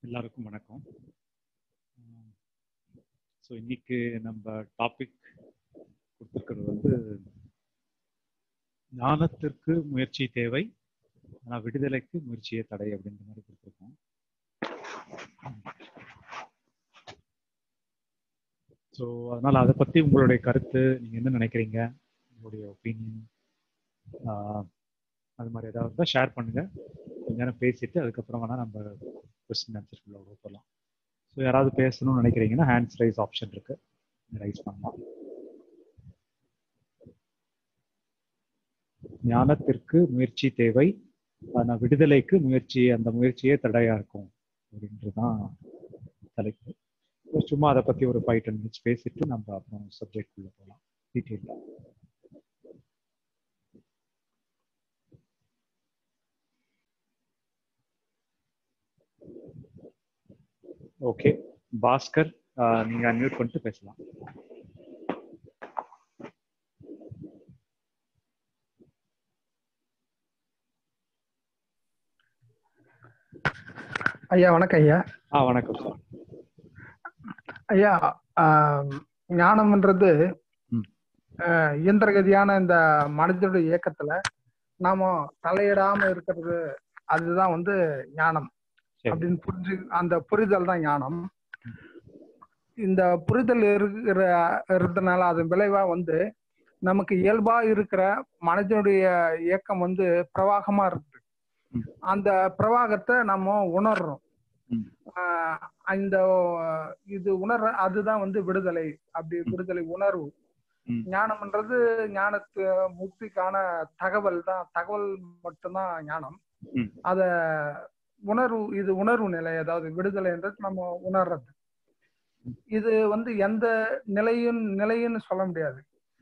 எல்லாருக்கும் வணக்கம் ஸோ இன்னைக்கு நம்ம டாபிக் கொடுத்துருக்கிறது வந்து ஞானத்திற்கு முயற்சி தேவை ஆனால் விடுதலைக்கு முயற்சியே தடை அப்படின்ற மாதிரி கொடுத்துருக்கோம் ஸோ அதனால் அதை பற்றி உங்களுடைய கருத்து நீங்கள் என்ன நினைக்கிறீங்க உங்களுடைய ஒப்பீனியன் அது மாதிரி ஏதாவது இருந்தால் ஷேர் பண்ணுங்கள் கொஞ்ச நேரம் பேசிட்டு அதுக்கப்புறம் வேணால் நம்ம கொஸ்டின் ஆன்சர்க்குள்ள போகலாம் ஸோ யாராவது பேசணும்னு நினைக்கிறீங்கன்னா ஹேண்ட்ஸ் ரைஸ் ஆப்ஷன் இருக்கு ரைஸ் பண்ணலாம் ஞானத்திற்கு முயற்சி தேவை ஆனால் விடுதலைக்கு முயற்சி அந்த முயற்சியே தடையா இருக்கும் அப்படின்றதுதான் தலைப்பு சும்மா அதை பத்தி ஒரு ஃபைவ் டென் மினிட்ஸ் பேசிட்டு நம்ம அப்புறம் சப்ஜெக்ட் உள்ள போகலாம் டீட்டெயிலாக ஓகே பாஸ்கர் நீங்க அன்மியூட் பண்ணிட்டு பேசலாம் ஐயா வணக்கம் ஐயா ஆ வணக்கம் சார் ஐயா ஞானம்ன்றது இயந்திரகதியான இந்த மனிதனுடைய இயக்கத்துல நாம தலையிடாம இருக்கிறது அதுதான் வந்து ஞானம் அப்படின்னு புரிஞ்சு அந்த புரிதல் தான் ஞானம் இந்த புரிதல் இருக்கிற இருந்தனால அதன் விளைவா வந்து நமக்கு இயல்பா இருக்கிற மனிதனுடைய இயக்கம் வந்து பிரவாகமா இருக்குது அந்த பிரவாகத்தை நம்ம உணர்றோம் இந்த இது உணர் அதுதான் வந்து விடுதலை அப்படி விடுதலை உணர்வு ஞானம்ன்றது ஞானத்து முக்திக்கான தகவல் தான் தகவல் மட்டும்தான் ஞானம் அத உணர்வு இது உணர்வு நிலை அதாவது விடுதலைன்றது நம்ம உணர்றது இது வந்து எந்த நிலையும் நிலைன்னு சொல்ல முடியாது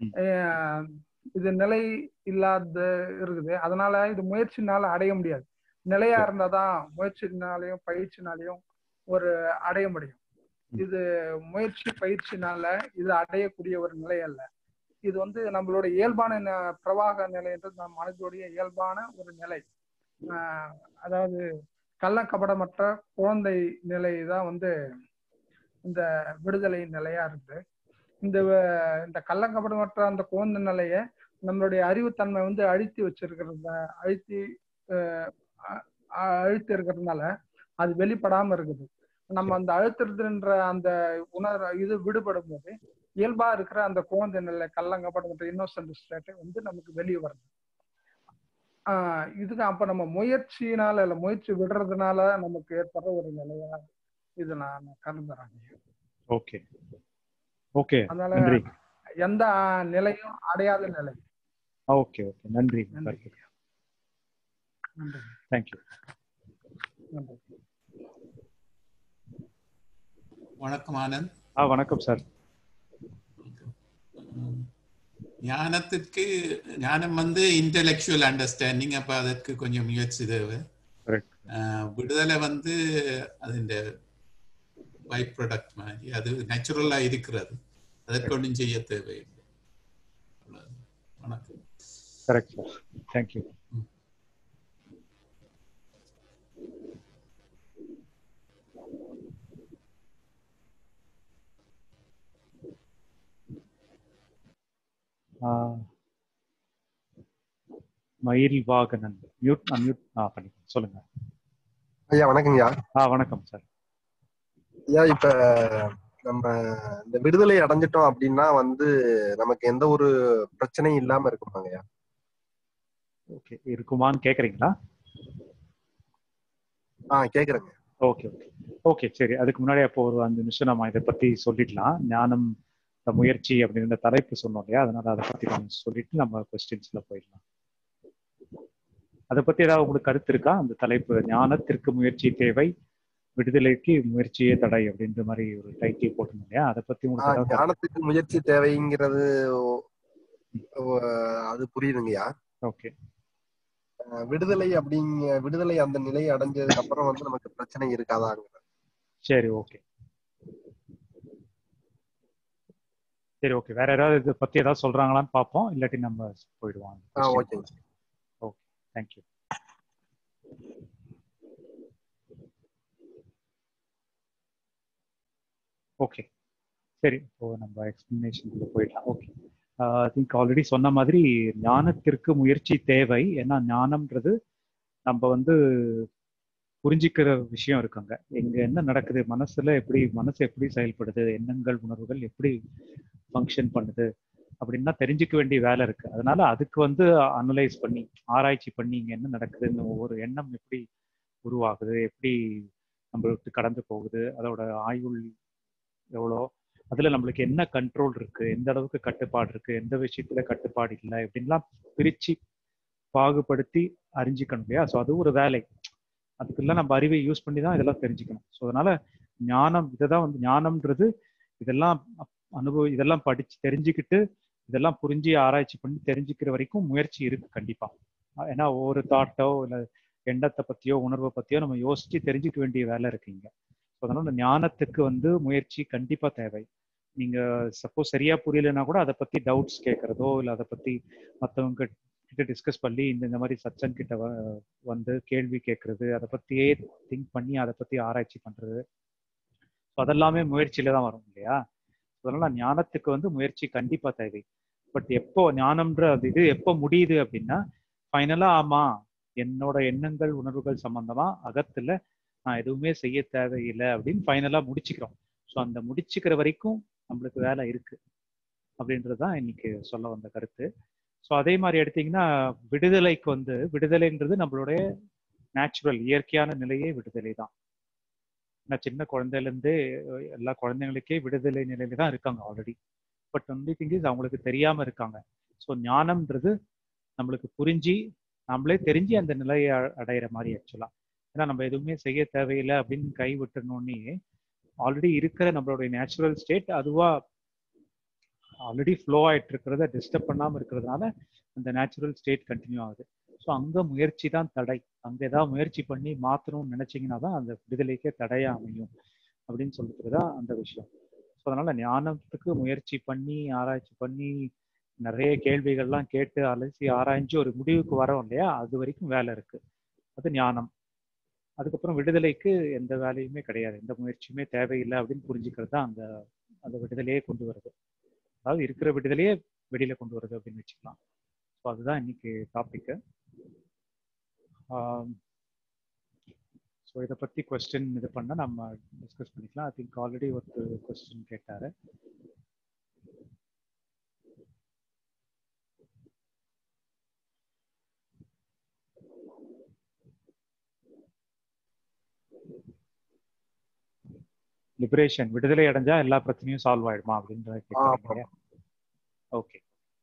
இது நிலை இல்லாத இருக்குது அதனால இது முயற்சினால அடைய முடியாது நிலையா இருந்தாதான் முயற்சினாலையும் பயிற்சினாலையும் ஒரு அடைய முடியும் இது முயற்சி பயிற்சினால இது அடையக்கூடிய ஒரு நிலை அல்ல இது வந்து நம்மளோட இயல்பான பிரவாக நிலைன்றது நம் மனதுடைய இயல்பான ஒரு நிலை அதாவது கள்ள கபடமற்ற குழந்தை நிலை தான் வந்து இந்த விடுதலை நிலையா இருக்கு இந்த இந்த கள்ளக்கபடமற்ற அந்த குழந்தை நிலைய நம்மளுடைய அறிவுத்தன்மை வந்து அழுத்தி வச்சிருக்கிறத அழுத்தி அழுத்தி இருக்கிறதுனால அது வெளிப்படாம இருக்குது நம்ம அந்த அழுத்துறதுன்ற அந்த உணர் இது விடுபடும் போது இயல்பா இருக்கிற அந்த குழந்தை நிலை கள்ளங்கப்படமற்ற இன்னோசன்ட் ஸ்டேட்டை வந்து நமக்கு வெளியே வருது ஆஹ் இதுக்கு அப்ப நம்ம முயற்சியினால இல்ல முயற்சி விடுறதுனால நமக்கு ஏற்படுற ஒரு நிலையா இது நான் கருதுறேன் ஓகே ஓகே அதனால எந்த நிலையும் அடையாத நிலை ஓகே ஓகே நன்றி தேங்க்யூ வணக்கம் ஆனந்த் ஆ வணக்கம் சார் ஞானத்திற்கு ஞானம் வந்து இன்டெலெக்சுவல் அண்டர்ஸ்டாண்டிங் அப்ப அதற்கு கொஞ்சம் முயற்சி தேவை விடுதலை வந்து അതിന്റെ பை ப்ராடக்ட் மாதிரி அது நேச்சுரலா இருக்கிறது அதற்கு ஒன்றும் செய்ய தேவையில்லை வணக்கம் கரெக்ட் சார் தேங்க்யூ மயில் வாகனன் மியூட் அன்மியூட் ஆ பண்ணி சொல்லுங்க ஐயா வணக்கங்கய்யா ஆ வணக்கம் சார் ஐயா இப்ப நம்ம இந்த விடுதலை அடைஞ்சிட்டோம் அப்படின்னா வந்து நமக்கு எந்த ஒரு பிரச்சனையும் இல்லாம இருக்குமாங்கய்யா ஓகே இருக்குமான்னு கேக்குறீங்களா ஆ கேக்குறேங்க ஓகே ஓகே ஓகே சரி அதுக்கு முன்னாடி அப்போ ஒரு அஞ்சு நிமிஷம் நம்ம இதை பத்தி சொல்லிடலாம் ஞானம் முயற்சி அப்படின்ற தலைப்பு சொன்னோம் இல்லையா அதனால அதை பத்தி கொஞ்சம் சொல்லிட்டு நம்ம கொஸ்டின்ஸ்ல போயிடலாம் அதை பத்தி ஏதாவது உங்களுக்கு கருத்து இருக்கா அந்த தலைப்பு ஞானத்திற்கு முயற்சி தேவை விடுதலைக்கு முயற்சியே தடை அப்படின்ற மாதிரி ஒரு டைட்டில் போட்டிருந்தோம் இல்லையா அதை பத்தி உங்களுக்கு ஞானத்துக்கு முயற்சி தேவைங்கிறது அது புரியுதுங்கய்யா ஓகே விடுதலை அப்படிங்க விடுதலை அந்த நிலையை அடைஞ்சதுக்கு அப்புறம் வந்து நமக்கு பிரச்சனை இருக்காதாங்க சரி ஓகே சரி ஓகே வேற யாராவது இதை பத்தி ஏதாவது சொல்றாங்களான்னு பார்ப்போம் இல்லாட்டி நம்ம போயிடுவோம் ஓகே ஓகே தேங்க்யூ ஓகே சரி இப்போ நம்ம எக்ஸ்பிளனேஷன் போயிடலாம் ஓகே ஐ திங்க் ஆல்ரெடி சொன்ன மாதிரி ஞானத்திற்கு முயற்சி தேவை ஏன்னா ஞானம்ன்றது நம்ம வந்து புரிஞ்சிக்கிற விஷயம் இருக்குங்க எங்க என்ன நடக்குது மனசுல எப்படி மனசு எப்படி செயல்படுது எண்ணங்கள் உணர்வுகள் எப்படி ஃபங்க்ஷன் பண்ணுது அப்படின்னா தெரிஞ்சுக்க வேண்டிய வேலை இருக்கு அதனால அதுக்கு வந்து அனலைஸ் பண்ணி ஆராய்ச்சி பண்ணி இங்க என்ன நடக்குதுன்னு ஒவ்வொரு எண்ணம் எப்படி உருவாகுது எப்படி நம்மளுக்கு கடந்து போகுது அதோட ஆயுள் எவ்வளோ அதுல நம்மளுக்கு என்ன கண்ட்ரோல் இருக்கு எந்த அளவுக்கு கட்டுப்பாடு இருக்கு எந்த விஷயத்துல கட்டுப்பாடு இல்லை இப்படின்லாம் பிரிச்சு பாகுபடுத்தி அறிஞ்சிக்கணும் இல்லையா ஸோ அது ஒரு வேலை அதுக்கெல்லாம் நம்ம அறிவை யூஸ் பண்ணி தான் இதெல்லாம் தெரிஞ்சுக்கணும் ஸோ அதனால ஞானம் இதை தான் வந்து ஞானம்ன்றது இதெல்லாம் அனுபவம் இதெல்லாம் படிச்சு தெரிஞ்சுக்கிட்டு இதெல்லாம் புரிஞ்சு ஆராய்ச்சி பண்ணி தெரிஞ்சுக்கிற வரைக்கும் முயற்சி இருக்கு கண்டிப்பா ஏன்னா ஒவ்வொரு தாட்டோ இல்லை எண்ணத்தை பத்தியோ உணர்வை பத்தியோ நம்ம யோசிச்சு தெரிஞ்சுக்க வேண்டிய வேலை இருக்குங்க ஸோ அதனால ஞானத்துக்கு வந்து முயற்சி கண்டிப்பா தேவை நீங்க சப்போஸ் சரியா புரியலைன்னா கூட அதை பத்தி டவுட்ஸ் கேட்கறதோ இல்லை அதை பத்தி மற்றவங்க கிட்ட டிஸ்கஸ் பண்ணி இந்த இந்த மாதிரி சச்சன் கிட்ட வந்து கேள்வி கேட்கறது அதை பத்தியே திங்க் பண்ணி அதை பத்தி ஆராய்ச்சி பண்றது அதெல்லாமே முயற்சியில தான் வரும் இல்லையா அதனால ஞானத்துக்கு வந்து முயற்சி கண்டிப்பா தேவை பட் எப்போ ஞானம்ன்ற அது இது எப்போ முடியுது அப்படின்னா ஃபைனலா ஆமா என்னோட எண்ணங்கள் உணர்வுகள் சம்பந்தமா அகத்துல நான் எதுவுமே செய்ய தேவையில்லை அப்படின்னு ஃபைனலா முடிச்சுக்கிறோம் ஸோ அந்த முடிச்சுக்கிற வரைக்கும் நம்மளுக்கு வேலை இருக்கு அப்படின்றது தான் இன்னைக்கு சொல்ல வந்த கருத்து ஸோ அதே மாதிரி எடுத்தீங்கன்னா விடுதலைக்கு வந்து விடுதலைன்றது நம்மளுடைய நேச்சுரல் இயற்கையான நிலையே விடுதலை தான் ஏன்னா சின்ன குழந்தையிலேருந்தே எல்லா குழந்தைங்களுக்கே விடுதலை நிலையில தான் இருக்காங்க already but only thing is அவங்களுக்கு தெரியாம இருக்காங்க ஸோ ஞானம்ன்றது நம்மளுக்கு புரிஞ்சு நம்மளே தெரிஞ்சு அந்த நிலையை அடையிற மாதிரி ஆக்சுவலா ஏன்னா நம்ம எதுவுமே செய்ய தேவையில்லை அப்படின்னு கை விட்டுனோடனே ஆல்ரெடி இருக்கிற நம்மளுடைய நேச்சுரல் ஸ்டேட் அதுவா ஆல்ரெடி ஃப்ளோ ஆயிட்டு இருக்கிறத டிஸ்டர்ப் பண்ணாம இருக்கிறதுனால அந்த நேச்சுரல் ஸ்டேட் கண்டினியூ ஆகுது ஸோ அங்க முயற்சி தான் தடை அங்க ஏதாவது முயற்சி பண்ணி மாத்தணும்னு நினைச்சீங்கன்னா தான் அந்த விடுதலைக்கே தடையா அமையும் அப்படின்னு சொல்லிட்டு தான் அந்த விஷயம் ஸோ அதனால ஞானத்துக்கு முயற்சி பண்ணி ஆராய்ச்சி பண்ணி நிறைய கேள்விகள்லாம் கேட்டு அலசி ஆராய்ஞ்சு ஒரு முடிவுக்கு வரோம் இல்லையா அது வரைக்கும் வேலை இருக்கு அது ஞானம் அதுக்கப்புறம் விடுதலைக்கு எந்த வேலையுமே கிடையாது எந்த முயற்சியுமே தேவையில்லை அப்படின்னு புரிஞ்சுக்கிறது தான் அந்த அந்த விடுதலையே கொண்டு வருது அதாவது இருக்கிற விடுதலையே வெளியில கொண்டு வருது அப்படின்னு வச்சுக்கலாம் ஸோ அதுதான் இன்னைக்கு டாபிக்கு ஸோ இதை பற்றி கொஸ்டின் இது பண்ணால் நம்ம டிஸ்கஸ் பண்ணிக்கலாம் ஐ திங்க் ஆல்ரெடி ஒரு கொஸ்டின் கேட்டாரு லிபரேஷன் விடுதலை அடைஞ்சா எல்லா பிரச்சனையும் சால்வ் ஆயிடுமா அப்படின்ற கேட்குறீங்க ஓகே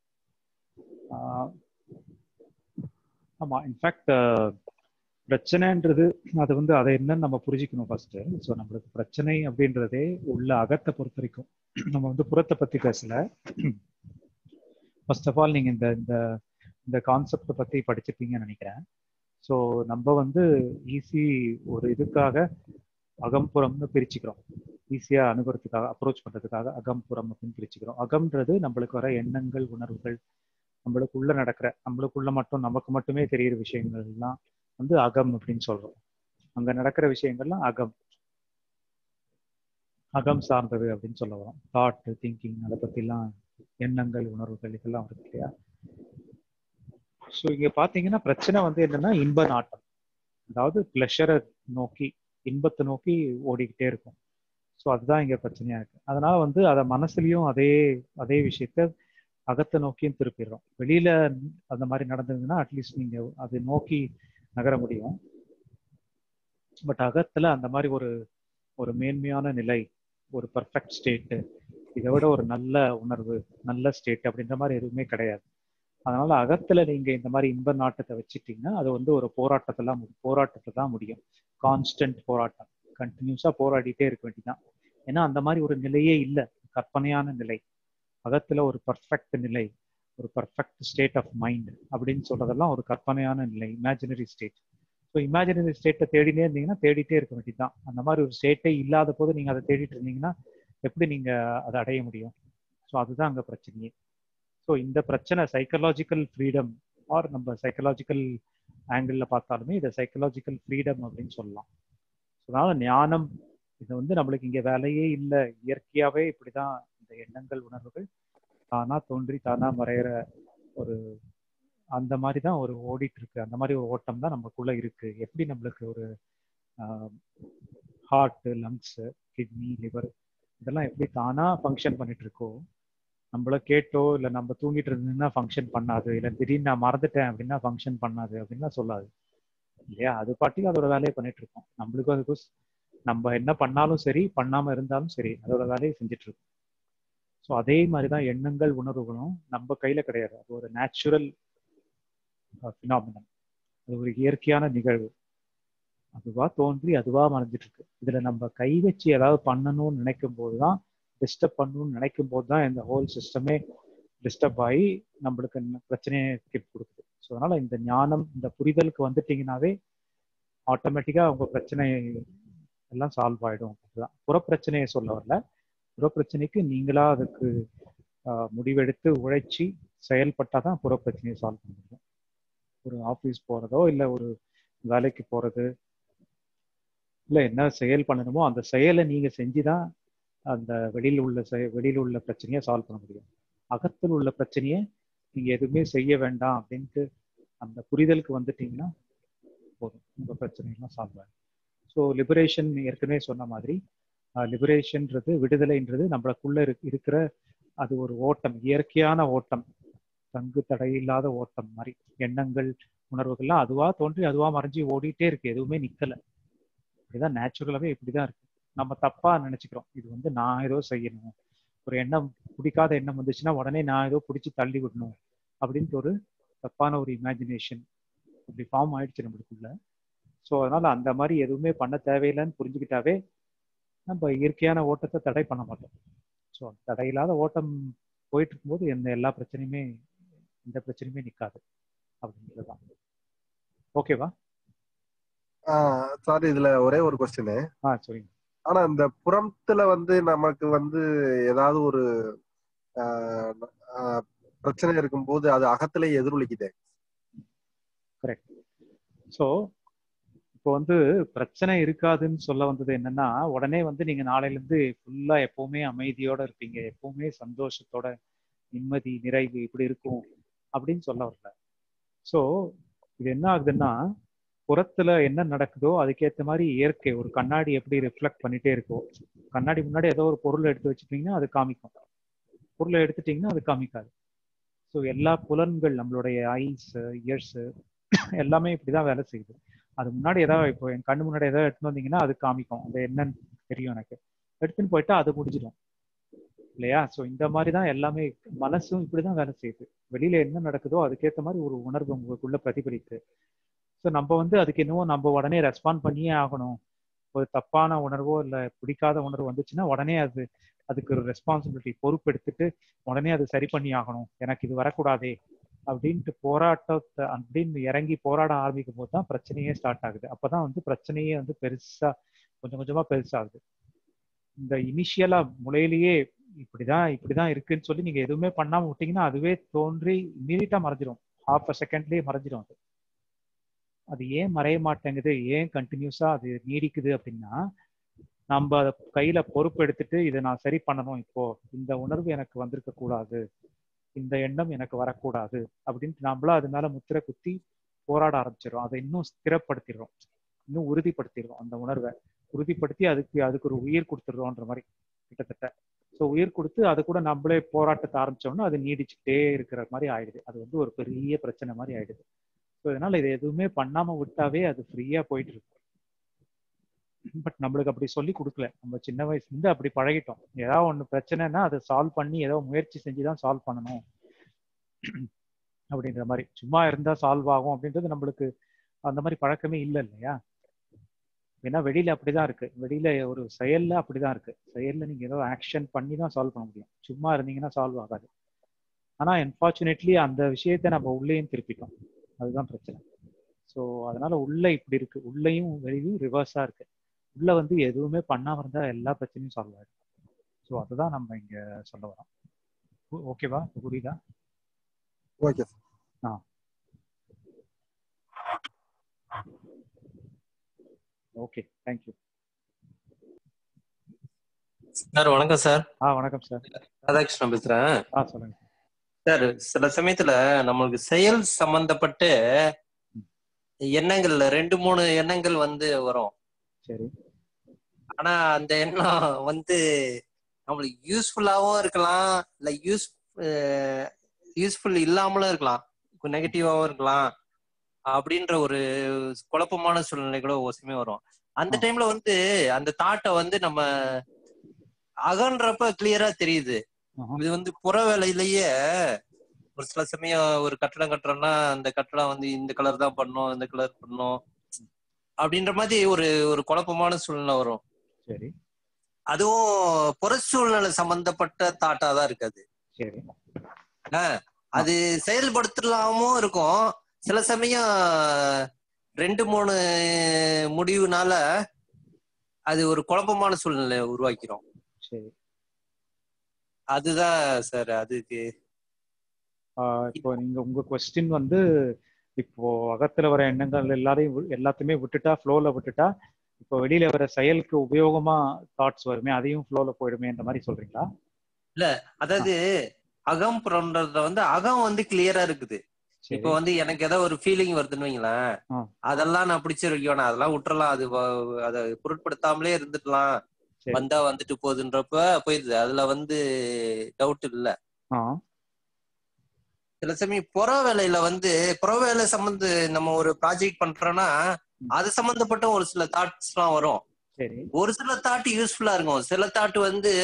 ஆமா இன்ஃபேக்ட் பிரச்சனைன்றது அது வந்து அதை என்னன்னு நம்ம புரிஞ்சுக்கணும் ஃபர்ஸ்ட் ஸோ நம்மளுக்கு பிரச்சனை அப்படின்றதே உள்ள அகத்தை பொறுத்த வரைக்கும் நம்ம வந்து புறத்தை பத்தி பேசல ஃபர்ஸ்ட் ஆஃப் ஆல் நீங்க இந்த இந்த இந்த கான்செப்டை பத்தி படிச்சிருப்பீங்கன்னு நினைக்கிறேன் ஸோ நம்ம வந்து ஈஸி ஒரு இதுக்காக அகம்புறம்னு பிரிச்சுக்கிறோம் ஈஸியா அணுகிறதுக்காக அப்ரோச் பண்றதுக்காக அகம்புறம் அப்படின்னு பிரிச்சுக்கிறோம் அகம்ன்றது நம்மளுக்கு வர எண்ணங்கள் உணர்வுகள் நம்மளுக்குள்ள நடக்கிற நம்மளுக்குள்ள மட்டும் நமக்கு மட்டுமே தெரியிற விஷயங்கள்லாம் வந்து அகம் அப்படின்னு சொல்றோம் அங்க நடக்கிற விஷயங்கள்லாம் அகம் அகம் சார்ந்தது அப்படின்னு சொல்ல வரோம் தாட் திங்கிங் அதை பத்திலாம் எண்ணங்கள் உணர்வுகள் இதெல்லாம் இருக்கு இல்லையா ஸோ இங்க பாத்தீங்கன்னா பிரச்சனை வந்து என்னன்னா இன்ப நாட்டம் அதாவது பிளஷரை நோக்கி இன்பத்தை நோக்கி ஓடிக்கிட்டே இருக்கும் ஸோ அதுதான் இங்க பிரச்சனையா இருக்கு அதனால வந்து அதை மனசுலயும் அதே அதே விஷயத்த அகத்தை நோக்கியும் திருப்பிடுறோம் வெளியில அந்த மாதிரி நடந்ததுன்னா அட்லீஸ்ட் நீங்க அதை நோக்கி நகர முடியும் பட் அகத்துல அந்த மாதிரி ஒரு ஒரு மேன்மையான நிலை ஒரு பர்ஃபெக்ட் ஸ்டேட்டு இதை விட ஒரு நல்ல உணர்வு நல்ல ஸ்டேட் அப்படின்ற மாதிரி எதுவுமே கிடையாது அதனால அகத்துல நீங்க இந்த மாதிரி இன்ப நாட்டத்தை வச்சுட்டீங்கன்னா அது வந்து ஒரு போராட்டத்தெல்லாம் போராட்டத்தை தான் முடியும் கான்ஸ்டன்ட் போராட்டம் கண்டினியூஸா போராடிட்டே இருக்க வேண்டியதான் ஏன்னா அந்த மாதிரி ஒரு நிலையே இல்லை கற்பனையான நிலை அகத்துல ஒரு பர்ஃபெக்ட் நிலை ஒரு பர்ஃபெக்ட் ஸ்டேட் ஆஃப் மைண்ட் அப்படின்னு சொல்றதெல்லாம் ஒரு கற்பனையான நிலை இமேஜினரி ஸ்டேட் ஸோ இமேஜினரி ஸ்டேட்டை தேடினே இருந்தீங்கன்னா தேடிட்டே இருக்க வேண்டியதுதான் அந்த மாதிரி ஒரு ஸ்டேட்டே இல்லாத போது நீங்க அதை தேடிட்டு இருந்தீங்கன்னா எப்படி நீங்க அதை அடைய முடியும் ஸோ அதுதான் அங்க பிரச்சனையே ஸோ இந்த பிரச்சனை சைக்கலாஜிக்கல் ஃப்ரீடம் ஆர் நம்ம சைக்கலாஜிக்கல் ஆங்கிளில் பார்த்தாலுமே இதை சைக்கலாஜிக்கல் ஃப்ரீடம் அப்படின்னு சொல்லலாம் அதனால ஞானம் இது வந்து நம்மளுக்கு இங்க வேலையே இல்லை இயற்கையாவே இப்படிதான் இந்த எண்ணங்கள் உணர்வுகள் தானா தோன்றி தானா மறையிற ஒரு அந்த மாதிரி தான் ஒரு ஓடிட்டு இருக்கு அந்த மாதிரி ஒரு ஓட்டம் தான் நமக்குள்ள இருக்கு எப்படி நம்மளுக்கு ஒரு ஹார்ட் லங்ஸ் கிட்னி லிவர் இதெல்லாம் எப்படி தானா ஃபங்க்ஷன் பண்ணிட்டு இருக்கோ நம்மள கேட்டோ இல்லை நம்ம தூங்கிட்டு இருந்ததுன்னா ஃபங்க்ஷன் பண்ணாது இல்லை திடீர்னு நான் மறந்துட்டேன் அப்படின்னா ஃபங்க்ஷன் பண்ணாது அப்படின்லாம் சொல்லாது இல்லையா அது பாட்டுக்கு அதோட வேலையை பண்ணிட்டு இருக்கோம் நம்மளுக்கும் அதுக்கும் நம்ம என்ன பண்ணாலும் சரி பண்ணாம இருந்தாலும் சரி அதோட வேலையை செஞ்சுட்டு இருக்கோம் ஸோ அதே மாதிரி தான் எண்ணங்கள் உணர்வுகளும் நம்ம கையில கிடையாது அது ஒரு நேச்சுரல் ஃபினாமினன் அது ஒரு இயற்கையான நிகழ்வு அதுவா தோன்றி அதுவா மறைஞ்சிட்டு இருக்கு இதுல நம்ம கை வச்சு ஏதாவது பண்ணணும்னு நினைக்கும் போதுதான் டிஸ்டர்ப் பண்ணணும்னு நினைக்கும் போது தான் இந்த ஹோல் சிஸ்டமே டிஸ்டர்ப் ஆகி நம்மளுக்கு பிரச்சனையை கொடுக்குது ஸோ அதனால இந்த ஞானம் இந்த புரிதலுக்கு வந்துட்டீங்கன்னாவே ஆட்டோமேட்டிக்கா உங்க பிரச்சனை எல்லாம் சால்வ் ஆயிடும் அதுதான் புறப்பிரச்சனையை சொல்ல வரல புறப்பிரச்சனைக்கு நீங்களா அதுக்கு முடிவெடுத்து உழைச்சி செயல்பட்டால் தான் புறப்பிரச்சனையை சால்வ் பண்ண முடியும் ஒரு ஆஃபீஸ் போகிறதோ இல்லை ஒரு வேலைக்கு போகிறது இல்லை என்ன செயல் பண்ணணுமோ அந்த செயலை நீங்கள் செஞ்சு தான் அந்த வெளியில் உள்ள செய வெளியில் உள்ள பிரச்சனையை சால்வ் பண்ண முடியும் அகத்தில் உள்ள பிரச்சனையை நீங்கள் எதுவுமே செய்ய வேண்டாம் அப்படின்ட்டு அந்த புரிதலுக்கு வந்துட்டீங்கன்னா போதும் உங்கள் பிரச்சனைலாம் சால்வ் ஆகும் ஸோ லிபரேஷன் ஏற்கனவே சொன்ன மாதிரி லிபரேஷன்ன்றது விடுதலைன்றது நம்மளுக்குள்ள இருக்கிற அது ஒரு ஓட்டம் இயற்கையான ஓட்டம் தங்கு தடையில்லாத ஓட்டம் மாதிரி எண்ணங்கள் உணர்வுகள்லாம் அதுவா தோன்றி அதுவா மறைஞ்சு ஓடிட்டே இருக்கு எதுவுமே நிக்கல இதுதான் நேச்சுரலாவே இப்படிதான் இருக்கு நம்ம தப்பா நினைச்சுக்கிறோம் இது வந்து நான் ஏதோ செய்யணும் ஒரு எண்ணம் பிடிக்காத எண்ணம் வந்துச்சுன்னா உடனே நான் ஏதோ பிடிச்சி தள்ளி விடணும் அப்படின்ட்டு ஒரு தப்பான ஒரு இமேஜினேஷன் அப்படி ஃபார்ம் ஆயிடுச்சு நம்மளுக்குள்ள ஸோ அதனால அந்த மாதிரி எதுவுமே பண்ண தேவையில்லைன்னு புரிஞ்சுக்கிட்டாவே நம்ம இயற்கையான ஓட்டத்தை தடை பண்ண மாட்டோம் ஸோ தடையில்லாத ஓட்டம் போயிட்டு இருக்கும்போது எந்த எல்லா பிரச்சனையுமே எந்த பிரச்சனையுமே நிற்காது அப்படின்றது தான் ஓகேவா சார் இதுல ஒரே ஒரு கொஸ்டின் ஆ சரிங்க ஆனா இந்த புறத்துல வந்து நமக்கு வந்து ஏதாவது ஒரு பிரச்சனை இருக்கும்போது அது அகத்திலே எதிரொலிக்குது கரெக்ட் ஸோ இப்போ வந்து பிரச்சனை இருக்காதுன்னு சொல்ல வந்தது என்னன்னா உடனே வந்து நீங்க நாளையில இருந்து ஃபுல்லா எப்பவுமே அமைதியோட இருப்பீங்க எப்பவுமே சந்தோஷத்தோட நிம்மதி நிறைவு இப்படி இருக்கும் அப்படின்னு சொல்ல வரல ஸோ இது என்ன ஆகுதுன்னா புறத்துல என்ன நடக்குதோ அதுக்கேற்ற மாதிரி இயற்கை ஒரு கண்ணாடி எப்படி ரிஃப்ளெக்ட் பண்ணிட்டே இருக்கோ கண்ணாடி முன்னாடி ஏதோ ஒரு பொருள் எடுத்து வச்சுட்டீங்கன்னா அது காமிக்கும் பொருளை எடுத்துட்டீங்கன்னா அது காமிக்காது ஸோ எல்லா புலன்கள் நம்மளுடைய ஐஸ் இயர்ஸ் எல்லாமே இப்படிதான் வேலை செய்யுது அது முன்னாடி ஏதாவது இப்போ என் கண்ணு முன்னாடி ஏதாவது எடுத்துன்னு வந்தீங்கன்னா அது காமிக்கும் அது என்னன்னு தெரியும் எனக்கு எடுத்துன்னு போயிட்டா அது முடிஞ்சிடும் இல்லையா ஸோ இந்த மாதிரி தான் எல்லாமே மனசும் இப்படிதான் வேலை செய்யுது வெளியில என்ன நடக்குதோ அதுக்கேற்ற மாதிரி ஒரு உணர்வு உங்களுக்குள்ள பிரதிபலித்து ஸோ நம்ம வந்து அதுக்கு என்னவோ நம்ம உடனே ரெஸ்பாண்ட் பண்ணியே ஆகணும் ஒரு தப்பான உணர்வோ இல்லை பிடிக்காத உணர்வு வந்துச்சுன்னா உடனே அது அதுக்கு ஒரு ரெஸ்பான்சிபிலிட்டி பொறுப்பு எடுத்துட்டு உடனே அது சரி பண்ணி ஆகணும் எனக்கு இது வரக்கூடாதே அப்படின்ட்டு போராட்டத்தை அப்படின்னு இறங்கி போராட ஆரம்பிக்கும் போது தான் பிரச்சனையே ஸ்டார்ட் ஆகுது அப்பதான் வந்து பிரச்சனையே வந்து பெருசா கொஞ்சம் கொஞ்சமா பெருசாகுது இந்த இனிஷியலா முளையிலேயே இப்படிதான் இப்படிதான் இருக்குன்னு சொல்லி நீங்க எதுவுமே பண்ணாம விட்டீங்கன்னா அதுவே தோன்றி இமீடியட்டா மறைஞ்சிரும் ஹாஃப் அ செகண்ட்லயே மறைஞ்சிரும் அது அது ஏன் மறைய மாட்டேங்குது ஏன் கண்டினியூஸா அது நீடிக்குது அப்படின்னா நம்ம அதை கையில பொறுப்பு எடுத்துட்டு இதை நான் சரி பண்ணணும் இப்போ இந்த உணர்வு எனக்கு வந்திருக்க கூடாது இந்த எண்ணம் எனக்கு வரக்கூடாது அப்படின்ட்டு நம்மளா அது மேல முத்திரை குத்தி போராட ஆரம்பிச்சிடும் அதை இன்னும் ஸ்திரப்படுத்திடுறோம் இன்னும் உறுதிப்படுத்திடுறோம் அந்த உணர்வை உறுதிப்படுத்தி அதுக்கு அதுக்கு ஒரு உயிர் கொடுத்துடுறோன்ற மாதிரி கிட்டத்தட்ட ஸோ உயிர் கொடுத்து அது கூட நம்மளே போராட்டத்தை ஆரம்பிச்சோம்னா அது நீடிச்சுக்கிட்டே இருக்கிற மாதிரி ஆயிடுது அது வந்து ஒரு பெரிய பிரச்சனை மாதிரி ஆயிடுது ஸோ இதனால இது எதுவுமே பண்ணாம விட்டாவே அது ஃப்ரீயா போயிட்டு இருக்கு பட் நம்மளுக்கு அப்படி சொல்லி கொடுக்கல நம்ம சின்ன வயசுலேருந்து அப்படி பழகிட்டோம் ஏதாவது ஒன்று பிரச்சனைனா அதை சால்வ் பண்ணி ஏதோ முயற்சி செஞ்சு தான் சால்வ் பண்ணணும் அப்படின்ற மாதிரி சும்மா இருந்தா சால்வ் ஆகும் அப்படின்றது நம்மளுக்கு அந்த மாதிரி பழக்கமே இல்லை இல்லையா ஏன்னா வெளியில அப்படிதான் இருக்கு வெளியில ஒரு செயல்ல அப்படிதான் இருக்கு செயல்ல நீங்க ஏதோ ஆக்ஷன் பண்ணி தான் சால்வ் பண்ண முடியும் சும்மா இருந்தீங்கன்னா சால்வ் ஆகாது ஆனா அன்பார்ச்சுனேட்லி அந்த விஷயத்த நம்ம உள்ளேயும் திருப்பிட்டோம் அதுதான் பிரச்சனை ஸோ அதனால உள்ள இப்படி இருக்கு உள்ளேயும் வெளியும் ரிவர்ஸா இருக்கு உள்ள வந்து எதுவுமே பண்ணாம இருந்தா எல்லா பிரச்சனையும் சால்வ் ஆயிடும் ஸோ அதுதான் நம்ம இங்க சொல்ல வரோம் ஓகேவா புரியுதா ஓகே ஆ ஓகே தேங்க்யூ சார் வணக்கம் சார் ஆ வணக்கம் சார் ராதாகிருஷ்ணன் பேசுறேன் ஆ சொல்லுங்க சார் சில சமயத்துல நம்மளுக்கு செயல் சம்பந்தப்பட்டு எண்ணங்கள்ல ரெண்டு மூணு எண்ணங்கள் வந்து வரும் சரி ஆனா அந்த எண்ணம் வந்து நம்மளுக்கு யூஸ்ஃபுல்லாவும் இருக்கலாம் இல்ல யூஸ் யூஸ்ஃபுல் இல்லாமலும் இருக்கலாம் நெகட்டிவாவும் இருக்கலாம் அப்படின்ற ஒரு குழப்பமான சூழ்நிலை கூட அவசியமே வரும் அந்த டைம்ல வந்து அந்த தாட்டை வந்து நம்ம அகன்றப்ப கிளியரா தெரியுது ஆஹா. இது வந்து புற வேலையிலேயே ஒரு சில சமயம் ஒரு கட்டடம் கட்டுறோம்னா அந்த கட்டடம் வந்து இந்த கலர் தான் பண்ணும் இந்த கலர் பண்ணும் அப்படின்ற மாதிரி ஒரு ஒரு குழப்பமான சூழ்நிலை வரும் சரி அதுவும் புற சூழ்நிலை சம்பந்தப்பட்ட தாட்டா தான் இருக்காது சரி அது செயல்படுத்தலாமும் இருக்கும் சில சமயம் ரெண்டு மூணு முடிவுனால அது ஒரு குழப்பமான சூழ்நிலையை உருவாக்கிறோம் சரி அதுதான் சார் அதுக்கு ஆ, இப்போ நீங்க உங்க கொஸ்டின் வந்து இப்போ அகத்துல வர எண்ணங்கள் எல்லாரையும் வி- எல்லாத்தையுமே விட்டுட்டா ஃப்ளோல விட்டுட்டா இப்போ வெளியில வர செயலுக்கு உபயோகமா தாட்ஸ் வருமே அதையும் ஃப்ளோல போயிடுமேன்ற மாதிரி சொல்றீங்களா அதாவது அகம் புறம்ன்றதுல வந்து அகம் வந்து கிளியரா இருக்குது சரி இப்போ வந்து எனக்கு ஏதோ ஒரு ஃபீலிங் வருதுன்னு வைங்களேன் ஆ. அதெல்லாம் நான் பிடிச்சிருக்கேன் அதெல்லாம் விட்டுறலாம் அது வ- அதை பொருட்படுத்தாமலே இருந்துக்கலாம் சரி. வந்தா வந்துட்டு போகுதுன்றப்ப போயிருது அதுல வந்து டவுட் இல்ல ஆ சில சமயம் புற வேலையில வந்து புற வேலை சம்பந்த நம்ம ஒரு ப்ராஜெக்ட் பண்றோம்னா அது சம்பந்தப்பட்ட ஒரு சில தாட்ஸ் எல்லாம் வரும் சரி ஒரு சில தாட் யூஸ்ஃபுல்லா இருக்கும் சில தாட் வந்து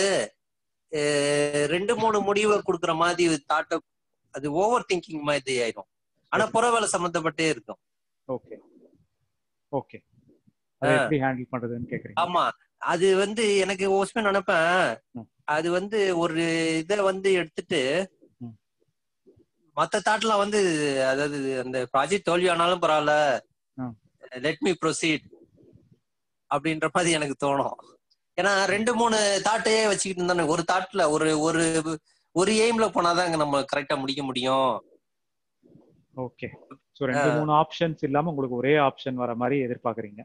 அஹ், ரெண்டு மூணு முடிவை கொடுக்குற மாதிரி தாட்டை அது ஓவர் திங்கிங் மாதிரி ஆயிடும் ஆனா புற வேலை சம்பந்தப்பட்டே இருக்கும் ஓகே ஓகே அதை ஆ. எப்படி ஹேண்டில் பண்றதுன்னு கேக்குறீங்க ஆமா அது வந்து எனக்கு ஓஸ்மே நினைப்பேன் ம். அது வந்து ஒரு இத வந்து எடுத்துட்டு ம். மத்த தாட்ல வந்து அதாவது அந்த ப்ராஜெக்ட் தோல்வி ஆனாலும் பரவாயில்ல ம். லெட் மீ ப்ரொசீட் அப்படின்ற மாதிரி எனக்கு தோணும் ஏன்னா ரெண்டு மூணு தாட்டையே வச்சுக்கிட்டு இருந்தானே ஒரு தாட்ல ஒரு ஒரு ஒரு எய்ம்ல போனாதான் அங்க நம்ம கரெக்டா முடிக்க முடியும் ஓகே ஸோ ரெண்டு மூணு ஆப்ஷன்ஸ் இல்லாம உங்களுக்கு ஒரே ஆப்ஷன் வர மாதிரி எதிர்பார்க்கறீங்க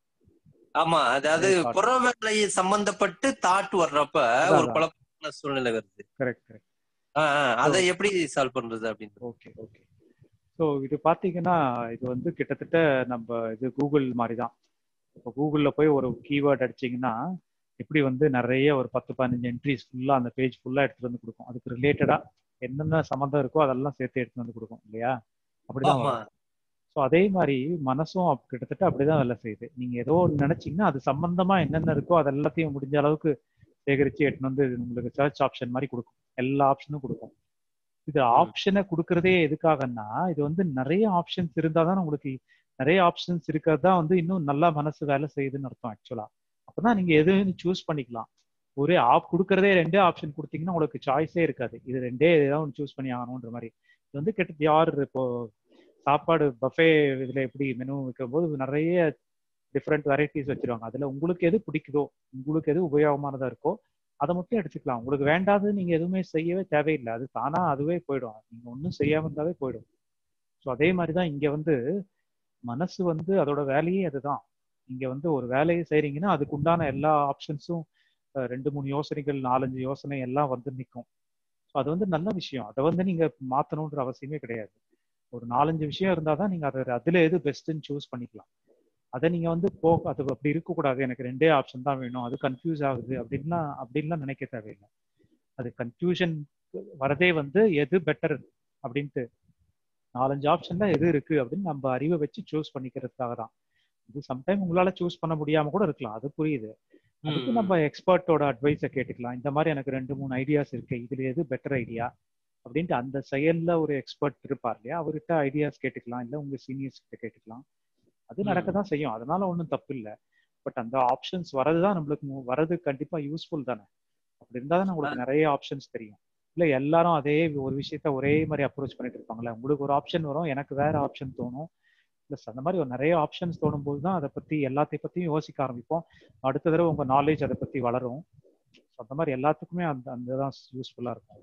ஆமா அதாவது ஒரே thought. புற வேலையை சம்பந்தப்பட்டு தாட் வர்றப்ப அதான், ஒரு அதான். குழப்பமான சூழ்நிலை வருது கரெக்ட் கரெக்ட் ஆஹ் ஆஹ் அதை எப்படி சால்வ் பண்றது அப்படின்னு ஓகே ஓகே ஸோ இது பார்த்தீங்கன்னா இது வந்து கிட்டத்தட்ட நம்ம இது கூகுள் மாதிரி தான் இப்போ கூகுளில் போய் ஒரு கீவேர்ட் அடிச்சீங்கன்னா எப்படி வந்து நிறைய ஒரு பத்து பதினஞ்சு என்ட்ரிஸ் ஃபுல்லாக அந்த பேஜ் ஃபுல்லாக எடுத்துட்டு வந்து கொடுக்கும் அதுக்கு ரிலேட்டடாக என்னென்ன சம்மந்தம் இருக்கோ அதெல்லாம் சேர்த்து எடுத்துட்டு வந்து கொடுக்கும் இல்லையா அப்படிதான் ஆமா ஸோ அதே மாதிரி மனசும் அப்~ கிட்டத்தட்ட அப்படிதான் வேலை செய்யுது நீங்க ஏதோ ஒன்று நினைச்சீங்கன்னா அது சம்பந்தமா என்னென்ன இருக்கோ அது எல்லாத்தையும் முடிஞ்ச அளவுக்கு சேகரிச்சு எடுத்துன்னு வந்து உங்களுக்கு சர்ச் ஆப்ஷன் மாதிரி கொடுக்கும் எல்லா ஆப்ஷனும் கொடுக்கும் இது ஆப்ஷனை கொடுக்கறதே எதுக்காகன்னா இது வந்து நிறைய ஆப்ஷன்ஸ் இருந்தாதான் உங்களுக்கு நிறைய ஆப்ஷன்ஸ் இருக்கிறது தான் வந்து இன்னும் நல்லா மனசு வேலை செய்யுதுன்னு அர்த்தம் ஆக்சுவலா அப்பதான் நீங்க எதுன்னு சூஸ் பண்ணிக்கலாம் ஒரே ஆப் கொடுக்கறதே ரெண்டே ஆப்ஷன் கொடுத்தீங்கன்னா உங்களுக்கு சாய்ஸே இருக்காது இது ரெண்டே ஏதாவது ஒன்று சூஸ் பண்ணி ஆகணுன்ற மாதிரி இது வந்து கிட்ட யார் இப்போ சாப்பாடு பஃபே இதுல எப்படி மெனு வைக்கும்போது நிறைய டிஃப்ரெண்ட் வெரைட்டிஸ் வச்சிருவாங்க அதுல உங்களுக்கு எது பிடிக்குதோ உங்களுக்கு எது உபயோகமானதா இருக்கோ அதை மட்டும் எடுத்துக்கலாம் உங்களுக்கு வேண்டாதது நீங்க எதுவுமே செய்யவே தேவையில்லை அது தானா அதுவே போயிடும் நீங்க ஒன்றும் செய்யாம இருந்தாவே போயிடும் ஸோ அதே மாதிரி தான் இங்க வந்து மனசு வந்து அதோட வேலையே அதுதான் நீங்க வந்து ஒரு வேலையை செய்றீங்கன்னா அதுக்கு உண்டான எல்லா ஆப்ஷன்ஸும் ரெண்டு மூணு யோசனைகள் நாலஞ்சு யோசனை எல்லாம் வந்து நிற்கும் ஸோ அது வந்து நல்ல விஷயம் அதை வந்து நீங்க மாத்தணுன்ற அவசியமே கிடையாது ஒரு நாலஞ்சு விஷயம் இருந்தால் தான் நீங்கள் அதை அதில் எது பெஸ்ட்டுன்னு சூஸ் பண்ணிக்கலாம் அதை நீங்கள் வந்து போ அது அப்படி இருக்கக்கூடாது எனக்கு ரெண்டே ஆப்ஷன் தான் வேணும் அது கன்ஃபியூஸ் ஆகுது அப்படின்லாம் அப்படின்லாம் நினைக்க தேவையில்லை அது கன்ஃபியூஷன் வரதே வந்து எது பெட்டர் அப்படின்ட்டு நாலஞ்சு ஆப்ஷன்ல எது இருக்கு அப்படின்னு நம்ம அறிவை வச்சு சூஸ் பண்ணிக்கிறதுக்காக தான் இது சம்டைம் உங்களால சூஸ் பண்ண முடியாம கூட இருக்கலாம் அது புரியுது அதுக்கு நம்ம எக்ஸ்பர்ட்டோட அட்வைஸை கேட்டுக்கலாம் இந்த மாதிரி எனக்கு ரெண்டு மூணு ஐடியாஸ் இருக்கு இதுல எது பெட்டர் ஐடியா அப்படின்ட்டு அந்த செயல்ல ஒரு எக்ஸ்பர்ட் இருப்பார் இல்லையா அவர்கிட்ட ஐடியாஸ் கேட்டுக்கலாம் இல்ல உங்க சீனியர்ஸ் கிட்ட கேட்டுக்கலாம் அது நடக்க தான் செய்யும் அதனால ஒன்றும் தப்பு இல்லை பட் அந்த ஆப்ஷன்ஸ் வரதுதான் நம்மளுக்கு வரது கண்டிப்பா யூஸ்ஃபுல் தானே அப்படி இருந்தா தான் உங்களுக்கு நிறைய ஆப்ஷன்ஸ் தெரியும் இல்ல எல்லாரும் அதே ஒரு விஷயத்த ஒரே மாதிரி அப்ரோச் பண்ணிட்டு இருப்பாங்களே உங்களுக்கு ஒரு ஆப்ஷன் வரும் எனக்கு வேற ஆப்ஷன் தோணும் ப்ளஸ் அந்த மாதிரி ஒரு நிறைய ஆப்ஷன்ஸ் தோணும் போது தான் அதை பத்தி எல்லாத்தையும் பத்தியும் யோசிக்க ஆரம்பிப்போம் அடுத்த தடவை உங்க நாலேஜ் அதை பத்தி வளரும் அந்த மாதிரி எல்லாத்துக்குமே அந்த அந்த தான் யூஸ்ஃபுல்லா இருக்கும்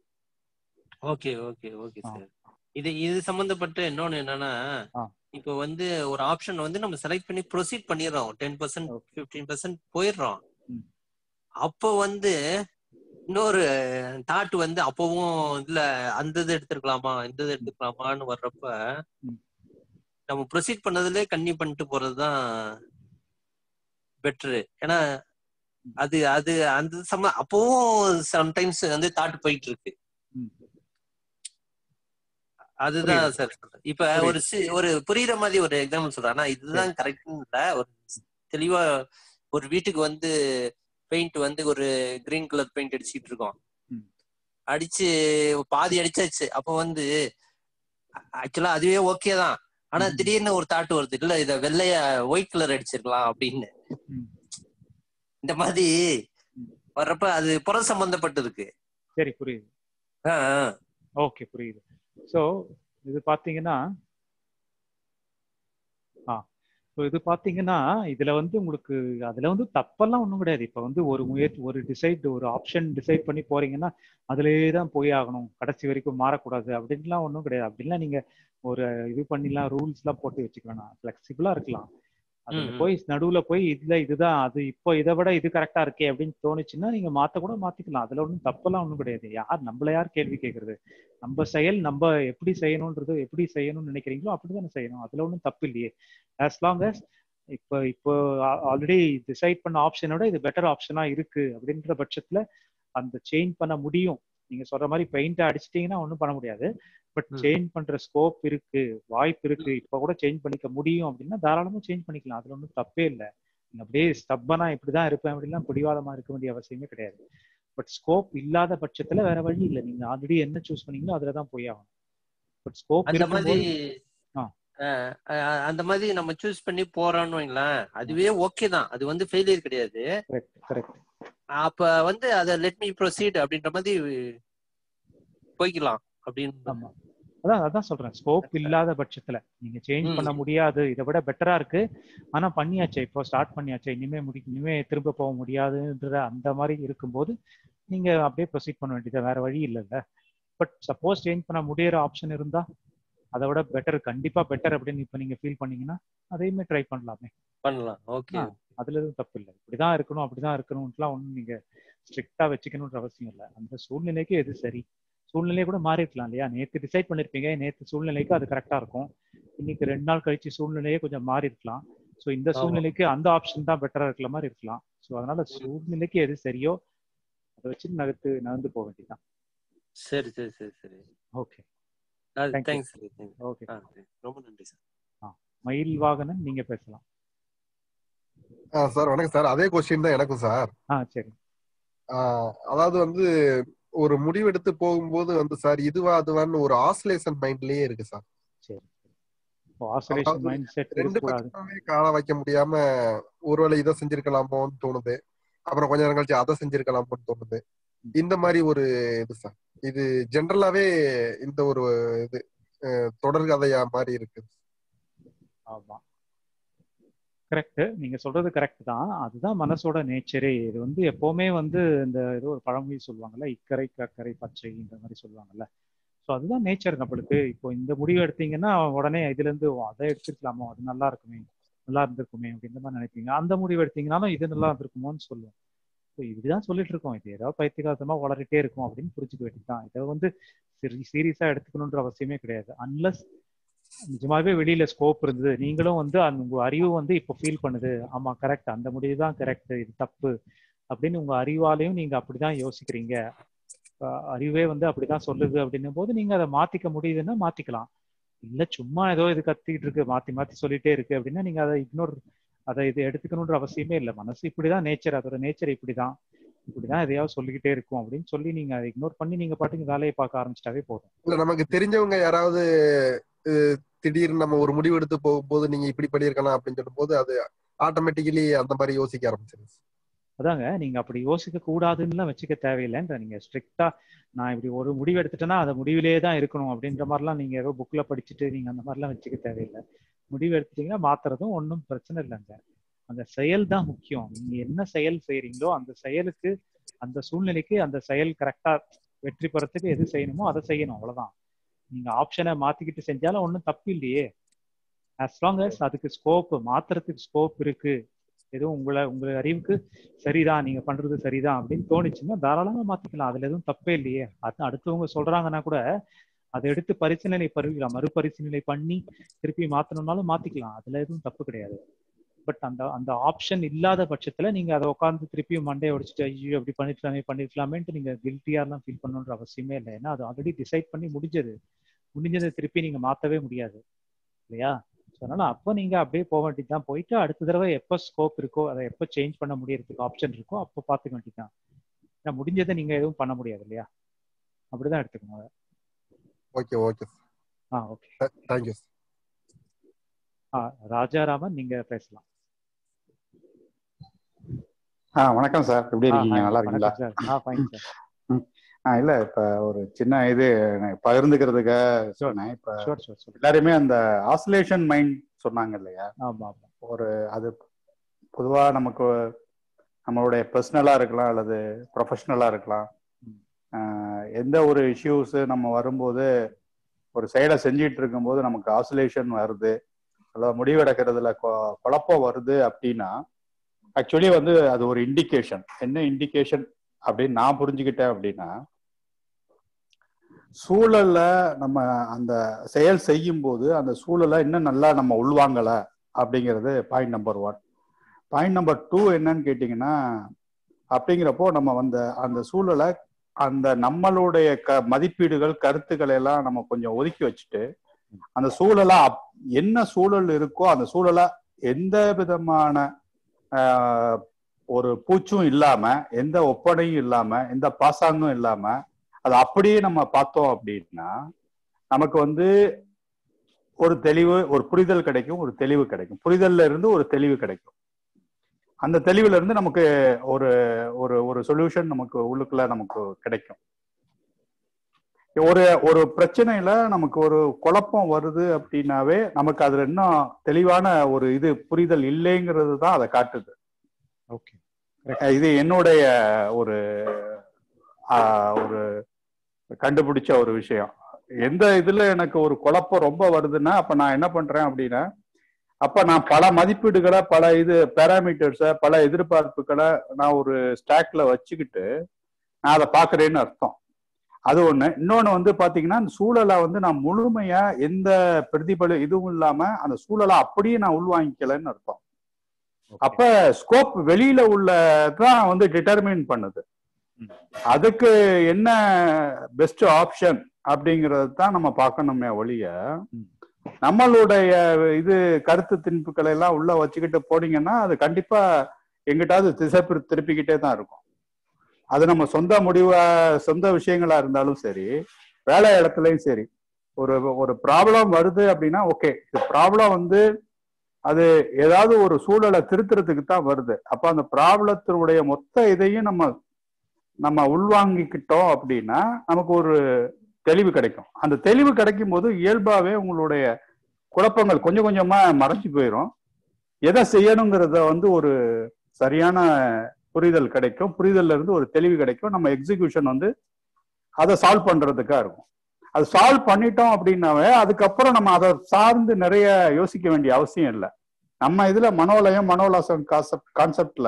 ஓகே ஓகே ஓகே சார் இது இது சம்பந்தப்பட்ட இன்னொன்னு என்னன்னா இப்போ வந்து ஒரு ஆப்ஷன் வந்து நம்ம செலக்ட் பண்ணி ப்ரொசீட் பண்ணிடுறோம் டென் பர்சன்ட் ஃபிஃப்டீன் பர்சன்ட் போயிடுறோம் அப்போ வந்து இன்னொரு தாட் வந்து அப்பவும் இல்ல அந்த இது எடுத்துருக்கலாமா இந்த இது எடுத்துக்கலாமான்னு வர்றப்ப ம். நம்ம ப்ரொசீட் பண்ணதுலே கண்ணி பண்ணிட்டு போறதுதான் பெட்ரு ஏன்னா அது அது அந்த சம அப்பவும் சம்டைம்ஸ் வந்து தாட் போயிட்டு இருக்கு ம். அதுதான் புரியுது. சார் சொல்றேன். இப்ப புரியுது. ஒரு சி- ஒரு புரியுற மாதிரி ஒரு எக்ஸாம்பிள் சொல்றேன் ஆனா இதுதான் கரெக்ட்னு இல்ல ஒரு தெளிவா ஒரு வீட்டுக்கு வந்து பெயிண்ட் வந்து ஒரு கிரீன் கலர் பெயிண்ட் அடிச்சிட்டு இருக்கோம் ம். அடிச்சு பாதி அடிச்சாச்சு அப்ப வந்து ஆக்சுவலா அதுவே ஓகே தான் ஆனா ம். திடீர்னு ஒரு தாட் வருது இல்ல இத வெள்ளைய ஒயிட் கலர் அடிச்சிருக்கலாம் அப்படின்னு ம். இந்த மாதிரி ம். வர்றப்ப அது புற சம்பந்தப்பட்டிருக்கு சரி புரியுது ஆ, ஆ. ஓகே புரியுது ஸோ இது பார்த்தீங்கன்னா ஆ ஸோ இது பார்த்தீங்கன்னா இதுல வந்து உங்களுக்கு அதுல வந்து தப்பெல்லாம் ஒன்றும் கிடையாது இப்போ வந்து ஒரு முயற்சி ஒரு டிசைட் ஒரு ஆப்ஷன் டிசைட் பண்ணி போறீங்கன்னா அதுலேயே தான் போய் ஆகணும் கடைசி வரைக்கும் மாறக்கூடாது அப்படின்லாம் ஒன்றும் கிடையாது அப்படின்லாம் நீங்க ஒரு இது பண்ணிலாம் ரூல்ஸ்லாம் போட்டு வச்சுக்க வேணாம் ஃப்ளெக்சிபிளா இருக்கலாம் அதுல ம், ம். போய் நடுவுல போய் இதுல இதுதான் அது இப்போ இதை விட இது கரெக்டா இருக்கே அப்படின்னு தோணுச்சுன்னா நீங்க மாத்த கூட மாத்திக்கலாம் அதுல ஒன்றும் தப்பெல்லாம் ஒன்றும் கிடையாது யார் நம்மள யார் கேள்வி கேட்கறது நம்ம செயல் நம்ம எப்படி செய்யணும்ன்றது எப்படி செய்யணும்னு நினைக்கிறீங்களோ அப்படிதானே செய்யணும் அதுல ஒன்றும் தப்பு இல்லையே as long as இப்போ இப்போ ஆல்ரெடி டிசைட் பண்ண ஆப்ஷனோட இது பெட்டர் ஆப்ஷனா இருக்கு அப்படின்ற பட்சத்துல அந்த சேஞ்ச் பண்ண முடியும் நீங்க சொல்ற மாதிரி பெயிண்ட் அடிச்சிட்டீங்கன்னா ஒன்றும் பண்ண முடியாது பட் ம். சேஞ்ச் பண்ற ஸ்கோப் இருக்கு வாய்ப்பு இருக்கு இப்ப கூட சேஞ்ச் பண்ணிக்க முடியும் அப்படின்னா தாராளமா சேஞ்ச் பண்ணிக்கலாம் அதுல ஒன்றும் தப்பே இல்லை நீங்க அப்படியே ஸ்டப்பனா இப்படிதான் இருப்பேன் அப்படின்னா பிடிவாதமா இருக்க வேண்டிய அவசியமே கிடையாது பட் ஸ்கோப் இல்லாத பட்சத்துல வேற வழி இல்லை நீங்க ஆல்ரெடி என்ன சூஸ் பண்ணீங்களோ அதுல தான் போய் ஆகணும் பட் ஸ்கோப் அந்த மாதிரி ஆ. அஹ், அஹ், அந்த மாதிரி நம்ம சூஸ் பண்ணி போறோம்னு வைங்களேன் அதுவே ஓகே தான் அது வந்து ஃபெயிலியர் கிடையாது கரெக்ட் கரெக்ட் அப்ப வந்து அத லெட் மீ ப்ரொசீட் அப்படின்ற மாதிரி போய்க்கலாம் அப்படின்னு ஆமா அதான் அதான் சொல்றேன் ஸ்கோப் இல்லாத பட்சத்துல நீங்க சேஞ்ச் ம். பண்ண முடியாது இதை விட பெட்டரா இருக்கு ஆனா பண்ணியாச்சே இப்போ ஸ்டார்ட் பண்ணியாச்சே இனிமே முடி இனிமே திரும்ப போக முடியாதுன்ற அந்த மாதிரி இருக்கும்போது நீங்க அப்படியே ப்ரொசீட் பண்ண வேண்டியது வேற வழி இல்லைல்ல பட் சப்போஸ் சேஞ்ச் பண்ண முடியற ஆப்ஷன் இருந்தா அதை விட பெட்டர் கண்டிப்பா பெட்டர் அப்படின்னு இப்ப நீங்க ஃபீல் பண்ணீங்கன்னா அதையுமே ட்ரை பண்ணலாமே பண்ணலாம் ஓகே ஆ. அதுல எதுவும் தப்பு இல்லை இப்படிதான் இருக்கணும் அப்படிதான் இருக்கணும்ட்டுலாம் ஒன்றும் நீங்க ஸ்ட்ரிக்டா வச்சுக்கணுன்ற அவசியம் இல்லை அந்த சூழ்நிலைக்கு எது சரி சூழ்நிலையை கூட மாறி இருக்கலாம் இல்லையா நேத்து டிசைட் பண்ணிருப்பீங்க நேத்து சூழ்நிலைக்கு அது கரெக்டா இருக்கும் இன்னைக்கு ரெண்டு நாள் கழிச்சு சூழ்நிலையே கொஞ்சம் மாறி இருக்கலாம் ஸோ இந்த ஆமா. சூழ்நிலைக்கு அந்த ஆப்ஷன் தான் பெட்டரா இருக்கிற மாதிரி இருக்கலாம் ஸோ அதனால சூழ்நிலைக்கு எது சரியோ அதை வச்சு நகர்த்து நகர்ந்து போக வேண்டியதுதான் சரி சரி சரி சரி okay Thank you. Thanks sir thanks okay ரொம்ப நன்றி சார் மயில் வாகனன் நீங்க பேசலாம் சார் வணக்கம் சார் அதே கொஸ்டின் தான் எனக்கும் சார் ஆ சரி ஆஹ் அதாவது வந்து ஒரு முடிவெடுத்து போகும்போது வந்து சார் இதுவா அதுவான்னு ஒரு ஆசிலேஷன் மைண்ட்லயே இருக்கு சார் சரி இப்போ ஆசோலேஷன் அதாவது மைண்ட் செட் ரெண்டு இருக்கக்கூடாது பக்கமே கால வைக்க முடியாம ஒருவேளை இதை செஞ்சிருக்கலாமோன்னு தோணுது அப்புறம் கொஞ்ச நேரம் கழிச்சு அதை செஞ்சிருக்கலாமோன்னு தோணுது இந்த மாதிரி ஒரு இது சார் இது ஜென்ரலாவே இந்த ஒரு இது அஹ், தொடர்கதையா மாதிரி இருக்கு ஆமா கரெக்ட் நீங்க சொல்றது கரெக்ட் தான் அதுதான் மனசோட நேச்சரே இது வந்து எப்பவுமே வந்து இந்த ஏதோ ஒரு பழமொழி சொல்லுவாங்கல்ல இக்கரை கக்கரை பச்சை இந்த மாதிரி சொல்லுவாங்கல்ல ஸோ அதுதான் நேச்சர் நம்மளுக்கு இப்போ இந்த முடிவு எடுத்தீங்கன்னா உடனே இதுல இருந்து "ஓ, அதை எடுத்துக்கலாமோ அது நல்லா இருக்குமே நல்லா இருந்திருக்குமே அப்படின்ற மாதிரி நினைப்பீங்க அந்த முடிவு எடுத்தீங்கன்னாலும் இது நல்லா இருந்திருக்குமோன்னு சொல்லுவோம் ஸோ இப்படிதான் சொல்லிட்டு இருக்கோம் இது ஏதாவது பைத்தியகாரத்தமா வளரிட்டே இருக்கும் அப்படின்னு புரிஞ்சுக்க வேண்டியதுதான் இதை வந்து சீரியஸா எடுத்துக்கணுன்ற அவசியமே கிடையாது அன்லஸ் நிஜமாவே வெளியில ஸ்கோப் இருந்தது நீங்களும் வந்து அந்த உங்க அறிவு வந்து இப்போ ஃபீல் பண்ணுது ஆமா கரெக்ட் அந்த முடிவு தான் கரெக்ட் இது தப்பு அப்படின்னு உங்க அறிவாலையும் நீங்க அப்படிதான் யோசிக்கிறீங்க அஹ் அறிவே வந்து அப்படிதான் சொல்லுது அப்படின்னும் போது நீங்க அதை மாத்திக்க முடியுதுன்னா மாத்திக்கலாம் இல்ல சும்மா ஏதோ இது கத்திக்கிட்டு இருக்கு மாத்தி மாத்தி சொல்லிட்டே இருக்கு அப்படின்னா நீங்க அதை இக்னோர் அதை இது எடுத்துக்கணுன்ற அவசியமே இல்லை மனசு இப்படிதான் நேச்சர் அதோட நேச்சர் இப்படிதான் இப்படிதான் எதையாவது சொல்லிக்கிட்டே இருக்கும் அப்படின்னு சொல்லி நீங்க அதை இக்னோர் பண்ணி நீங்க பாட்டுக்கு வேலையை பார்க்க ஆரம்பிச்சிட்டாவே போதும் இல்ல நமக்கு தெரிஞ்சவங்க யாராவது அஹ், திடீர்னு நம்ம ஒரு முடிவு எடுத்து போகும்போது நீங்க இப்படி பண்ணிருக்கலாம் அப்படின்னு சொல்லும்போது அது ஆட்டோமேட்டிக்கலி அந்த மாதிரி யோசிக்க ஆரம்பிச்சிருச்சு அதாங்க நீங்க அப்படி யோசிக்க கூடாதுன்னுலாம் வச்சுக்க தேவையில்லைன்ற நீங்க ஸ்ட்ரிக்டா நான் இப்படி ஒரு முடிவு எடுத்துட்டேன்னா அந்த முடிவிலே தான் இருக்கணும் அப்படின்ற மாதிரிலாம் நீங்க ஏதோ புக்ல படிச்சுட்டு நீங்க அந்த மாதிரிலாம் வச்சுக்க தேவையில்லை முடிவு எடுத்துட்டீங்கன்னா மாத்துறதும் ஒன்றும் பிரச்சனை இல்லைங்க அந்த செயல் தான் முக்கியம் நீங்க என்ன செயல் செய்றீங்களோ அந்த செயலுக்கு அந்த சூழ்நிலைக்கு அந்த செயல் கரெக்டா வெற்றி பெறத்துக்கு எது செய்யணுமோ அதை செய்யணும் அவ்வளவுதான் நீங்க ஆப்ஷனை மாத்திக்கிட்டு செஞ்சாலும் ஒன்றும் தப்பு இல்லையே as long as அதுக்கு ஸ்கோப் மாத்துறதுக்கு ஸ்கோப் இருக்கு எதுவும் உங்களை உங்க அறிவுக்கு சரிதான் நீங்க பண்றது சரிதான் அப்படின்னு தோணுச்சுன்னா தாராளமா மாத்திக்கலாம் அதுல எதுவும் தப்பே இல்லையே அது அடுத்தவங்க சொல்றாங்கன்னா கூட அதை எடுத்து பரிசீலனை பண்ணிக்கலாம் மறுபரிசீலனை பண்ணி திருப்பி மாத்தணும்னாலும் மாத்திக்கலாம் அதுல எதுவும் தப்பு கிடையாது பட் அந்த அந்த ஆப்ஷன் இல்லாத பட்சத்துல நீங்க அதை உட்காந்து திருப்பியும் மண்டையை உடைச்சிட்டு ஐயோ அப்படி பண்ணிருக்கலாமே பண்ணிருக்கலாமேன்ட்டு நீங்க கில்ட்டியாலாம் ஃபீல் பண்ணணுன்ற அவசியமே இல்லை ஏன்னா அது ஆல்ரெடி டிசைட் பண்ணி முடிஞ்சது முடிஞ்சதை திருப்பி நீங்க மாத்தவே முடியாது இல்லையா அதனால அப்போ நீங்க அப்படியே போக வேண்டியதுதான் போயிட்டு அடுத்த தடவை எப்போ ஸ்கோப் இருக்கோ அதை எப்போ சேஞ்ச் பண்ண முடியறதுக்கு ஆப்ஷன் இருக்கோ அப்போ பார்த்துக்க வேண்டியதுதான் ஏன்னா முடிஞ்சதை நீங்க எதுவும் பண்ண முடியாது இல்லையா அப்படிதான் எடுத்துக்கணும் அதை ஓகே ஓகே ஆ ஓகே தேங்க்யூ ஆ ராஜாராமன் நீங்க பேசலாம் ஆ வணக்கம் சார் எப்படி இருக்கீங்க நல்லா இருக்கீங்களா சார் ஆ ஃபைன் சார் ஆ இல்ல இப்ப ஒரு சின்ன இது நான் பகிர்ந்துக்கிறதுக்காக சொன்னேன் இப்ப ஷோர் ஷோர் ஷோர் எல்லாருமே அந்த ஆசிலேஷன் மைண்ட் சொன்னாங்க இல்லையா ஆமா ஆமா ஒரு அது பொதுவா நமக்கு நம்மளுடைய பர்சனலா இருக்கலாம் அல்லது ப்ரொஃபஷனலா இருக்கலாம் ஆஹ் எந்த ஒரு இஷ்யூஸ் நம்ம வரும்போது ஒரு செயலை செஞ்சிட்டு இருக்கும்போது நமக்கு ஆசிலேஷன் வருது அல்லது முடிவெடுக்கிறதுல கொ- குழப்பம் வருது அப்படின்னா ஆக்சுவலி வந்து அது ஒரு இண்டிகேஷன் என்ன இண்டிகேஷன் அப்படின்னு நான் புரிஞ்சுக்கிட்டேன் அப்படின்னா சூழல்ல நம்ம அந்த செயல் செய்யும் போது அந்த சூழலை இன்னும் நல்லா நம்ம உள்வாங்கல அப்படிங்கிறது point number one point number two என்னன்னு கேட்டிங்கன்னா அப்படிங்கிறப்போ நம்ம வந்த அந்த சூழலை அந்த நம்மளுடைய க மதிப்பீடுகள் கருத்துக்களை எல்லாம் நம்ம கொஞ்சம் ஒதுக்கி வச்சுட்டு அந்த சூழலை அப்- என்ன சூழல் இருக்கோ அந்த சூழலை எந்த விதமான ஆஹ், ஒரு பூச்சும் இல்லாம எந்த ஒப்பனையும் இல்லாம எந்த பாசாங்கும் இல்லாம அதை அப்படியே நம்ம பார்த்தோம் அப்படின்னா நமக்கு வந்து ஒரு தெளிவு ஒரு புரிதல் கிடைக்கும் ஒரு தெளிவு கிடைக்கும் புரிதல்ல இருந்து ஒரு தெளிவு கிடைக்கும் அந்த தெளிவுல இருந்து நமக்கு ஒரு ஒரு ஒரு சொல்யூஷன் நமக்கு உள்ளுக்குள்ள நமக்கு கிடைக்கும் ஒரு ஒரு பிரச்சனையில நமக்கு ஒரு குழப்பம் வருது அப்படின்னாவே நமக்கு அதுல இன்னும் தெளிவான ஒரு இது புரிதல் இல்லைங்கிறது தான் அதை காட்டுது ஓகே இது என்னுடைய ஒரு ஆஹ், ஒரு கண்டுபிடிச்ச ஒரு விஷயம் எந்த இதுல எனக்கு ஒரு குழப்பம் ரொம்ப வருதுன்னா அப்ப நான் என்ன பண்றேன் அப்படின்னா அப்ப நான் பல மதிப்பீடுகளை பல இது பேராமீட்டர்ஸ பல எதிர்பார்ப்புகளை நான் ஒரு ஸ்டாக்ல வச்சுக்கிட்டு நான் அதை பாக்குறேன்னு அர்த்தம் அது ஒண்ணு இன்னொன்னு வந்து பாத்தீங்கன்னா அந்த சூழலை வந்து நான் முழுமையா எந்த பிரதிபலி இதுவும் இல்லாம அந்த சூழலை அப்படியே நான் உள்வாங்கிக்கலன்னு அர்த்தம் அப்ப ஸ்கோப் வெளியில உள்ளதான் வந்து டிட்டர்மின் பண்ணுது அதுக்கு என்ன பெஸ்ட் ஆப்ஷன் அப்படிங்கறது தான் நம்ம பார்க்கணுமே ஒழிய நம்மளுடைய இது கருத்து திணிப்புகளை எல்லாம் உள்ள வச்சுக்கிட்டு போனீங்கன்னா அது கண்டிப்பா எங்கிட்டாவது திசை பிரி- திருப்பிக்கிட்டே தான் இருக்கும் அது நம்ம சொந்த முடிவா சொந்த விஷயங்களா இருந்தாலும் சரி வேலை இடத்துலயும் சரி ஒரு ஒரு ப்ராப்ளம் வருது அப்படின்னா ஓகே இந்த ப்ராப்ளம் வந்து அது ஏதாவது ஒரு சூழலை திருத்துறதுக்கு தான் வருது அப்ப அந்த ப்ராப்ளத்தினுடைய மொத்த இதையும் நம்ம நம்ம உள்வாங்கிக்கிட்டோம் அப்படின்னா நமக்கு ஒரு தெளிவு கிடைக்கும் அந்த தெளிவு கிடைக்கும் போது இயல்பாவே உங்களுடைய குழப்பங்கள் கொஞ்சம் கொஞ்சமா மறைஞ்சு போயிடும் எதை செய்யணுங்கிறத வந்து ஒரு சரியான புரிதல் கிடைக்கும் புரிதல்ல இருந்து ஒரு தெளிவு கிடைக்கும் நம்ம எக்ஸிகியூஷன் வந்து அதை சால்வ் பண்றதுக்கா இருக்கும் அது சால்வ் பண்ணிட்டோம் அப்படின்னாவே அதுக்கப்புறம் நம்ம அதை சார்ந்து நிறைய யோசிக்க வேண்டிய அவசியம் இல்லை நம்ம இதுல மனோலயம் மனோலாசம் கான்செப்ட் கான்செப்ட்ல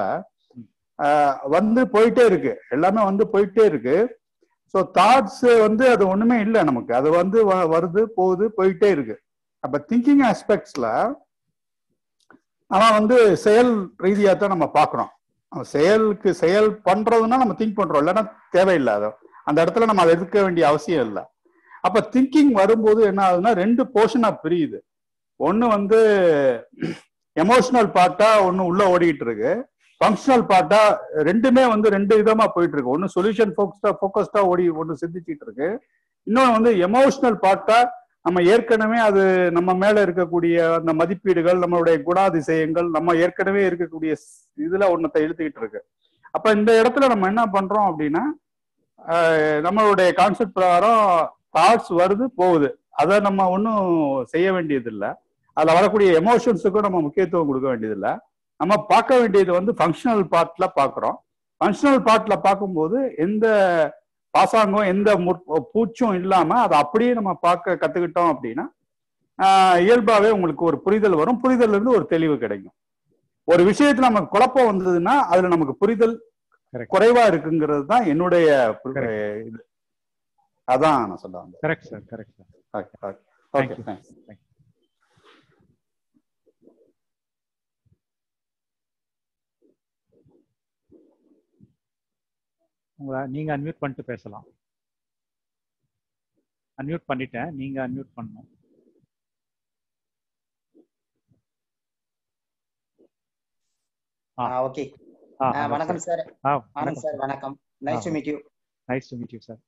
வந்து போயிட்டே இருக்கு எல்லாமே வந்து போயிட்டே இருக்கு ஸோ தாட்ஸ் வந்து அது ஒண்ணுமே இல்லை நமக்கு அது வந்து வ- வருது போகுது போயிட்டே இருக்கு அப்ப திங்கிங் ஆஸ்பெக்ட்ஸ்ல ஆனா வந்து செயல் ரீதியா தான் நம்ம பாக்குறோம் அந்த செயலுக்கு செயல் பண்றதுன்னா நம்ம திங்க் பண்றோம் இல்லைன்னா தேவையில்லை அது அந்த இடத்துல நம்ம அதை எதிர்க்க வேண்டிய அவசியம் இல்லை அப்ப திங்கிங் வரும்போது என்ன ஆகுதுன்னா ரெண்டு போர்ஷனா பிரியுது ஒண்ணு வந்து எமோஷனல் பார்ட்டா ஒண்ணு உள்ள ஓடிட்டு இருக்கு ஃபங்க்ஷனல் பார்ட்டா ரெண்டுமே வந்து ரெண்டு விதமா போயிட்டு இருக்கு ஒன்னு சொல்யூஷன் ஃபோக்கஸ்டா ஃபோக்கஸ்டா ஓடி ஒன்று சிந்திச்சிட்டு இருக்கு இன்னொன்னு வந்து எமோஷனல் பார்ட்டா நம்ம ஏற்கனவே அது நம்ம மேல இருக்கக்கூடிய அந்த மதிப்பீடுகள் நம்மளுடைய குணாதிசயங்கள் நம்ம ஏற்கனவே இருக்கக்கூடிய ஸ்- இதுல ஒன்னத்தை இழுத்துக்கிட்டு இருக்கு அப்ப இந்த இடத்துல நம்ம என்ன பண்றோம் அப்படின்னா ஆஹ் நம்மளுடைய கான்செப்ட் பிரகாரம் தாட்ஸ் வருது போகுது அதை நம்ம ஒன்றும் செய்ய வேண்டியது இல்லை அதுல வரக்கூடிய எமோஷன்ஸுக்கும் நம்ம முக்கியத்துவம் கொடுக்க வேண்டியது இல்லை நம்ம பார்க்க வேண்டியது வந்து ஃபங்க்ஷனல் பார்ட்ல பார்க்குறோம் ஃபங்க்ஷனல் பார்ட்ல பார்க்கும்போது எந்த பாசாங்கம் எந்த முற்- பூச்சும் இல்லாம அதை அப்படியே நம்ம பார்க்க கத்துக்கிட்டோம் அப்படின்னா ஆஹ் இயல்பாவே உங்களுக்கு ஒரு புரிதல் வரும் புரிதல்ல இருந்து ஒரு தெளிவு கிடைக்கும் ஒரு விஷயத்துல நமக்கு குழப்பம் வந்ததுன்னா அதுல நமக்கு புரிதல் Correct. குறைவா இருக்குங்கிறது தான் என்னுடைய பு- Correct. இது அதான் நான் சொல்ல வந்தேன் correct sir correct sir okay okay Thank okay you. Thanks Thank you. உங்களை நீங்க அன்மியூட் பண்ணிட்டு பேசலாம் அன்மியூட் பண்ணிட்டேன் நீங்க அன்மியூட் பண்ணணும் ஆ. ஓகே ஆ வணக்கம் சார் ஆ ஆனந்த் சார் வணக்கம் nice to meet you nice to meet you sir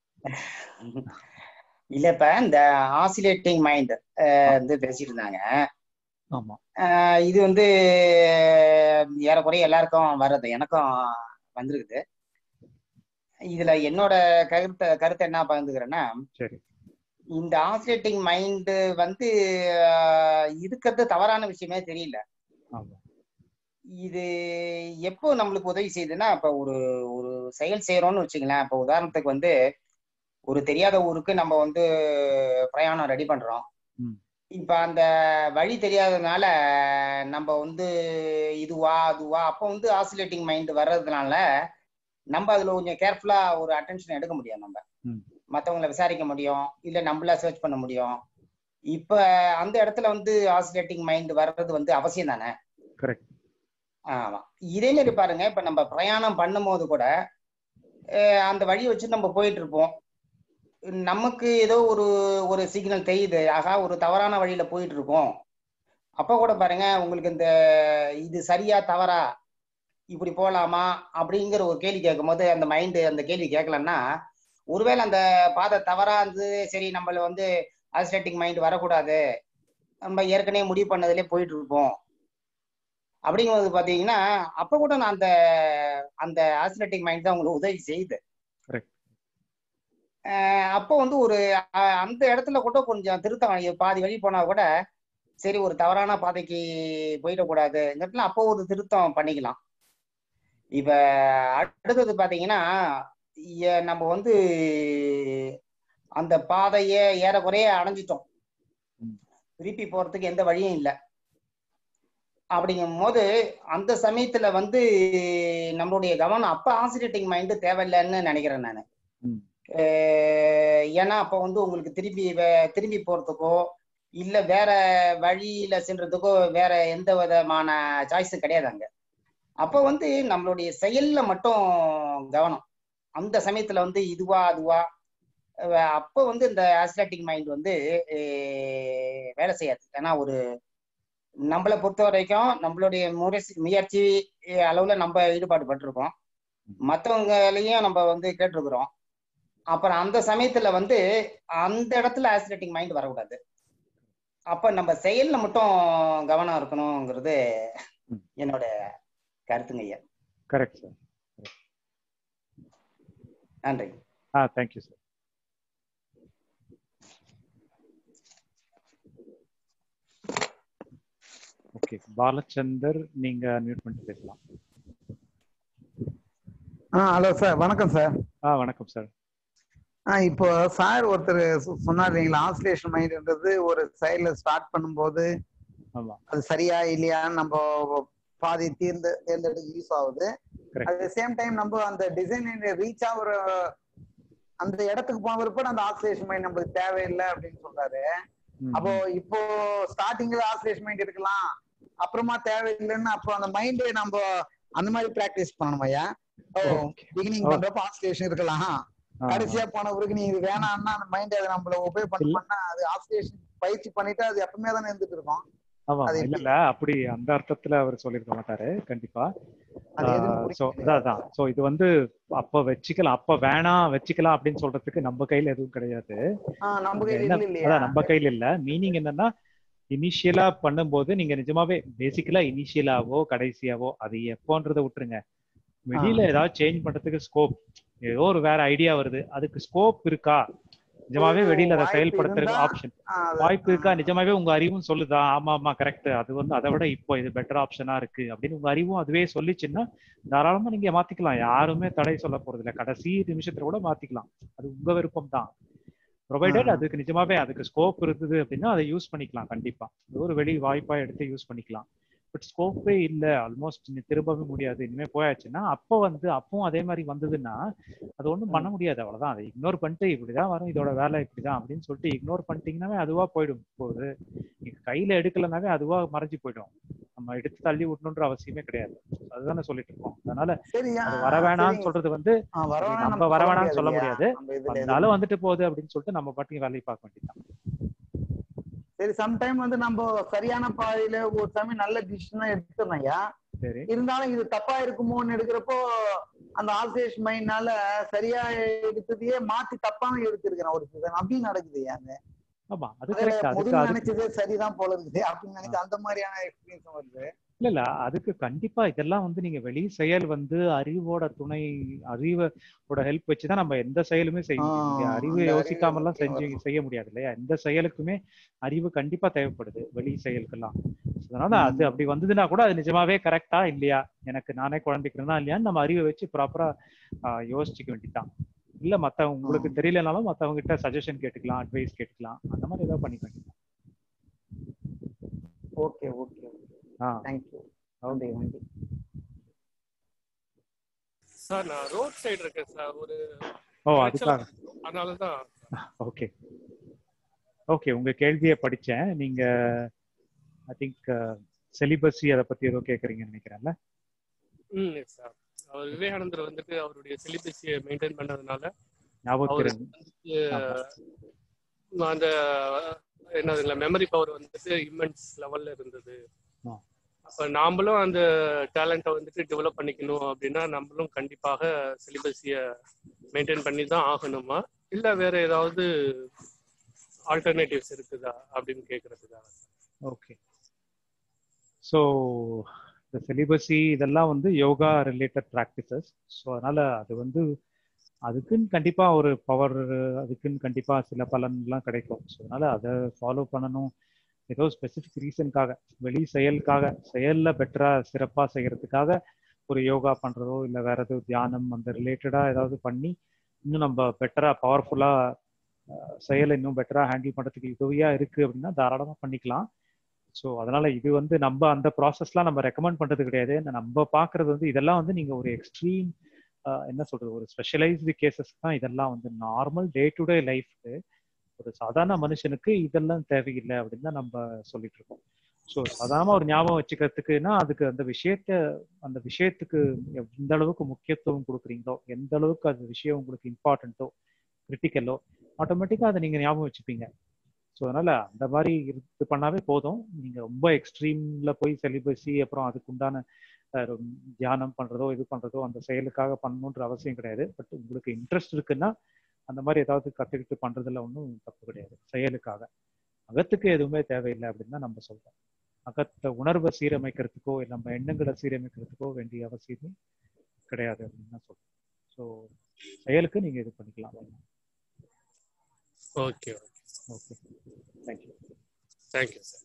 இல்ல இப்ப இந்த ஆசிலேட்டிங் மைண்ட் வந்து பேசிட்டு இருந்தாங்க ஆமா அஹ் இது வந்து ஏறக்குறைய எல்லாருக்கும் வர்றது எனக்கும் வந்திருக்குது இதுல என்னோட கருத்தை கருத்தை என்ன பகிர்ந்துக்கிறேன்னா சரி இந்த ஆசிலேட்டிங் மைண்டு வந்து அஹ், இருக்கிறது தவறான விஷயமே தெரியல ஆமா இது எப்போ நம்மளுக்கு உதவி செய்யுதுன்னா இப்ப ஒரு ஒரு செயல் செய்யறோம்னு வச்சுங்களேன் இப்ப உதாரணத்துக்கு வந்து ஒரு தெரியாத ஊருக்கு நம்ம வந்து பிரயாணம் ரெடி பண்றோம் ம். இப்ப அந்த வழி தெரியாததுனால நம்ம வந்து இதுவா அதுவா அப்போ வந்து ஆசிலேட்டிங் மைண்ட் வர்றதுனால நம்ம அதுல கொஞ்சம் கேர்ஃபுல்லா ஒரு அட்டென்ஷன் எடுக்க முடியும் நம்ம ம். மத்தவங்கள விசாரிக்க முடியும் இல்ல நம்மள சர்ச் பண்ண முடியும் இப்ப அந்த இடத்துல வந்து ஆசிலேட்டிங் மைண்ட் வர்றது வந்து அவசியம் தானே கரெக்ட் ஆமா இதே மாதிரி பாருங்க இப்ப நம்ம பிரயாணம் பண்ணும்போது கூட அஹ் அந்த வழியை வச்சு நம்ம போயிட்டு இருப்போம் நமக்கு ஏதோ ஒரு ஒரு சிக்னல் தெரியுது ஆகா ஒரு தவறான வழியில போயிட்டு இருக்கோம் அப்ப கூட பாருங்க உங்களுக்கு இந்த இது சரியா தவறா இப்படி போலாமா அப்படிங்கிற ஒரு கேள்வி கேட்கும்போது அந்த மைண்டு அந்த கேள்வி கேட்கலன்னா ஒருவேளை அந்த பாதை தவறா இருந்து சரி நம்மள வந்து அசிலேட்டிங் மைண்ட் வரக்கூடாது நம்ம ஏற்கனவே முடிவு பண்ணதுலயே போயிட்டு இருப்போம் அப்படிங்கும்போது பாத்தீங்கன்னா அப்ப கூட நான் அந்த அந்த ஆசிலேட்டிங் மைண்ட் தான் உங்களுக்கு உதவி செய்யுது Correct. அஹ் அப்போ வந்து ஒரு அஹ் அந்த இடத்துல கூட கொஞ்சம் திருத்தம் பாதி வழி போனா கூட சரி ஒரு தவறான பாதைக்கு போயிடக்கூடாதுங்கிறதுல அப்போ ஒரு திருத்தம் பண்ணிக்கலாம் இப்ப அடுத்தது பாத்தீங்கன்னா எ- நம்ம வந்து அந்த பாதையை ஏறக்குறைய அடைஞ்சிட்டோம் ம். திருப்பி போறதுக்கு எந்த வழியும் இல்லை அப்படிங்கும் போது அந்த சமயத்துல வந்து நம்மளுடைய கவனம் அப்ப ஆசிலேட்டிங் மைண்டு தேவையில்லைன்னு நினைக்கிறேன் நான் ம். ஏன்னா அப்ப வந்து உங்களுக்கு திரும்பி வே- திரும்பி போறதுக்கோ இல்ல வேற வழியில சென்றதுக்கோ வேற எந்த விதமான சாய்ஸும் கிடையாது அங்க அப்ப வந்து நம்மளுடைய செயல்ல மட்டும் கவனம் அந்த சமயத்துல வந்து இதுவா அதுவா அஹ் அப்ப வந்து இந்த ஆஸ்லாட்டிக் மைண்ட் வந்து அஹ் வேலை செய்யாது ஏன்னா ஒரு நம்மளை பொறுத்த வரைக்கும் நம்மளுடைய முயற்சி முயற்சி அஹ் அளவுல நம்ம ஈடுபாடு பட்டிருக்கோம் மற்றவங்களையும் நம்ம வந்து கேட்டிருக்கிறோம் அப்புறம் அந்த சமயத்துல வந்து அந்த இடத்துல ஆசிலேட்டிங் மைண்ட் வரக்கூடாது அப்ப நம்ம செயல்ல மட்டும் கவனம் இருக்கணுங்கிறது ம். என்னோட கருத்துங்க ஐயா கரெக்ட் சார் நன்றி ஆ தேங்க்யூ சார் ஓகே பாலச்சந்தர் நீங்க மியூட் பண்ணிட்டு பேசலாம் ஆ ஹலோ சார் வணக்கம் சார் ஆ வணக்கம் சார் ஆ இப்போ சார் ஒருத்தர் சொ- சொன்னார் இல்லைங்களா ஆசிலேஷன் மைண்ட்ன்றது ஒரு செயல ஸ்டார்ட் பண்ணும்போது ஆமா அது சரியா இல்லையான்னு நம்ம பாதி தீர்ந்து தேர்ந்தெடுக்க யூஸ் ஆகுது Correct. At the same time நம்ம அந்த டிசைன் ரீச் ஆகுற அந்த இடத்துக்கு போன பிற்பாடு அந்த ஆசிலேஷன் மைண்ட் நம்மளுக்கு தேவையில்லை அப்படின்னு சொல்றாரு ம், அப்போ ம். இப்போ ஸ்டார்டிங்ல ஆசிலேஷன் மைண்ட் இருக்கலாம் அப்புறமா தேவையில்லைன்னு அப்போ அந்த மைண்டே நம்ம அந்த மாதிரி பிராக்டிஸ் பண்ணணும் ஐயா Okay. Beginning Oh. பண்றப்ப ஆசிலேஷன் இருக்கலாம் ஆ, கடைசியா போன பிறகு நீ இது வேணாம்னா அந்த மைண்ட் அதை நம்மள ஒபே இல்ல. பண்ணா அது ஆசிலேஷன் பயிற்சி பண்ணிட்டு அது எப்பவுமே தானே இருந்துட்டு இருக்கும் ஆமா அது இல்ல எப்படி? இல்ல அப்படி அந்த அர்த்தத்துல அவர் சொல்லியிருக்க மாட்டாரு கண்டிப்பா அது எதுன்னு சோ புரியல. அதான் அதான் சோ இது வந்து அப்ப வச்சுக்கலாம் அப்ப வேணாம் வச்சுக்கலாம் அப்படின்னு சொல்றதுக்கு நம்ம கையில எதுவும் கிடையாது ஆ, நம்ம கையில என்ன இல்ல இல்லையா அதான் நம்ம கையில இல்ல மீனிங் என்னன்னா இனிஷியலா பண்ணும்போது நீங்க நிஜமாவே பேசிக்கலா இனிஷியலாவோ கடைசியாவோ அது எப்போன்றதை விட்டுருங்க வெளியில ஏதாவது சேஞ்ச் பண்றதுக்கு ஸ்கோப் ஏதோ ஒரு வேற ஐடியா வருது அதுக்கு ஸ்கோப் இருக்கா நிஜமாவே ஓ, வெளியில அதை வாய்ப்பு செயல்படுத்துறதுக்கு இருந்தா, ஆப்ஷன் ஆ, அது- வாய்ப்பு இருக்கா நிஜமாவே உங்க அறிவும் சொல்லுதா ஆமா ஆமா கரெக்ட் அது வந்து அதை விட இப்போ இது பெட்டர் ஆப்ஷனா இருக்கு அப்படின்னு உங்க அறிவும் அதுவே சொல்லிச்சுன்னா தாராளமா நீங்க மாத்திக்கலாம் யாருமே தடை சொல்ல போறது இல்ல கடைசி நிமிஷத்துல கூட மாத்திக்கலாம் அது உங்க விருப்பம் தான் ப்ரொவைடட் ஆ. அதுக்கு நிஜமாவே அதுக்கு ஸ்கோப் இருக்குது அப்படின்னா அதை யூஸ் பண்ணிக்கலாம் கண்டிப்பா அது ஒரு வெளி வாய்ப்பா எடுத்து யூஸ் பண்ணிக்கலாம் பட் ஸ்கோப்பே இல்லை ஆல்மோஸ்ட் திரும்பவே முடியாது இனிமே போயாச்சுன்னா அப்போ வந்து அப்பவும் அதே மாதிரி வந்ததுன்னா அது ஒன்றும் பண்ண முடியாது அவ்வளவுதான் அதை இக்னோர் பண்ணிட்டு இப்படிதான் வரும் இதோட வேலை இப்படிதான் அப்படின்னு சொல்லிட்டு இக்னோர் பண்ணிட்டீங்கன்னாவே அதுவா போயிடும் போகுது நீங்க கையில எடுக்கலனாவே அதுவா மறைஞ்சு போயிடும் நம்ம எடுத்து தள்ளி விடணுன்ற அவசியமே கிடையாது அதுதானே சொல்லிட்டு இருக்கோம் அதனால சரியா அது வர வேணாம்னு சொல்றது வந்து ஆ, வர அது வேணாம் நம்ம நம்ம வர சொல்ல வேணாம்னு சொல்ல முடியாது முடியாது நம்ம இதுல எதுவும் வந்தாலும் வந்துட்டு போகுது அப்படின்னு சொல்லிட்டு நம்ம பாட்டுக்கு வேலையை பார்க்க வேண்டியதுதான் சரி சம்டைம் வந்து நம்ம சரியான பாதையில ஒரு சமயம் நல்ல டிசிஷன் எடுத்துறோம் ஐயா சரி இருந்தாலும் இது தப்பா இருக்குமோன்னு எடுக்கிறப்போ அந்த ஆல்சேஷ் மைண்ட்னால சரியா எடுத்ததையே மாத்தி தப்பாவும் எடுத்திருக்கிறேன் ஒரு சில அப்படின்னு நடக்குது ஐயா அது ஆமா அது அதுல கரெக்ட் அதுக்கு முதல்ல அதுக்கு நினைச்சதே சரிதான் போல இருக்குது அப்படின்னு நினைச்சு அந்த மாதிரியான எக்ஸ்பீரியன்ஸ் வருது இல்ல இல்ல அதுக்கு கண்டிப்பா இதெல்லாம் வந்து நீங்க வெளி செயல் வந்து அறிவோட துணை அறிவோட ஹெல்ப் வச்சுதான் நம்ம எந்த செயலுமே செய்ய முடியும் நீங்க ஆஹ் அறிவு அந்த அறிவு யோசிக்காம எல்லாம் முக்கியம் செஞ்சு வருது செய்ய முடியாது இல்லையா எந்த செயலுக்குமே அறிவு கண்டிப்பா தேவைப்படுது வெளி செயலுக்கெல்லாம் அதனால அது ம். அப்படி வந்ததுன்னா கூட அது நிஜமாவே கரெக்டா இல்லையா எனக்கு நானே குழம்பிக்கிறேன்னா இல்லையான்னு நம்ம அறிவை வச்சு ப்ராப்பரா யோசிச்சுக்க வேண்டியதுதான் இல்ல மத்த உங்களுக்கு ம். தெரியலனாலும் மத்தவங்க கிட்ட சஜஷன் கேட்டுக்கலாம் அட்வைஸ் கேட்டுக்கலாம் அந்த மாதிரி ஏதாவது பண்ணிக்க வேண்டியதுதான் ஓகே ஓகே ஆ தேங்க்யூ நன்றி நன்றி சார் நான் ரோட் சைடு இருக்கேன் சார் ஒரு ஓ விளைச்சல் அதுக்காக அதனால தான் ஓகே ஓகே உங்க கேள்வியை படிச்சேன் நீங்க ஐ திங்க் செலிபஸி அதை பத்தி ஏதோ கேக்குறீங்கன்னு நினைக்கிறேன்ல ம் சார் அவர் விவேகானந்தர் வந்துட்டு அவருடைய செலிபஸியை மெயின்டைன் பண்ணதுனால ஞாபகத்தில் அவரு இருந்து- வந்துட்டு ஆமா அந்த என்னதுங்களா மெமரி பவர் வந்துட்டு இம்மென்ஸ் லெவல்ல இருந்தது ஆ. அப்ப நாமளும் அந்த டேலண்ட்டை வந்துட்டு டெவலப் பண்ணிக்கணும் அப்படின்னா நம்மளும் கண்டிப்பாக சிலிபஸிய மெயின்டைன் பண்ணி தான் ஆகணுமா இல்ல வேற ஏதாவது ஆல்டர்னேட்டிவ்ஸ் இருக்குதா அப்படின்னு கேக்குறதுக்கா ஓகே ஸோ இந்த செலிபஸி இதெல்லாம் வந்து யோகா ரிலேட்டட் ப்ராக்டிசஸ் ஸோ அதனால அது வந்து அதுக்குன்னு கண்டிப்பா ஒரு பவர் அதுக்குன்னு கண்டிப்பா சில பலன்லாம் கிடைக்கும் ஸோ அதனால அதை ஃபாலோ பண்ணணும் ஏதோ ஸ்பெசிஃபிக் ரீசனுக்காக வெளி செயலுக்காக செயல்ல பெட்டரா சிறப்பா செய்யறதுக்காக ஒரு யோகா பண்றதோ இல்லை வேற ஏதோ தியானம் அந்த ரிலேட்டடா ஏதாவது பண்ணி இன்னும் நம்ம பெட்டரா பவர்ஃபுல்லா செயலை இன்னும் பெட்டரா ஹேண்டில் பண்றதுக்கு உதவியா இருக்கு அப்படின்னா தாராளமா பண்ணிக்கலாம் ஸோ அதனால இது வந்து நம்ம அந்த ப்ராசஸ்லாம் நம்ம ரெக்கமெண்ட் பண்றது கிடையாது நம்ம பார்க்கறது வந்து இதெல்லாம் வந்து நீங்க ஒரு எக்ஸ்ட்ரீம் என்ன சொல்றது ஒரு ஸ்பெஷலைஸ்டு கேசஸ் தான் இதெல்லாம் வந்து நார்மல் டே டு டே லைஃப்க்கு ஒரு சாதாரண மனுஷனுக்கு இதெல்லாம் தேவையில்லை அப்படின்னு தான் நம்ம சொல்லிட்டு இருக்கோம் ஸோ சாதாரணமா ஒரு ஞாபகம் வச்சுக்கிறதுக்குன்னா அதுக்கு அந்த விஷயத்த அந்த விஷயத்துக்கு எந்த அளவுக்கு முக்கியத்துவம் கொடுக்குறீங்களோ எந்த அளவுக்கு அந்த விஷயம் உங்களுக்கு இம்பார்ட்டண்ட்டோ கிரிட்டிக்கலோ ஆட்டோமேட்டிக்காக அதை நீங்கள் ஞாபகம் வச்சுப்பீங்க ஸோ அதனால அந்த மாதிரி இது பண்ணாவே போதும் நீங்க ரொம்ப எக்ஸ்ட்ரீம்ல போய் செலிபஸி அப்புறம் அதுக்கு உண்டான தியானம் பண்றதோ இது பண்றதோ அந்த செயலுக்காக பண்ணணுன்ற அவசியம் கிடையாது பட் உங்களுக்கு இன்ட்ரெஸ்ட் இருக்குன்னா அந்த மாதிரி ஏதாவது கத்துக்கிட்டு பண்றதுல ஒன்றும் தப்பு கிடையாது செயலுக்காக அகத்துக்கு எதுவுமே தேவையில்லை அப்படின்னு தான் நம்ம சொல்றோம் அகத்த உணர்வை சீரமைக்கிறதுக்கோ இல்லை நம்ம எண்ணங்களை சீரமைக்கிறதுக்கோ வேண்டிய அவசியமே கிடையாது அப்படின்னு தான் சொல்றோம் ஸோ செயலுக்கு நீங்க இது பண்ணிக்கலாம் okay okay thank you thank you sir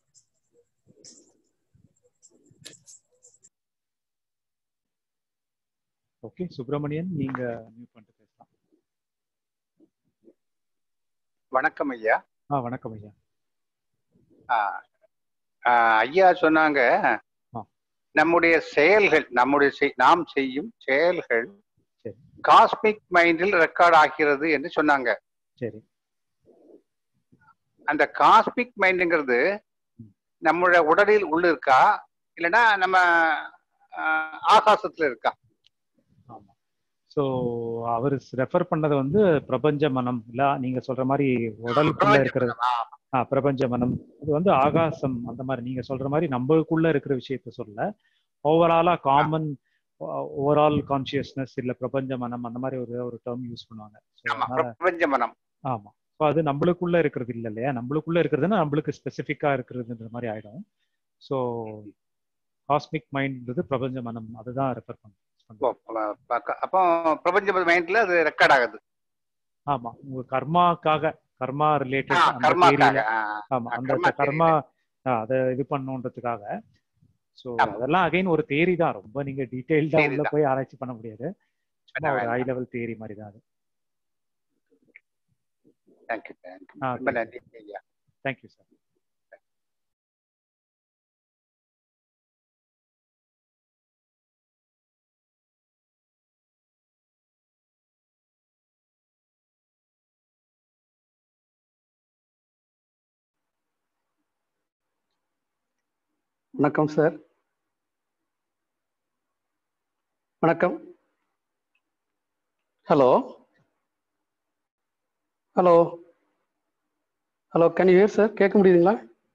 okay Subramanian நீங்க மியூட் பண்ணிட்டு பேசலாம் வணக்கம் ஐயா ஆ வணக்கம் ஐயா ஆ, ஆ, ஐயா சொன்னாங்க ஆ. நம்முடைய செயல்கள் நம்முடைய செய்- நாம் செய்யும் செயல்கள் சரி காஸ்மிக் மைண்டில் ரெக்கார்ட் ஆகிறது என்று சொன்னாங்க சரி அந்த காஸ்மிக் மைண்டுங்கிறது நம்முடைய உடலில் உள்ள இருக்கா இல்லைன்னா நம்ம ஆ, ஆகாசத்துல இருக்கா ஆமா ஸோ அவர் ரெஃபர் பண்ணது வந்து பிரபஞ்ச மனம் இல்ல நீங்க சொல்ற மாதிரி உடலுக்குள்ள இருக்கிறது ஆ பிரபஞ்ச மனம் இது வந்து ஆகாசம் அந்த மாதிரி நீங்க சொல்ற மாதிரி நம்மளுக்குள்ள இருக்கிற விஷயத்த சொல்ல ஓவராலா காமன் ஓவரால் கான்சியஸ்னஸ் இல்ல பிரபஞ்ச மனம் அந்த மாதிரி ஒரு ஒரு டேர்ம் யூஸ் பண்ணுவாங்க ஸோ ஆமா அதனால பிரபஞ்ச மனம் ஆமா ஸோ அது நம்மளுக்குள்ள இருக்கிறது இல்லை இல்லையா நம்மளுக்குள்ள இருக்கிறதுனா நம்மளுக்கு ஸ்பெசிஃபிக்கா இருக்கிறதுன்ற மாதிரி ஆயிடும் ஸோ காஸ்மிக் மைண்ட்ன்றது பிரபஞ்ச மனம் அதுதான் ரெஃபர் பண்ணும் ஓ, ப- ப- அப்போ பிரபஞ்ச மைண்ட்ல அது ரெக்கார்ட் ஆகுது ஆமா உங்க கர்மாக்காக கர்மா ஆ, ரிலேட்டட் அந்த கர்மாக்காக தேரியில ஆ, ஆமா ஆ, அந்த கர்மா கர்மா ஆ, அதை இது பண்ணணுன்றதுக்காக ஸோ ஆமா. அதெல்லாம் அகைன் ஒரு தேரி தான் ரொம்ப நீங்க டீடைல்டா Theory உள்ள தான். போய் ஆராய்ச்சி பண்ண முடியாது சும்மா ஒரு வேண்டாம். ஹை லெவல் தேரி மாதிரி தான் அது தேங்க்யூ தேங்க்யூ ஆ ரொம்ப நன்றி ஐயா தேங்க்யூ சார் வணக்கம் சார் வணக்கம் hello hello hello can you hear sir கேட்க முடியுதுங்களா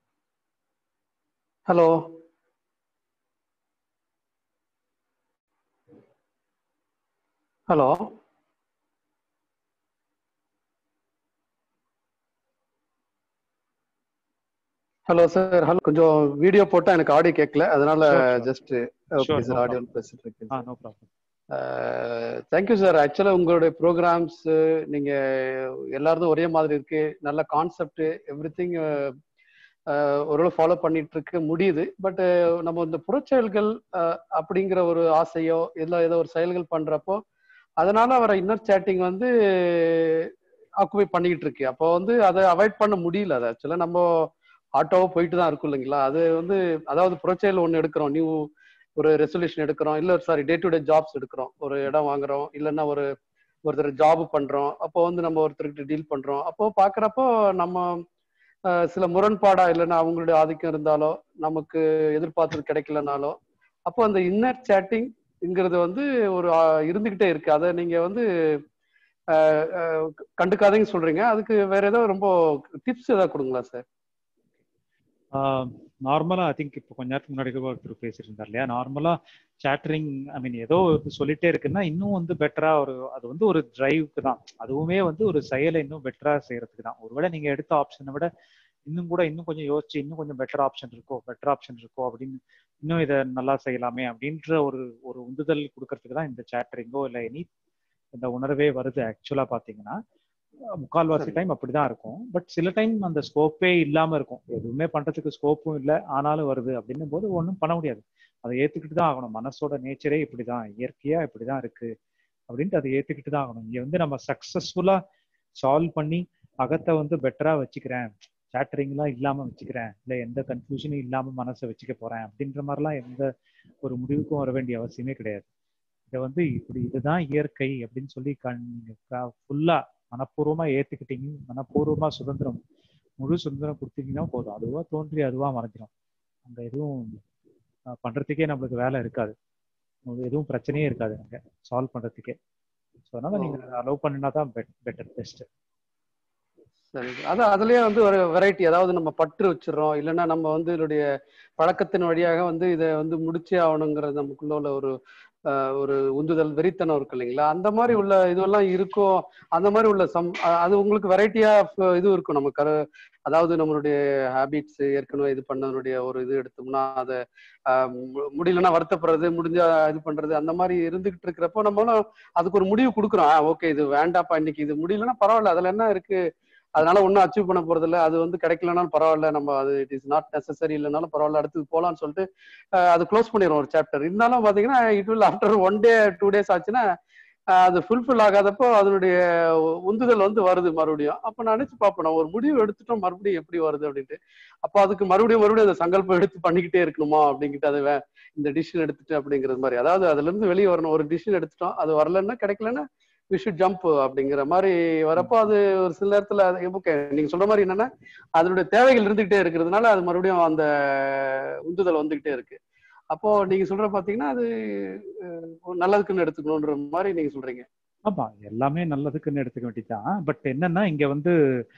hello hello hello sir hello கொஞ்சம் வீடியோ போட்டா எனக்கு ஆடியோ கேட்கல அதனால Sure, sure. Just okay Sure, sir no audio problem. பேசிட்டு இருக்கேன் ஆ நோ ப்ராப்ளம் தேங்க்யூ சார் ஆக்சுவலாக உங்களுடைய ப்ரோக்ராம்ஸ் நீங்க எல்லாரும் ஒரே மாதிரி இருக்கு நல்ல கான்செப்ட் எவ்ரி திங் ஓரளவு ஃபாலோ பண்ணிட்டு இருக்க முடியுது பட் நம்ம இந்த புறச்செயல்கள் அஹ், அப்படிங்கிற ஒரு ஆசையோ இல்லை ஏதோ ஒரு செயல்கள் பண்றப்போ அதனால வர இன்னர் சேட்டிங் வந்து ஆக்குபை பண்ணிக்கிட்டு இருக்கு அப்போ வந்து அதை அவாய்ட் பண்ண முடியல அதை ஆக்சுவலாக நம்ம ஆட்டோவோ போயிட்டு தான் இருக்கும் இல்லைங்களா அது வந்து அதாவது புறச்செயல் ஒன்று எடுக்கிறோம் நியூ ஒரு ரெசல்யூஷன் எடுக்கிறோம் இல்லை sorry day to day jobs எடுக்கிறோம் ஒரு இடம் வாங்குறோம் இல்லைன்னா ஒரு ஒருத்தர் ஜாப் பண்றோம் அப்போ வந்து நம்ம ஒருத்தர்கிட்ட டீல் பண்றோம் அப்போ பார்க்குறப்போ நம்ம அஹ், சில முரண்பாடா இல்லைன்னா அவங்களுடைய ஆதிக்கம் இருந்தாலோ நமக்கு எதிர்பார்த்தது கிடைக்கலனாலோ அப்போ அந்த இன்னர் சேட்டிங்ங்கிறது வந்து ஒரு அஹ், இருந்துகிட்டே இருக்கு அதை நீங்க வந்து அஹ், அஹ், கண்டுக்காதீங்கன்னு சொல்றீங்க அதுக்கு வேற ஏதோ ரொம்ப டிப்ஸ் ஏதாவது கொடுங்களா சார் நார்மலா ஐ திங்க் இப்போ கொஞ்ச நேரத்துக்கு முன்னாடி கூட ஒருத்தர் பேசிட்டு இருந்தார் இல்லையா நார்மலா சேட்டரிங் ஐ மீன் ஏதோ ஒரு சொல்லிட்டே இருக்குன்னா இன்னும் வந்து பெட்டரா ஒரு அது வந்து ஒரு டிரைவுக்கு தான் அதுவுமே வந்து ஒரு செயலை இன்னும் பெட்டரா செய்யறதுக்கு தான் ஒருவேளை நீங்க எடுத்த ஆப்ஷனை விட இன்னும் கூட இன்னும் கொஞ்சம் யோசிச்சு இன்னும் கொஞ்சம் பெட்டர் ஆப்ஷன் இருக்கோ பெட்டர் ஆப்ஷன் இருக்கோ அப்படின்னு இன்னும் இதை நல்லா செய்யலாமே அப்படின்ற ஒரு ஒரு உந்துதல் கொடுக்கறதுக்கு தான் இந்த சேட்டரிங்கோ இல்லை எனி இந்த உணர்வே வருது ஆக்சுவலா பாத்தீங்கன்னா முக்கால்வாசி டைம் அப்படிதான் இருக்கும் பட் சில டைம் அந்த ஸ்கோப்பே இல்லாம இருக்கும் எதுவுமே பண்றதுக்கு ஸ்கோப்பும் இல்லை ஆனாலும் வருது அப்படின்னும் போது ஒன்றும் பண்ண முடியாது அதை ஏத்துக்கிட்டு தான் ஆகணும் மனசோட நேச்சரே இப்படிதான் இயற்கையா இப்படிதான் இருக்கு அப்படின்ட்டு அதை ஏத்துக்கிட்டு தான் ஆகணும் இங்க வந்து நம்ம சக்சஸ்ஃபுல்லா சால்வ் பண்ணி அகத்தை வந்து பெட்டரா வச்சுக்கிறேன் சேட்டரிங்லாம் இல்லாம வச்சுக்கிறேன் இல்லை எந்த கன்ஃபியூஷனும் இல்லாம மனசை வச்சுக்க போறேன் அப்படின்ற மாதிரிலாம் எந்த ஒரு முடிவுக்கும் வர வேண்டிய அவசியமே கிடையாது இதை வந்து இப்படி இதுதான் இயற்கை அப்படின்னு சொல்லி கண் ஃபுல்லா மனப்பூர்வமா ஏத்துக்கிட்டீங்க மனப்பூர்வமா சுதந்திரம் முழு சுதந்திரம் கொடுத்தீங்கன்னா போதும் அதுவா தோன்றி அதுவா மறைஞ்சிடும் அங்க எதுவும் அஹ், பண்றதுக்கே நம்மளுக்கு வேலை இருக்காது உங்களுக்கு எதுவும் பிரச்சனையே இருக்காது அங்க சால்வ் பண்றதுக்கே ஸோ அதனால நீங்க அலோவ் பண்ணினா தான் பெட்டர் பெஸ்ட் சரி அதான் அதுலயே வந்து ஒரு வெரைட்டி அதாவது நம்ம பற்று வச்சிடறோம் இல்லைன்னா நம்ம வந்து இதனுடைய பழக்கத்தின் வழியாக வந்து இதை வந்து முடிச்சே ஆகணுங்கிறது நமக்குள்ள உள்ள ஒரு ஆஹ், ஒரு உந்துதல் வெறித்தனம் இருக்கு இல்லைங்களா அந்த மாதிரி உள்ள இதுவெல்லாம் இருக்கும் அந்த மாதிரி உள்ள சம் அ- அது உங்களுக்கு வெரைட்டியா இது இருக்கும் நம்ம கரு அதாவது நம்மளுடைய ஹேபிட்ஸ் ஏற்கனவே இது பண்ணதனுடைய ஒரு இது எடுத்தோம்னா அதை ஆஹ், மு- முடியலன்னா வருத்தப்படுறது முடிஞ்சா இது பண்றது அந்த மாதிரி இருந்துகிட்டு இருக்கிறப்போ நம்மளும் அதுக்கு ஒரு முடிவு கொடுக்குறோம் ஓகே இது வேண்டாப்பா இன்னைக்கு இது முடியலன்னா பரவாயில்ல அதுல என்ன இருக்கு அதனால ஒன்றும் அச்சீவ் பண்ண போறது இல்ல அது வந்து கிடைக்கலனாலும் பரவாயில்ல நம்ம அது இட் இஸ் நாட் நெசசரி இல்லைனாலும் பரவாயில்ல அடுத்தது போலாம்னு சொல்லிட்டு அஹ், அது க்ளோஸ் பண்ணிடுவோம் ஒரு சாப்டர் இருந்தாலும் பாத்தீங்கன்னா it will after one day two days ஆச்சுன்னா அஹ், அது ஃபுல்ஃபில் ஆகாதப்போ அதனுடைய உந்துதல் வந்து வருது மறுபடியும் அப்போ நான் நினைச்சு பார்ப்பேன் நம்ம ஒரு முடிவு எடுத்துட்டோம் மறுபடியும் எப்படி வருது அப்படின்ட்டு அப்போ அதுக்கு மறுபடியும் மறுபடியும் அந்த சங்கல்பம் எடுத்து பண்ணிக்கிட்டே இருக்கணுமா அப்படிங்கிட்டு அது வே- இந்த டிசிஷன் எடுத்துட்டு அப்படிங்கிறது மாதிரி அதாவது அதுல இருந்து வெளியே வரணும் ஒரு டிசிஷன் எடுத்துட்டோம் அது வரலன்னா கிடைக்கலன்னா வி ஷுட் ஜம்ப் அப்படிங்கிற மாதிரி வரப்போ அது ஒரு சில நேரத்துல ஓகே நீங்க சொல்ற மாதிரி என்னன்னா அதனுடைய தேவைகள் இருந்துகிட்டே இருக்கிறதுனால அது மறுபடியும் அந்த உந்துதல் வந்துகிட்டே இருக்கு அப்போ நீங்க சொல்ற பாத்தீங்கன்னா அது அஹ், ஒரு நல்லதுக்குன்னு எடுத்துக்கணுன்ற மாதிரி நீங்க சொல்றீங்க ஆமா எல்லாமே நல்லதுக்குன்னு எடுத்துக்க வேண்டியதுதான் பட் என்னன்னா இங்க வந்து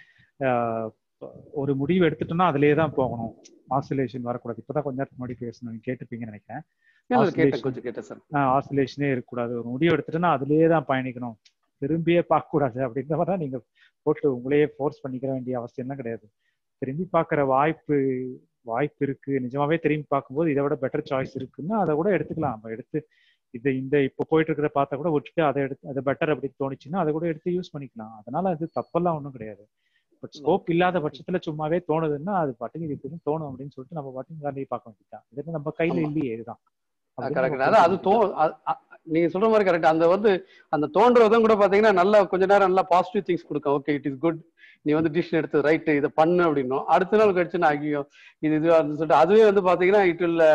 ஆஹ், ஒரு முடிவு எடுத்துட்டோம்னா அதுலயே தான் போகணும் ஆசிலேஷன் வரக்கூடாது இப்பதான் கொஞ்ச நேரத்துக்கு முன்னாடி பேசணும் நீங்க கேட்டிருப்பீங்கன்னு நினைக்கிறேன் இல்ல, இல்ல, கேட்டேன் Oscillation- கொஞ்சம் கேட்டேன் சார் ஆஹ் ஆசிலேஷனே இருக்கக்கூடாது ஒரு முடிவு எடுத்துட்டோம்னா அதுலயே தான் பயணிக்கணும் திரும்பியே பார்க்க கூடாது அப்படின்ற மாதிரி தான் நீங்க போட்டு உங்களையே ஃபோர்ஸ் பண்ணிக்கிற வேண்டிய அவசியம்லாம் கிடையாது திரும்பி பார்க்குற வாய்ப்பு வாய்ப்பு இருக்கு நிஜமாவே திரும்பி பார்க்கும்போது இதை விட பெட்டர் சாய்ஸ் இருக்குன்னா அதை கூட எடுத்துக்கலாம் நம்ம எடுத்து இது இந்த இப்போ போயிட்டு இருக்கிறத பார்த்தா கூட விட்டுட்டு அதை எடுத்து அதை பெட்டர் அப்படி தோணுச்சுன்னா அதை கூட எடுத்து யூஸ் பண்ணிக்கலாம் அதனால அது தப்பெல்லாம் ஒன்றும் கிடையாது பட் ஸ்கோப் இல்லாத பட்சத்துல சும்மாவே தோணுதுன்னா அது பாட்டுக்கு இதுக்கு தோணும் அப்படின்னு சொல்லிட்டு நம்ம பாட்டுக்கு வேலையை பார்க்க வேண்டியதுதான் இது நம்ம கையில ஆமா. இல்லையே இதுதான் அப்படின்னு கரெக்ட் நம்ம அதான் அது புரிஞ்சுக்க தோ அ- அ- நீங்க சொல்ற மாதிரி கரெக்ட் அந்த வந்து அந்த தோன்றதும் கூட பாத்தீங்கன்னா நல்லா கொஞ்ச நேரம் நல்லா பாசிட்டிவ் திங்ஸ் கொடுக்கும் ஓகே இட் இஸ் குட் நீ வந்து டிசிஷன் எடுத்து ரைட் இதை பண்ணு அப்படின்னும் அடுத்த நாள் கழிச்சு நான் ஐயோ இது இதுவா இருந்துன்னு சொல்லிட்டு அதுவே வந்து பாத்தீங்கன்னா இட் வில்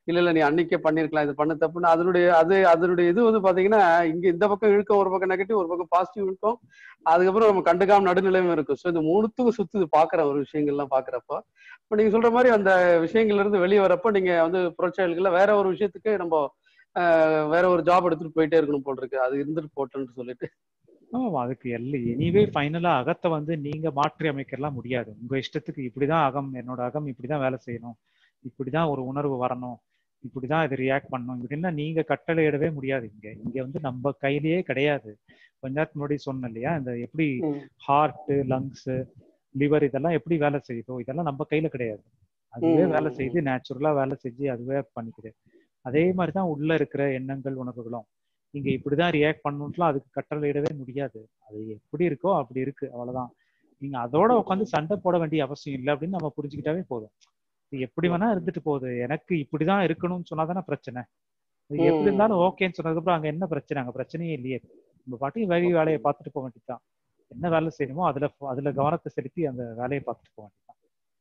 இல்ல இல்ல நீ அன்னைக்கே பண்ணிருக்கலாம் இது பண்ண தப்புன்னு அதனுடைய அது அதனுடைய இது வந்து பாத்தீங்கன்னா இங்க இந்த பக்கம் இழுக்கும் ஒரு பக்கம் நெகட்டிவ் ஒரு பக்கம் பாசிட்டிவ் இழுக்கும் அதுக்கப்புறம் நம்ம கண்டுக்காம நடுநிலையும் இருக்கும் ஸோ இந்த மூணுத்துக்கும் சுத்துது பாக்குற ஒரு விஷயங்கள்லாம் பாக்குறப்போ இப்போ நீங்க சொல்ற மாதிரி அந்த விஷயங்கள்ல இருந்து வெளியே வரப்போ நீங்க வந்து புறச்செயல்கள்ல வேற ஒரு விஷயத்துக்கு நம்ம ஆஹ், வேற ஒரு ஜாப் எடுத்துட்டு போயிட்டே இருக்கணும் போல் இருக்கு அது இருந்துட்டு போட்டோன்னு சொல்லிட்டு ஆமா அதுக்கு எல்லை எனிவே ஃபைனலா அகத்தை வந்து நீங்க மாற்றி அமைக்கலாம் முடியாது உங்க இஷ்டத்துக்கு இப்படிதான் அகம் என்னோட அகம் இப்படிதான் வேலை செய்யணும் இப்படிதான் ஒரு உணர்வு வரணும் இப்படிதான் இது ரியாக்ட் பண்ணணும் இப்படின்னா நீங்க கட்டளையிடவே முடியாது இங்க இங்க வந்து நம்ம கையிலேயே கிடையாது கொஞ்ச நேரத்துக்கு முன்னாடி சொன்னேன் இல்லையா இந்த எப்படி ஹார்ட் லங்ஸ் லிவர் இதெல்லாம் எப்படி வேலை செய்யுதோ இதெல்லாம் நம்ம கையில கிடையாது அதுவே ம், வேலை ம், செய்து நேச்சுரலா வேலை செஞ்சு அதுவே பண்ணிக்குது அதே மாதிரி தான் உள்ள இருக்கிற எண்ணங்கள் உணர்வுகளும் நீங்க இப்படிதான் ரியாக்ட் பண்ணணும்லாம் அதுக்கு கட்டளையிடவே முடியாது அது எப்படி இருக்கோ அப்படி இருக்கு அவ்வளவுதான் நீங்க அதோட உட்காந்து சண்டை போட வேண்டிய அவசியம் இல்லை அப்படின்னு நம்ம புரிஞ்சுக்கிட்டாவே போதும் இது எப்படி வேணா இருந்துட்டு போகுது எனக்கு இப்படிதான் இருக்கணும்னு சொன்னாதானே பிரச்சனை இது எப்படி ம். இருந்தாலும் ஓகேன்னு சொன்னதுக்கப்புறம் அங்க என்ன பிரச்சனை அங்க பிரச்சனையே இல்லையே நம்ம பாட்டுக்கு வேலை வேலையை பார்த்துட்டு போக வேண்டியதுதான் என்ன வேலை செய்யணுமோ அதுல அதுல கவனத்தை செலுத்தி அந்த வேலையை பார்த்துட்டு போக வேண்டியதுதான்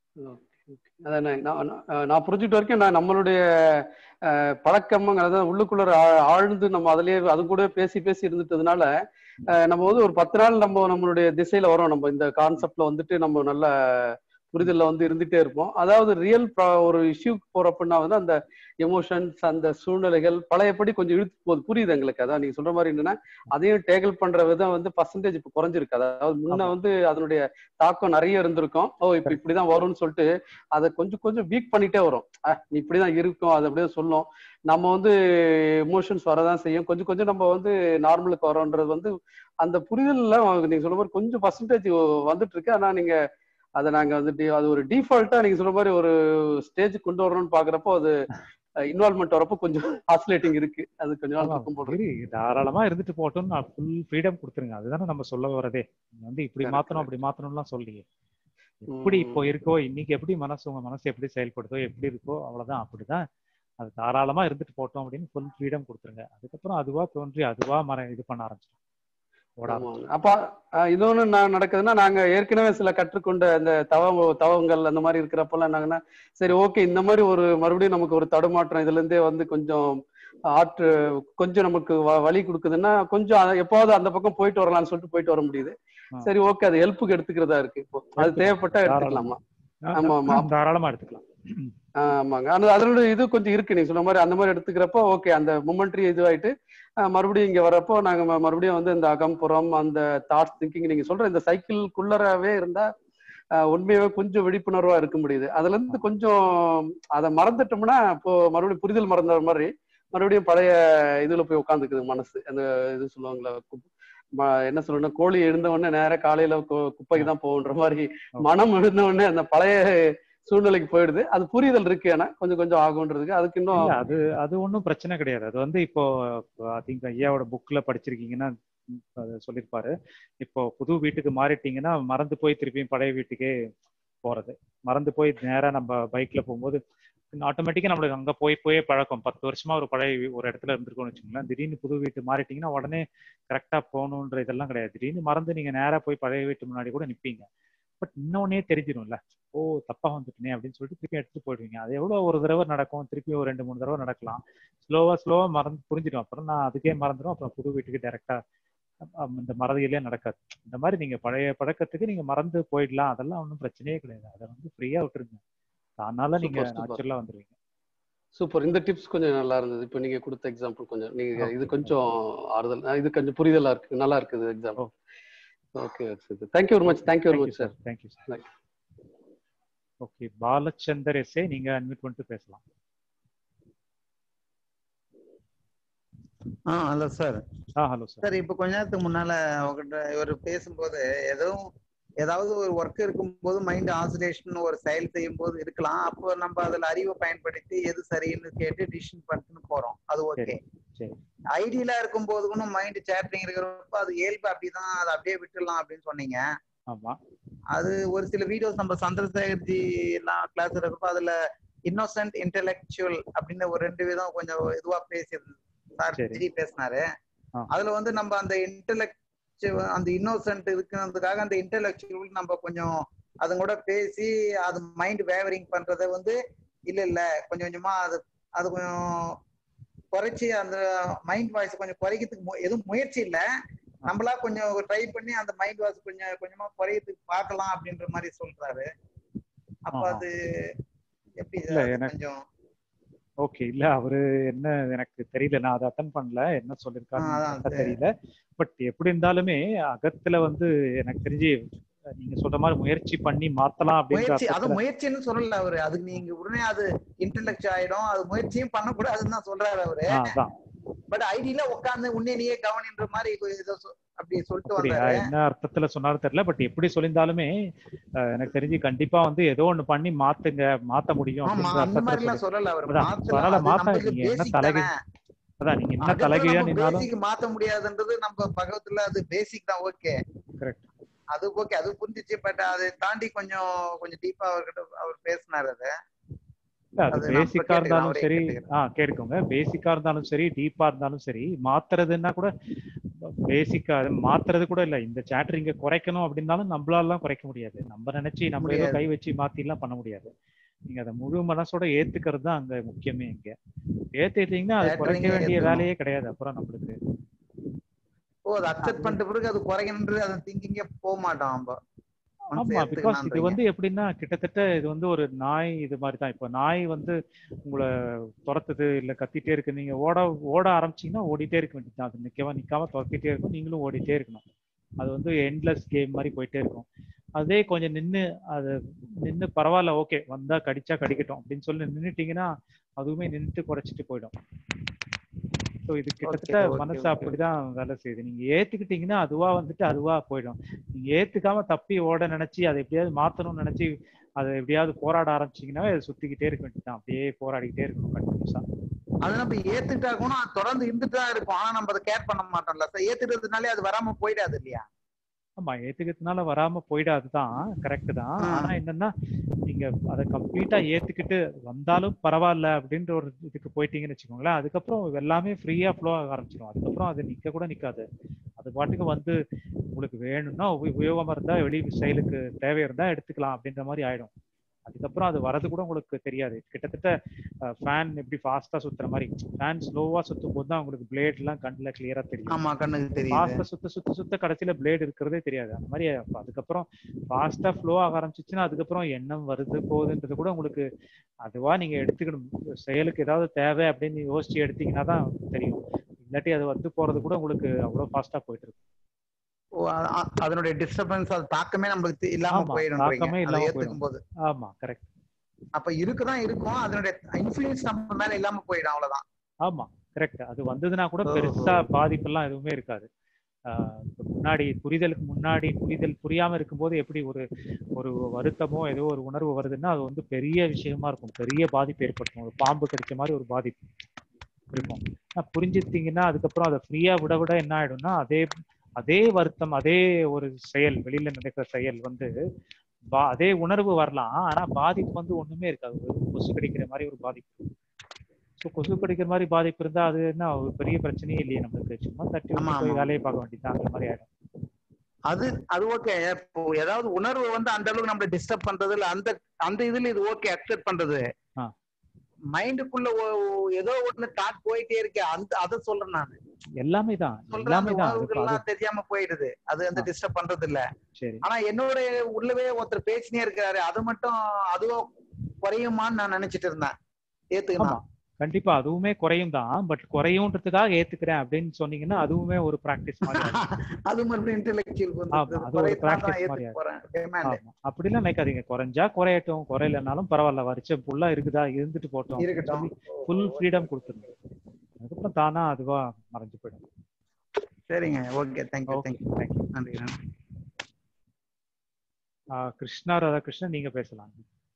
Okay, okay. அதான் நான் நான் நான் நான் புரிஞ்சுட்டு வரைக்கும் நான் நம்மளுடைய அஹ், பழக்கம்ங்கிறத உள்ளுக்குள்ள ஆ- ஆழ்ந்து நம்ம அதுலயே அது கூட பேசி பேசி இருந்துட்டதுனால அஹ், நம்ம வந்து ஒரு பத்து நாள் நம்ம நம்மளுடைய திசையில வரோம் நம்ம இந்த கான்செப்ட்ல வந்துட்டு நம்ம நல்ல புரிதல்ல வந்து இருந்துட்டே இருப்போம் அதாவது ரியல் ஒரு இஷ்யூக்கு போறப்பன்னா வந்து அந்த எமோஷன்ஸ் அந்த சூழ்நிலைகள் பழையபடி கொஞ்சம் இழுத்து போகுது புரியுது எங்களுக்கு அதான் நீங்க சொல்ற மாதிரி என்னன்னா அதையும் டேக்கிள் பண்ற விதம் வந்து பர்சன்டேஜ் இப்ப குறைஞ்சிருக்கு அதாவது முன்ன ஆமா. வந்து அதனுடைய தாக்கம் நிறைய இருந்திருக்கும் ஓ இப்ப இப்படிதான் வரும்னு சொல்லிட்டு அதை கொஞ்சம் கொஞ்சம் வீக் பண்ணிட்டே வரும் அஹ் நீ இப்படிதான் இருக்கும் அது அப்படியே சொல்லும் நம்ம வந்து எமோஷன்ஸ் வரதான் செய்யும் கொஞ்சம் கொஞ்சம் நம்ம வந்து நார்மலுக்கு வரோன்றது வந்து அந்த புரிதல்ல நீங்க சொல்ற மாதிரி கொஞ்சம் பர்சன்டேஜ் வந்துட்டு இருக்கு ஆனா நீங்க அதை நாங்க வந்துட்டு அது ஒரு டிஃபால்ட்டா நீங்க சொல்ற மாதிரி ஒரு ஸ்டேஜ் கொண்டு வரணும்னு பாக்குறப்போ அது இன்வால்மெண்ட் வரப்போ கொஞ்சம் ஆசிலேட்டிங் இருக்கு அது கொஞ்ச நாள் ஆமா இருக்கும் போடுறது சரி தாராளமா இருந்துட்டு போகட்டும்னு நான் ஃபுல் ஃப்ரீடம் கொடுத்துருங்க அதுதானே நம்ம சொல்ல வரதே நீங்க வந்து இப்படி Correct, மாத்தணும் correct. அப்படி மாத்தணும்லாம் சொல்லியே எப்படி இப்போ இருக்கோ இன்னைக்கு எப்படி மனசு உங்க மனசு எப்படி செயல்படுதோ எப்படி இருக்கோ அவ்வளவுதான் அப்படிதான் அது தாராளமா இருந்துட்டு போட்டோம் அப்படின்னு ஃபுல் ஃப்ரீடம் கொடுத்துருங்க அதுக்கப்புறம் அதுவா தோன்றி அதுவா மர இது பண்ண ஆரம்பிச்சிடும் ஓட ஆமாங்க. ஆரம்பிச்சிடும் அப்ப அஹ், இன்னொன்னு நான் நடக்குதுன்னா நாங்க ஏற்கனவே சில கற்றுக்கொண்ட அந்த தவ தவங்கள் அந்த மாதிரி இருக்கிறப்பெல்லாம் நாங்கன்னா சரி ஓகே இந்த மாதிரி ஒரு மறுபடியும் நமக்கு ஒரு தடுமாற்றம் இதுல இருந்தே வந்து கொஞ்சம் ஆற்று கொஞ்சம் நமக்கு வ- வழி கொடுக்குதுன்னா கொஞ்சம் அத- எப்போவாவது அந்த பக்கம் போயிட்டு வரலாம்னு சொல்லிட்டு போயிட்டு வர முடியுது ஆ. சரி ஓகே அது ஹெல்ப்புக்கு எடுத்துக்கிறதா இருக்கு இப்போ அது எடுத்துக்கலாம் தேவைப்பட்டா தாராளமா எடுத்துக்கலாமா ஆமா ஆமா ஆ, தாராளமா எடுத்துக்கலாம் ஆஹ் ஆமாங்க ஆனா அதனோட இது கொஞ்சம் இருக்கு நீங்க சொன்ன மாதிரி அந்த மாதிரி எடுத்துக்கிறப்போ ஓகே அந்த மொமெண்ட்ரி இதுவாயிட்டு ஆஹ் மறுபடியும் இங்க வரப்போ நாங்க ம- மறுபடியும் வந்து இந்த அகம்புறம் அந்த தாட்ஸ் திங்கிங் நீங்க சொல்ற இந்த சைக்கிள்குள்ளரவே இருந்தா ஆஹ் உண்மையாவே கொஞ்சம் விழிப்புணர்வா இருக்க முடியுது அதுல இருந்து கொஞ்சம் அதை மறந்துட்டோம்னா இப்போ மறுபடியும் புரிதல் மறந்த மாதிரி மறுபடியும் பழைய இதுல போய் உட்காந்துக்குது மனசு அந்த இது சொல்லுவாங்களா கு- ம- என்ன சொல்லணும் கோழி எழுந்த உடனே நேரா காலையில கு- குப்பைக்கு தான் போகுன்ற மாதிரி மனம் எழுந்த உடனே அந்த பழைய சூழ்நிலைக்கு போயிடுது அது புரிதல் இருக்கு ஆனா கொஞ்சம் கொஞ்சம் ஆகுன்றதுக்கு அதுக்கு இன்னும் இல்ல அது அது ஒன்றும் பிரச்சனை கிடையாது அது வந்து இப்போ ஐ திங்க் ஐயாவோட புக்ல படிச்சிருக்கீங்கன்னா ம், அது சொல்லியிருப்பாரு இப்போ புது வீட்டுக்கு மாறிட்டீங்கன்னா மறந்து போய் திருப்பியும் பழைய வீட்டுக்கே போறது மறந்து போய் நேரா நம்ம பைக்ல போகும்போது ஆட்டோமேட்டிக்கா நம்மளுக்கு அங்க போய் போய் பழக்கம் பத்து வருஷமா ஒரு பழைய வீ- ஒரு இடத்துல இருந்திருக்கோம்னு வச்சுக்கோங்களேன் திடீர்னு புது வீட்டு மாறிட்டீங்கன்னா உடனே கரெக்டா போகணுன்ற இதெல்லாம் கிடையாது திடீர்னு மறந்து நீங்க நேரா போய் பழைய வீட்டு முன்னாடி கூட நிப்பீங்க பட் இன்னொன்னே தெரிஞ்சிடும்ல ஓ தப்பா வந்துட்டனே அப்படின்னு சொல்லிட்டு திருப்பி எடுத்துட்டு போயிடுவீங்க அது எவ்வளவு ஒரு தடவை நடக்கும் திருப்பி ஒரு ரெண்டு மூணு தடவை நடக்கலாம் ஸ்லோவா ஸ்லோவா மறந்து புரிஞ்சிடும் அப்புறம் நான் அதுக்கே மறந்துடும் அப்புறம் புது வீட்டுக்கு டைரக்டா இந்த மறதியிலே நடக்காது இந்த மாதிரி நீங்க பழைய பழக்கத்துக்கு நீங்க மறந்து போயிடலாம் அதெல்லாம் ஒன்றும் பிரச்சனையே கிடையாது அதை வந்து ஃப்ரீயா விட்டுருங்க அதனால நீங்க சூப்பர் சூப்பர் நேச்சுரலா வந்துருவீங்க சூப்பர் இந்த டிப்ஸ் கொஞ்சம் நல்லா இருந்தது இப்போ நீங்க கொடுத்த எக்ஸாம்பிள் கொஞ்சம் நீங்க Okay, இது கொஞ்சம் ஆறுதல் அஹ் இது கொஞ்சம் புரிதலா இருக்கு நல்லா இருக்குது example okay okay thank you very much thank you very thank you much sir sir thank you sir okay Balachandar SA நீங்க அன்மியூட் பண்ணிட்டு பேசலாம் ஆ ஹலோ சார் ஆ ஹலோ சார் சார் இப்போ கொஞ்ச நேரத்துக்கு முன்னால உங்ககிட்ட இவர் பேசும்போது எதுவும் ஏதாவது ஒரு ஒர்க் இருக்கும்போது மைண்ட் ஆசிலேஷன் ஒரு செயல் செய்யும் போது இருக்கலாம் அப்போ நம்ம அதுல அறிவை பயன்படுத்தி எது சரின்னு கேட்டு டிசிஷன் பண்ணிட்டு போறோம் அது ஓகே சரி சரி ஐடியலா இருக்கும் போது கூட மைண்ட் சேட்டிங் இருக்கிறப்ப அது இயல்பு அப்படிதான் அதை அப்படியே விட்டுடலாம் அப்படின்னு சொன்னீங்க ஆமா அது ஒரு சில வீடியோஸ் நம்ம சந்திரசேகர்ஜி எல்லாம் கிளாஸ் இருக்கிறப்ப அதுல இன்னோசன்ட் இன்டெலெக்சுவல் அப்படின்னு ஒரு ரெண்டு விதம் கொஞ்சம் இதுவா பேசி சார் சரி. விஜய் பேசினாரு ஆ. அதுல வந்து நம்ம அந்த இன்டெலெக்ட் அந்த இன்னோசன்ட் இருக்குன்றதுக்காக அந்த இன்டெலெக்சுவல் நம்ம கொஞ்சம் அது கூட பேசி அது மைண்ட் வேவரிங் பண்றத வந்து இல்ல இல்ல கொஞ்சம் கொஞ்சமா அது அது கொஞ்சம் குறைச்சி அந்த மைண்ட் வாய்ஸ் கொஞ்சம் குறைக்கிறதுக்கு மு- எதுவும் முயற்சி இல்ல நம்மளா கொஞ்சம் ட்ரை பண்ணி அந்த மைண்ட் வாய்ஸ் கொஞ்சம் கொஞ்சமா குறையறதுக்கு பார்க்கலாம் அப்படின்ற மாதிரி சொல்றாரு அப்ப ஆஹா. அது எப்படி இல்ல அது எனக்கு கொஞ்சம் ஓகே இல்ல அவரு என்ன எனக்கு தெரியல நான் அதை அட்டன் பண்ணல என்ன ஆ, சொல்லிருக்காருன்னு அதான் கரெக்டா அது தெரியல பட் எப்படி இருந்தாலுமே அகத்துல வந்து எனக்கு தெரிஞ்சு நீங்க சொல்ற மாதிரி முயற்சி பண்ணி மாத்தலாம் அப்படின்ற முயற்சி அது அர்த்தத்துல முயற்சின்னு சொல்லல அவரு அதுக்கு நீங்க உடனே அது இன்டெலெக்ட் ஆயிடும் அது முயற்சியும் பண்ணக்கூடாதுன்னு தான் சொல்றாரு அவரு ஆ, அதான் பட் ஐடியில உட்கார்ந்து உன்னே நீயே கவனின்ற மாதிரி ஏதோ சொ- அப்படி சொல்லிட்டு அப்படியா வந்தாரு என்ன அர்த்தத்துல சொன்னாரு தெரியல பட் எப்படி சொல்லியிருந்தாலுமே அஹ், எனக்கு தெரிஞ்சு கண்டிப்பா வந்து ஏதோ ஒண்ணு பண்ணி மாத்துங்க மாத்த முடியும் ஆமா அப்படின்ற அந்த அர்த்தத்துல மாதிரி எல்லாம் சொல்லி சொல்லல அவர் அதான் மாத்தல பரவாயில்ல அது மாத்தாங்க நம்மளுக்கு நீங்க என்ன பேசிக் தலைகீழ் தானே அதான் நீங்க என்ன அதுக்கப்புறம் தலைகீழா நம்ம நின்னாலும் பேசிக் மாத்த முடியாதுன்றது நம்ம பகவத்துல அது பேசிக் தான் ஓகே கரெக்ட் அது ஓகே அது புரிஞ்சிச்சு பட் அதை தாண்டி கொஞ்சம் கொஞ்சம் டீப்பா அவர்கிட்ட அவர் பேசினாரு அதை இல்ல அது அது நம்ம பேசிக்கா கேட்டுக்கலாம் இருந்தாலும் அவரே சரி கேட்டுக்கிறேன் ஆ கேட்டுக்கோங்க பேசிக்கா இருந்தாலும் சரி டீப்பா இருந்தாலும் சரி மாத்துறதுன்னா கூட பேசிக்கா மாத்துறது கூட இல்ல இந்த சாப்டர் இங்க குறைக்கணும் அப்படின்னாலும் நம்மளாலாம் குறைக்க முடியாது நம்ம நினைச்சு நம்ம ஏதோ முடியாது கை வச்சு மாத்திலாம் பண்ண முடியாது நீங்க அதை முழு மனசோட ஏத்துக்கிறது தான் அங்க முக்கியமே இங்க ஏத்துக்கிட்டீங்கன்னா அது குறைக்க தேட்டரிங்க வேண்டிய ஏத்துக்கணும் வேலையே கிடையாது அப்புறம் நம்மளுக்கு ஓ அதை அக்செப்ட் பண்ணிட்ட பிறகு அது குறைக்கணுன்றது அந்த திங்கிங்கே போக மாட்டோம் நம்ம ஒன்ஸ் ஆமா பிகாஸ் இது ஏத்துக்கணுன்றீங்க வந்து எப்படின்னா கிட்டத்தட்ட இது வந்து ஒரு நாய் இது மாதிரி தான் இப்போ நாய் வந்து உங்களை துரத்துது இல்ல கத்திட்டே இருக்கு நீங்க ஓட ஓட ஆரம்பிச்சீங்கன்னா ஓடிட்டே இருக்க வேண்டியது அது நிக்கவா நிக்காம துரத்திட்டே இருக்கும் நீங்களும் ஓடிட்டே இருக்கணும் அது வந்து எண்ட்லெஸ் கேம் மாதிரி போயிட்டே இருக்கும் அதே கொஞ்சம் நின்னு அது நின்னு பரவாயில்ல ஓகே வந்தா கடிச்சா கடிக்கட்டும் அப்படின்னு சொல்லி நின்னுட்டீங்கன்னா அதுவுமே நின்னுட்டு குறைச்சிட்டு போயிடும் ஸோ இது ஓகே கிட்டத்தட்ட ஓகே மனசு ஓகே அப்படிதான் வேலை செய்யுது நீங்க ஏத்துக்கிட்டீங்கன்னா அதுவா வந்துட்டு அதுவா போயிடும் நீங்க ஏத்துக்காம தப்பி ஓட நினைச்சு அதை எப்படியாவது மாத்தணும்னு நினைச்சு அதை எப்படியாவது போராட ஆரம்பிச்சீங்கன்னாவே அது சுத்திக்கிட்டே இருக்க வேண்டியதுதான் அப்படியே போராடிக்கிட்டே இருக்கணும் கண்டினியூஸா அது நம்ம ஏத்துட்டா கூட அது தொடர்ந்து இருந்துட்டு தான் இருக்கும் ஆனா நம்ம அதை கேர் பண்ண மாட்டோம்ல சார் ஏத்துக்கிறதுனாலே அது வராம போயிடாது இல்லையா ஆமா ஏத்துக்கிறதுனால வராம போயிடாதுதான் கரெக்ட் தான் ஆ. ஆனா என்னன்னா நீங்க அதை கம்ப்ளீட்டா ஏத்துக்கிட்டு வந்தாலும் பரவாயில்ல அப்படின்ற ஒரு இதுக்கு போயிட்டீங்கன்னு வச்சுக்கோங்களேன் அதுக்கப்புறம் எல்லாமே ஃப்ரீயா ஃப்ளோ ஆக ஆரம்பிச்சிடும் அதுக்கப்புறம் அது நிக்க கூட நிக்காது அது பாட்டுக்கு வந்து உங்களுக்கு வேணும்னா உப- உபயோகமா இருந்தா வெளி செயலுக்கு தேவை இருந்தா எடுத்துக்கலாம் அப்படின்ற மாதிரி ஆயிடும் அதுக்கப்புறம் அது வரது கூட உங்களுக்கு தெரியாது கிட்டத்தட்ட ஃபேன் எப்படி ஃபாஸ்டா சுத்துற மாதிரி ஃபேன் ஸ்லோவா சுத்தும் போது தான் உங்களுக்கு பிளேட் எல்லாம் கண்ணுல கிளியரா தெரியும் ஆமா கண்ணுக்கு தெரியுது ஃபாஸ்டா சுத்த சுத்த சுத்த கடைசியில பிளேடு இருக்கிறதே தெரியாது அந்த மாதிரி அப்ப அதுக்கப்புறம் ஃபாஸ்டா ஃப்ளோ ஆக ஆரம்பிச்சிச்சுன்னா அதுக்கப்புறம் எண்ணம் வருது போகுதுன்றது கூட உங்களுக்கு அதுவா நீங்க எடுத்துக்கணும் செயலுக்கு ஏதாவது தேவை அப்படின்னு யோசிச்சு எடுத்தீங்கன்னா தான் தெரியும் இல்லாட்டி அது வந்து போறது கூட உங்களுக்கு அவ்வளவு ஃபாஸ்டா போயிட்டு இருக்கு ஓ, அ- அ- அதனுடைய டிஸ்டர்பன்ஸ் அது தாக்கமே நம்மளுக்கு தெ- இல்லாம ஆமா போயிடும்ன்றீங்க தாக்கமே அதை இல்லாம ஏத்துக்கும் போயிடும் போது ஆமா கரெக்ட் அப்ப இருக்குதான் இருக்கும் அதனுடைய இன்ஃபுளுன்ஸ் நம்ம மேல இல்லாம போயிடும் அவ்வளவுதான் ஆமா கரெக்ட் அது வந்ததுன்னா கூட ஓஹோ பெருசா பாதிப்பெல்லாம் எதுவுமே இருக்காது ஆஹ் இப்ப முன்னாடி புரிதலுக்கு முன்னாடி புரிதல் புரியாம இருக்கும்போது எப்படி ஒரு ஒரு வருத்தமோ ஏதோ ஒரு உணர்வு வருதுன்னா அது வந்து பெரிய விஷயமா இருக்கும் பெரிய பாதிப்பு ஏற்படுத்தும் ஒரு பாம்பு கடிச்ச மாதிரி ஒரு பாதிப்பு இருக்கும் ஆனா புரிஞ்சுட்டீங்கன்னா அதுக்கப்புறம் அதை ஃப்ரீயா விட விட என்ன ஆயிடும்னா அதே அதே வருத்தம் அதே ஒரு செயல் வெளியில நடக்கிற செயல் வந்து பா அதே உணர்வு வரலாம் ஆனா பாதிப்பு வந்து ஒண்ணுமே இருக்காது ஒரு கொசு கடிக்கிற மாதிரி ஒரு பாதிப்பு ஸோ கொசு கடிக்கிற மாதிரி பாதிப்பு இருந்தா அது என்ன ஒரு பெரிய பிரச்சனையே இல்லையே நம்மளுக்கு சும்மா தட்டி ஆமா விட்டு போய் ஆமா வேலையை பார்க்க வேண்டியதுதான் அந்த மாதிரி ஆயிடும் அது அது ஓகே இப்போ ஏதாவது உணர்வு வந்து அந்த அளவுக்கு நம்மள டிஸ்டர்ப் பண்றது இல்ல அந்த அந்த இதுல இது ஓகே அக்செப்ட் பண்றது ஆ மைண்டுக்குள்ள ஏதோ ஒண்ணு தாட் போயிட்டே இருக்கு அந்த அதை சொல்றேன் நான் எல்லாமே தான் சொல்ற எல்லாமே அந்த தான் அது அது உணர்வுகள்லாம் தெரியாம போயிடுது அது வந்து ஆ டிஸ்டர்ப் பண்றது இல்ல சரி ஆனா என்னோட உள்ளவே ஒருத்தர் பேசினே இருக்காரு அது மட்டும் அதுவும் குறையுமான்னு நான் நினைச்சிட்டு இருந்தேன் ஆமா ஏத்துக்கணும் கண்டிப்பா அதுவுமே குறையும் தான் பட் குறையுன்றதுக்காக ஏத்துக்கிறேன் அப்படின்னு சொன்னீங்கன்னா அதுவுமே ஒரு பிராக்டிஸ் மாதிரி ஆயிடும் அது மறுபடியும் இன்டெலெக்சுவல் ஆமா வந்து அது ஒரு குறையத்தான் தான் பிராக்டிஸ் ஏத்துக்க மாதிரி ஆயிடும் போறேன் டிமாண்ட் ஆமா அப்படிலாம் நினைக்காதீங்க குறைஞ்சா குறையட்டும் குறையலனாலும் பரவாயில்ல வருஷம் ஃபுல்லா இருக்குதா இருந்துட்டு போட்டோம் அப்படின்னு இருக்கட்டும் சொல்லி ஃபுல் ஃப்ரீடம் கொடுத்துருங்க அதுக்கப்புறம் தானா அதுவா மறைஞ்சு போயிடும் சரிங்க okay thank you okay thank you thank you நன்றி நன்றி கிருஷ்ணா ராதாகிருஷ்ணன் நீங்க பேசலாம்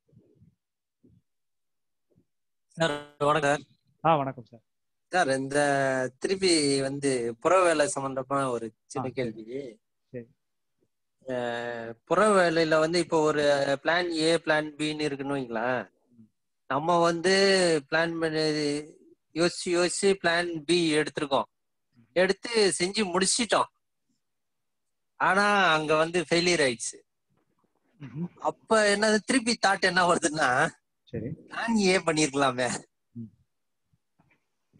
சார் வணக்கம் ஆ வணக்கம் சார் சார் இந்த திருப்பி வந்து புற வேலை சம்பந்தமா ஒரு ஆ சின்ன கேள்வி சரி அஹ் புற வேலையில வந்து இப்போ ஒரு பிளான் ஏ பிளான் பின்னு இருக்குன்னு வைங்களேன் ம், நம்ம வந்து பிளான் பண்ணி யோசிச்சு யோசிச்சு பிளான் பி எடுத்திருக்கோம் ம், எடுத்து செஞ்சு முடிச்சிட்டோம் ஆனா அங்க வந்து ஃபெயிலியர் ஆயிடுச்சு ம்ஹும். அப்ப என்ன திருப்பி தாட் என்ன வருதுன்னா சரி பிளான் ஏ பண்ணிருக்கலாமே ம்,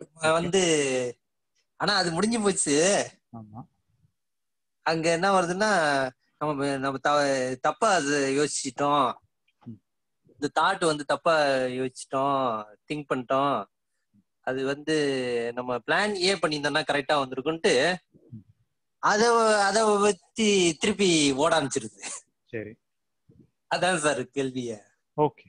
வந்து ஆனா அது முடிஞ்சு போச்சு ஆமா அங்க என்ன வருதுன்னா நம்ம நம்ம த- தப்பா அது யோசிச்சிட்டோம் இந்த தாட் வந்து தப்பா யோசிச்சிட்டோம் திங்க் பண்ணிட்டோம் அது வந்து நம்ம பிளான் ஏ பண்ணியிருந்தோம்னா கரெக்டா வந்திருக்குன்ட்டு அத அத வச்சு திருப்பி ஓட ஆரம்பிச்சிருது சரி அதான் சார் கேள்விய ஓகே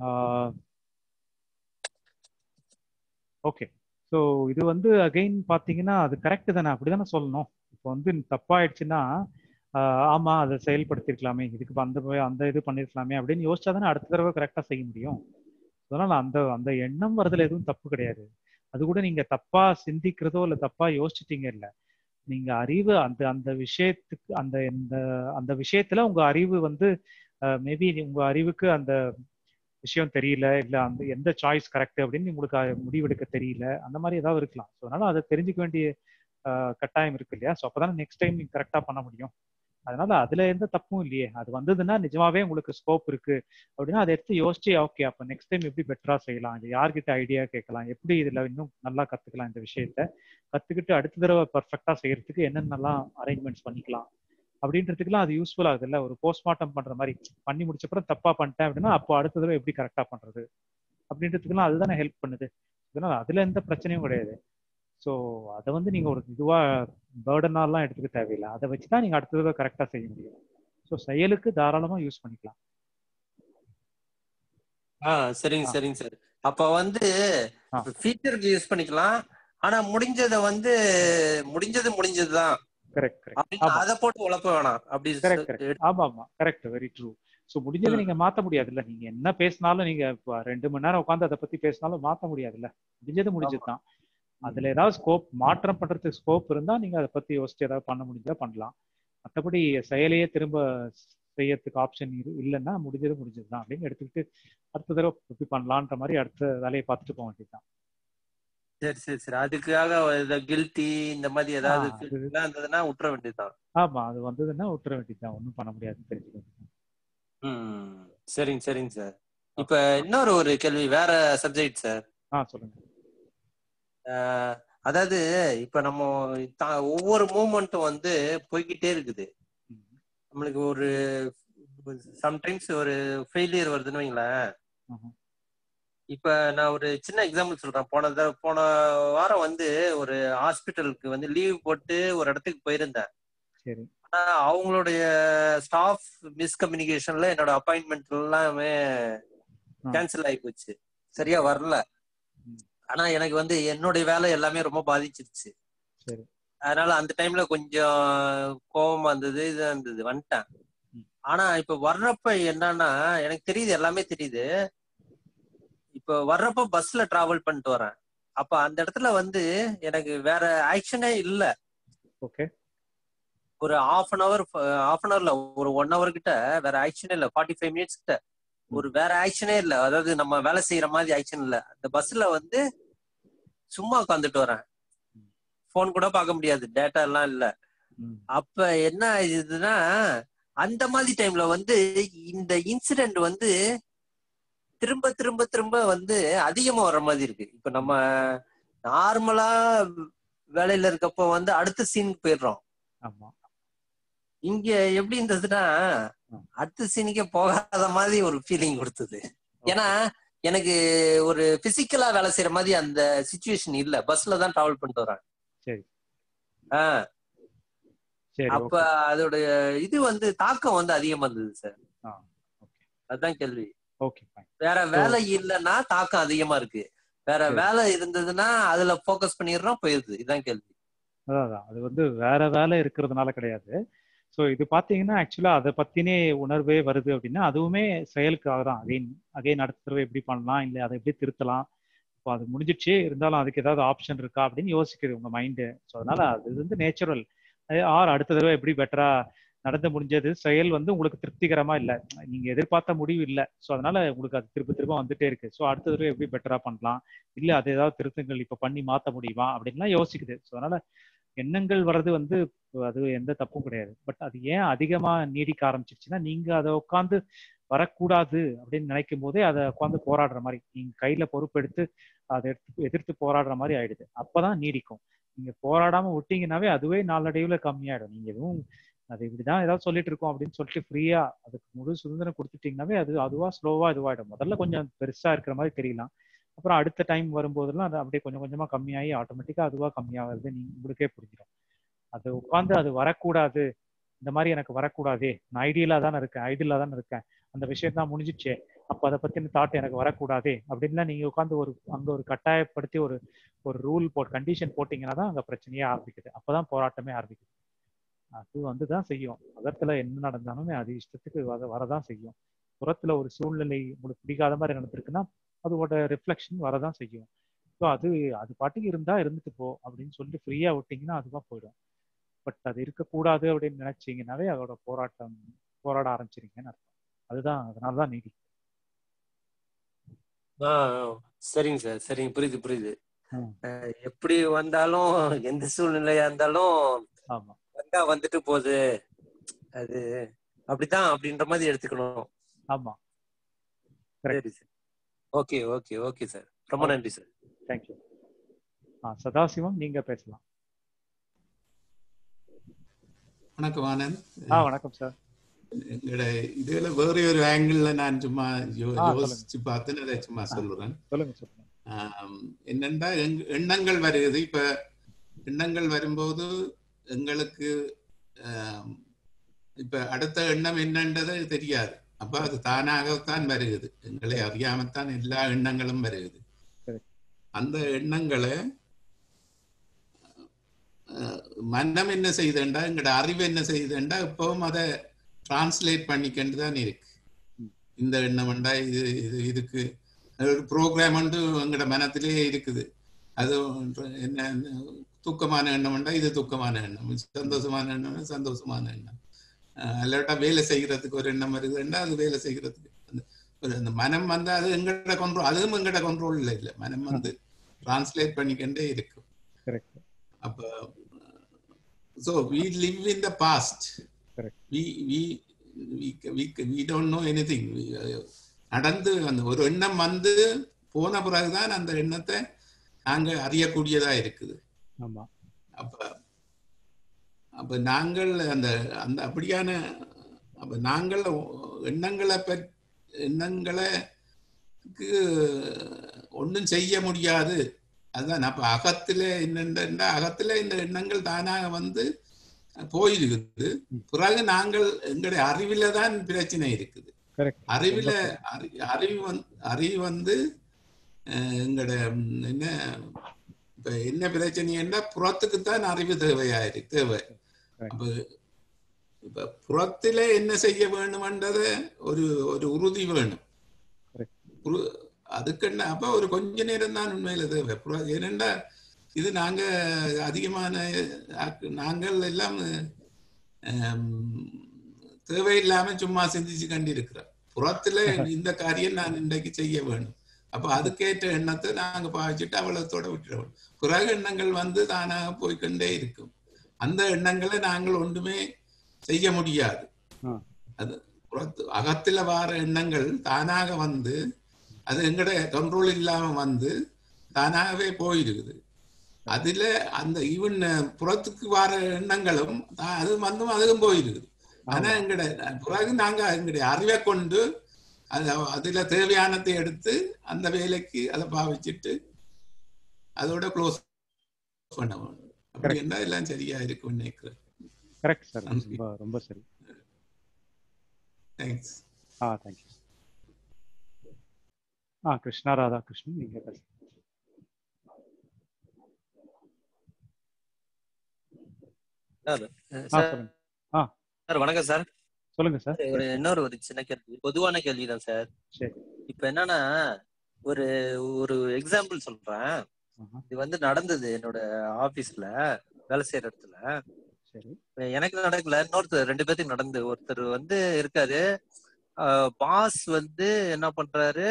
ஓகே ஸோ இது வந்து அகைன் பார்த்தீங்கன்னா அது கரெக்ட் தானே அப்படிதானே சொல்லணும் இப்போ வந்து தப்பாயிடுச்சுன்னா ஆஹ் ஆமா அதை செயல்படுத்திருக்கலாமே இதுக்கு இப்ப அந்த போய் அந்த இது பண்ணிருக்கலாமே அப்படின்னு யோசிச்சா தானே அடுத்த தடவை கரெக்டாக செய்ய முடியும் அதனால அந்த அந்த எண்ணம் வரதுல எதுவும் தப்பு கிடையாது அது கூட நீங்க தப்பா சிந்திக்கிறதோ இல்லை தப்பா யோசிச்சிட்டீங்க இல்லை நீங்க அறிவு அந்த அந்த விஷயத்துக்கு அந்த இந்த அந்த விஷயத்துல உங்க அறிவு வந்து மேபி உங்க அறிவுக்கு அந்த விஷயம் தெரியல இல்ல அந்த எந்த சாய்ஸ் கரெக்ட் அப்படின்னு உங்களுக்கு அஹ் முடிவெடுக்க தெரியல அந்த மாதிரி ஏதாவது இருக்கலாம் ஸோ அதனால அதை தெரிஞ்சுக்க வேண்டிய அஹ், கட்டாயம் இருக்கு இல்லையா ஸோ அப்பதான் நெக்ஸ்ட் டைம் நீங்க கரெக்டா பண்ண முடியும் அதனால அதுல எந்த தப்பும் இல்லையே அது வந்ததுன்னா நிஜமாவே உங்களுக்கு ஸ்கோப் இருக்கு அப்படின்னா அதை எடுத்து யோசிச்சு ஓகே அப்ப நெக்ஸ்ட் டைம் எப்படி பெட்டரா செய்யலாம் இது யார்கிட்ட ஐடியா கேட்கலாம் எப்படி இதுல இன்னும் நல்லா கத்துக்கலாம் இந்த விஷயத்த கத்துக்கிட்டு அடுத்த தடவை பர்ஃபெக்டா செய்யறதுக்கு என்னென்னலாம் அரேஞ்ச்மெண்ட்ஸ் பண்ணிக்கலாம் அப்படின்றதுக்குலாம் அது யூஸ்ஃபுல் ஆகுது இல்ல ஒரு போஸ்ட்மார்ட்டம் பண்ற மாதிரி பண்ணி முடிச்சப்பறம் தப்பா பண்ணிட்டேன் அப்படின்னா அப்போ அடுத்த தடவை எப்படி கரெக்டா பண்றது அப்படின்றதுக்குலாம் அதுதானே ஹெல்ப் பண்ணுது அதனால அதுல எந்த பிரச்சனையும் கிடையாது ஸோ அதை வந்து நீங்க ஒரு இதுவா பேர்டனாலாம் எடுத்துக்க தேவையில்லை அதை வச்சு தான் நீங்க அடுத்த தடவை கரெக்டா செய்ய முடியும் ஸோ செயலுக்கு தாராளமா யூஸ் பண்ணிக்கலாம் ஆ சரிங்க சரிங்க சார் அப்ப வந்து ஆ. ஃபீச்சருக்கு யூஸ் பண்ணிக்கலாம் ஆனா முடிஞ்சதை வந்து முடிஞ்சது முடிஞ்சதுதான் கரெக்ட் கரெக்ட் அப்படின்னு ஆமா அதை போட்டு உழப்ப வேணாம் அப்படி கரெக்ட் சொ- கரெக்ட் எடுத்து- ஆமா ஆமா கரெக்ட் வெரி ட்ரூ ஸோ முடிஞ்சதை ம். நீங்க மாத்த முடியாதுல்ல நீங்க என்ன பேசினாலும் நீங்க இப்ப ரெண்டு மணி நேரம் உட்காந்து அதை பத்தி பேசினாலும் மாத்த முடியாதுல்ல முடிஞ்சது முடிஞ்சது தான் அதுல ஏதாவது ஸ்கோப் மாற்றம் பண்றதுக்கு ஸ்கோப் இருந்தா நீங்க அதை பத்தி யோசிச்சு ஏதாவது பண்ண முடிஞ்சா பண்ணலாம் மற்றபடி செயலையே திரும்ப செய்யறதுக்கு ஆப்ஷன் இல்லைன்னா முடிஞ்சது முடிஞ்சது தான் அப்படின்னு எடுத்துக்கிட்டு அடுத்த தடவை எப்படி பண்ணலான்ற மாதிரி அடுத்த வேலையை பார்த்துட்டு போக வேண்டியதுதான் சரி சரி சரி அதுக்காக இந்த கில்ட்டி இந்த மாதிரி ஏதாவது ஆ, feel எல்லாம் இருந்ததுன்னா விட்டுற வேண்டியதுதான் ஆமா அது வந்ததுன்னா விட்டுற வேண்டியதுதான் ஒன்றும் பண்ண முடியாதுன்னு தெரிஞ்சுக்கணும் ம் சரிங்க சரிங்க சார் இப்ப இன்னொரு ஒரு கேள்வி வேற சப்ஜெக்ட் சார் ஆ சொல்லுங்க அதாவது இப்ப நம்ம தா- ஒவ்வொரு மூமெண்ட்டும் வந்து போய்கிட்டே இருக்குது நம்மளுக்கு ஒரு சம்டைம்ஸ் ஒரு ஃபெயிலியர் வருதுன்னு வைங்களேன் ம்ஹும். இப்ப நான் ஒரு சின்ன எக்ஸாம்பிள் சொல்றேன் போன தடவை போன வாரம் வந்து ஒரு ஹாஸ்பிட்டலுக்கு வந்து லீவ் போட்டு ஒரு இடத்துக்கு போயிருந்தேன் சரி ஆனா அவங்களுடைய ஸ்டாஃப் மிஸ்கம்யூனிகேஷன்ல என்னோட அப்பாயின்மெண்ட் எல்லாமே ஆ. கேன்சல் ஆகி போச்சு சரியா வரல ஆனா எனக்கு வந்து என்னுடைய வேலை எல்லாமே ரொம்ப பாதிச்சிருச்சு சரி அதனால அந்த டைம்ல கொஞ்சம் கோபமா இருந்தது இதா இருந்தது வந்துட்டேன் ஆனா இப்ப வர்றப்ப என்னன்னா எனக்கு தெரியுது எல்லாமே தெரியுது இப்ப வர்றப்ப பஸ்ல டிராவல் பண்ணிட்டு வரேன் அப்ப அந்த இடத்துல வந்து எனக்கு வேற ஆக்ஷனே இல்ல ஓகே ஒரு half an hour half an ஹவர்ல ஒரு ஒன் ஹவர் கிட்ட வேற ஆக்ஷனே இல்ல ஃபார்ட்டி ஃபைவ் மினிட்ஸ் கிட்ட ஒரு வேற ஆக்ஷனே இல்ல அதாவது நம்ம வேலை செய்யற மாதிரி ஆக்ஷன் இல்ல அந்த பஸ்ல வந்து சும்மா உட்காந்துட்டு வரேன் போன் கூட பார்க்க முடியாது டேட்டா எல்லாம் இல்ல அப்ப என்ன ஆயிடுதுன்னா அந்த மாதிரி டைம்ல வந்து இந்த இன்சிடென்ட் வந்து திரும்ப திரும்ப திரும்ப வந்து அதிகமா வர்ற மாதிரி இருக்கு இப்ப நம்ம நார்மலா வேலையில இருக்கப்போ வந்து அடுத்த சீனுக்கு போயிடுறோம் ஆமா இங்க எப்படி இருந்ததுன்னா அடுத்த சீனுக்கே போகாத மாதிரி ஒரு ஃபீலிங் கொடுத்தது ஏன்னா எனக்கு ஒரு பிசிக்கலா வேலை செய்யற மாதிரி அந்த சுச்சுவேஷன் இல்ல பஸ்ல தான் டிராவல் பண்ணிட்டு வரேன் சரி ஆஹ் சரி அப்ப ஓகே அதோட இது வந்து தாக்கம் வந்து அதிகமா இருந்தது சார் ஆ அதுதான் கேள்வி ஓகே ஃபைன் வேற வேலை இல்லைன்னா தாக்கம் அதிகமா இருக்கு வேற சரி. வேலை இருந்ததுன்னா அதுல போக்கஸ் பண்ணிடுறோம் போயிருது இதான் கேள்வி அதான் அதான். அது வந்து வேற வேலை இருக்கிறதுனால கிடையாது ஸோ இது பார்த்தீங்கன்னா ஆக்சுவலாக அதை பத்தினே உணர்வே வருது அப்படின்னா அதுவுமே செயலுக்காக தான் அகைன் அகைன் அடுத்த தடவை எப்படி பண்ணலாம் இல்லை அதை எப்படி திருத்தலாம் இப்போ அது முடிஞ்சிடுச்சு இருந்தாலும் அதுக்கு ஏதாவது ஆப்ஷன் இருக்கா அப்படின்னு யோசிக்குது உங்க மைண்டு ஸோ அதனால அது வந்து நேச்சுரல் ஆர் அடுத்த தடவை எப்படி பெட்டரா நடந்து முடிஞ்சது செயல் வந்து உங்களுக்கு திருப்திகரமா இல்லை நீங்க எதிர்பார்த்த முடிவு இல்லை ஸோ அதனால உங்களுக்கு அது திரும்ப திரும்ப வந்துட்டே இருக்கு ஸோ அடுத்த தடவை எப்படி பெட்டரா பண்ணலாம் இல்லை அது ஏதாவது திருத்தங்கள் இப்போ பண்ணி மாற்ற முடியுமா அப்படின்லாம் யோசிக்குது ஸோ அதனால எண்ணங்கள் வர்றது வந்து அது எந்த தப்பும் கிடையாது பட் அது ஏன் அதிகமா நீடிக்க ஆரம்பிச்சிருச்சுன்னா நீங்க அதை உட்காந்து வரக்கூடாது அப்படின்னு நினைக்கும் போதே அதை உட்காந்து போராடுற மாதிரி நீங்க கையில பொறுப்பெடுத்து அதை எடுத்து எதிர்த்து போராடுற மாதிரி ஆயிடுது அப்பதான் நீடிக்கும் நீங்க போராடாம விட்டீங்கன்னாவே அதுவே நாளடைவுல கம்மியாயிடும் நீங்க எதுவும் அது இப்படிதான் ஏதாவது சொல்லிட்டு இருக்கோம் அப்படின்னு சொல்லிட்டு ஃப்ரீயா அதுக்கு முழு சுதந்திரம் கொடுத்துட்டீங்கன்னாவே அது அதுவா ஸ்லோவா இதுவாயிடும் முதல்ல கொஞ்சம் பெருசா இருக்கிற மாதிரி தெரியலாம் அப்புறம் அடுத்த டைம் வரும்போதெல்லாம் அது அப்படியே கொஞ்சம் கொஞ்சமா கம்மியாகி ஆட்டோமேட்டிக்கா அதுவா கம்மியாகிறது நீங்க உங்களுக்கே புரிஞ்சிடும் அது உட்காந்து அது வரக்கூடாது இந்த மாதிரி எனக்கு வரக்கூடாதே நான் ஐடியலா தானே இருக்கேன் ஐடியலா தானே இருக்கேன் அந்த விஷயம் தான் முடிஞ்சிச்சே அப்ப அதை பத்தின தாட் எனக்கு வரக்கூடாதே அப்படின்லாம் நீங்க உட்காந்து ஒரு அங்க ஒரு கட்டாயப்படுத்தி ஒரு ஒரு ரூல் போட் கண்டிஷன் போட்டீங்கன்னா தான் அங்க பிரச்சனையே ஆரம்பிக்குது அப்பதான் போராட்டமே ஆரம்பிக்குது அது வந்து தான் செய்யும் அகத்துல என்ன நடந்தாலுமே அது இஷ்டத்துக்கு வர வரதான் செய்யும் புறத்துல ஒரு சூழ்நிலை உங்களுக்கு பிடிக்காத மாதிரி நடந்திருக்குன்னா அதோட ரிஃப்ளெக்ஷன் வரதான் செய்யும் ஸோ அது அது பாட்டுக்கு இருந்தா இருந்துட்டு போ அப்படின்னு சொல்லி ஃப்ரீயா விட்டீங்கன்னா அதுவா போயிடும் பட் அது இருக்கக்கூடாது அப்படின்னு நினைச்சீங்கன்னாவே அதோட போராட்டம் போராட ஆரம்பிச்சிருங்கன்னு அர்த்தம் அதுதான் அதனால தான் நீதி ஆ ஆ, சரிங்க சார் சரிங்க புரியுது புரியுது அஹ் எப்படி வந்தாலும் எந்த சூழ்நிலையா இருந்தாலும் ஆமா வந்தா வந்துட்டு போகுது அது அப்படிதான் அப்படின்ற மாதிரி எடுத்துக்கணும் ஆமா சரி sir okay okay okay sir ரொம்ப நன்றி சார் தேங்க்யூ ஆ சதாசிவம் நீங்க பேசலாம் வணக்கம் ஆனந்த் ஆ வணக்கம் சார் எங்களோட இதுல வேற ஒரு ஆங்கிள் நான் சும்மா யோ- ஆ, யோசிச்சு பார்த்து அதை சும்மா சொல்லுறேன் சொல்லுங்க சொல்லுங்க ஆம், என்னண்டா எங்க- எண்ணங்கள் வருது இப்ப எண்ணங்கள் வரும்போது எங்களுக்கு ஆம், இப்ப அடுத்த எண்ணம் என்னன்றது தெரியாது அப்ப அது தானாகத்தான் வருகிறது எங்களை அறியாமத்தான் எல்லா எண்ணங்களும் வருகிறது அந்த எண்ணங்களை அஹ், மனம் என்ன செய்யுதுண்டா எங்களோட அறிவு என்ன செய்யுதுண்டா இப்பவும் அதை டிரான்ஸ்லேட் பண்ணிக்கிட்டு தான் இருக்கு இந்த எண்ணம் வேண்டா இது இது இதுக்கு அது ஒரு ப்ரோக்ராம் வந்து எங்களோட மனத்திலே இருக்குது அது ஒன்று என்ன தூக்கமான எண்ணம் வேண்டா இது தூக்கமான எண்ணம் சந்தோஷமான எண்ணம் சந்தோஷமான எண்ணம் அஹ் இல்லாட்டா வேலை செய்யறதுக்கு ஒரு எண்ணம் வருதுன்னா அது வேலை செய்யறதுக்கு அந்த- ஒரு அந்த மனம் வந்து அது எங்கட கண்ட்ரோல் அதுவும் எங்கட கண்ட்ரோல்ல இல்லை மனம் வந்து டிரான்ஸ்லேட் பண்ணிக்கிட்டே இருக்கும் கரெக்ட் அப்ப so we live in the past Correct. we we we we, we don't know anything We, uh, நடந்து அந்த ஒரு எண்ணம் வந்து போன பிறகுதான் அந்த எண்ணத்தை நாங்க அறியக்கூடியதா இருக்குது ஆமா அப்ப அப்ப நாங்கள் அந்த அந்த அப்படியான அப்ப நாங்கள் எண்ணங்களை பற் எண்ணங்களை ஒன்றும் செய்ய முடியாது அதுதான் அப்ப அகத்துல என்னென்ன அகத்துல இந்த எண்ணங்கள் தானாக வந்து போயிருக்குது பிறகு நாங்கள் எங்களுடைய அறிவில தான் பிரச்சனை இருக்குது கரெக்ட் அறிவில அறி- அறிவு வந்து அறிவு வந்து அஹ், எங்களோட ம், என்ன இப்ப என்ன பிரச்சனைன்னா புறத்துக்கு தான் அறிவு தேவையா இருக்கு தேவை அப்ப இப்ப புறத்தில என்ன செய்ய வேணும்ன்றத ஒரு ஒரு உறுதி வேணும் உரு- அதுக்கு என்ன அப்ப ஒரு கொஞ்ச நேரம் தான் உண்மையில தேவை புற- ஏனென்றா இது நாங்க அதிகமான ஆக்கு- நாங்கள் எல்லாம் ஆம், தேவையில்லாம சும்மா சிந்திச்சு கண்டிருக்கிறோம் புறத்துல இந்த காரியம் நான் இன்றைக்கு செய்ய வேணும் அப்ப அதுக்கேற்ற எண்ணத்தை நாங்க பாவிச்சுட்டு அவ்வளவுத்தோட விட்டுறோம் பிறகு எண்ணங்கள் வந்து தானாக போய்க்கொண்டே இருக்கும் அந்த எண்ணங்களை நாங்கள் ஒன்றுமே செய்ய முடியாது அது புறத்து அகத்துல வார எண்ணங்கள் தானாக வந்து அது எங்கட கண்ட்ரோல் இல்லாம வந்து தானாகவே போயிருக்குது அதுல அந்த ஈவன் புறத்துக்கு வர எண்ணங்களும் தா- அது வந்தும் அதுவும் போயிருக்குது ஆனா எங்கட பிறகு நாங்க எங்களுடைய அறிவை கொண்டு அது அதுல தேவையானதை எடுத்து அந்த வேலைக்கு அதை பாவிச்சிட்டு அதோட க்ளோஸ் பண்ண வேணும் அப்படி இருந்தா எல்லாம் சரியா இருக்கும்னு நினைக்கிறேன் கரெக்ட் சார் ரொம்ப ரொம்ப சரி தேங்க்ஸ் ஆ தேங்க்யூ ஆ கிருஷ்ணா ராதாகிருஷ்ணன் நீங்க பேசுங்க சார் ஆ சார் சொல்லுங்க ஆ சார் வணக்கம் சார் சொல்லுங்க சார் ஒரு இன்னொரு ஒரு சின்ன கேள்வி பொதுவான கேள்விதான் சார் சரி இப்ப என்னன்னா ஒரு ஒரு எக்ஸாம்பிள் சொல்றேன் இது வந்து நடந்தது என்னோட ஆபீஸ்ல வேலை செய்யற இடத்துல சரி எனக்கு நடக்கல இன்னொருத்தர் ரெண்டு பேர்த்துக்கு நடந்து ஒருத்தர் வந்து இருக்காரு பாஸ் வந்து என்ன பண்றாரு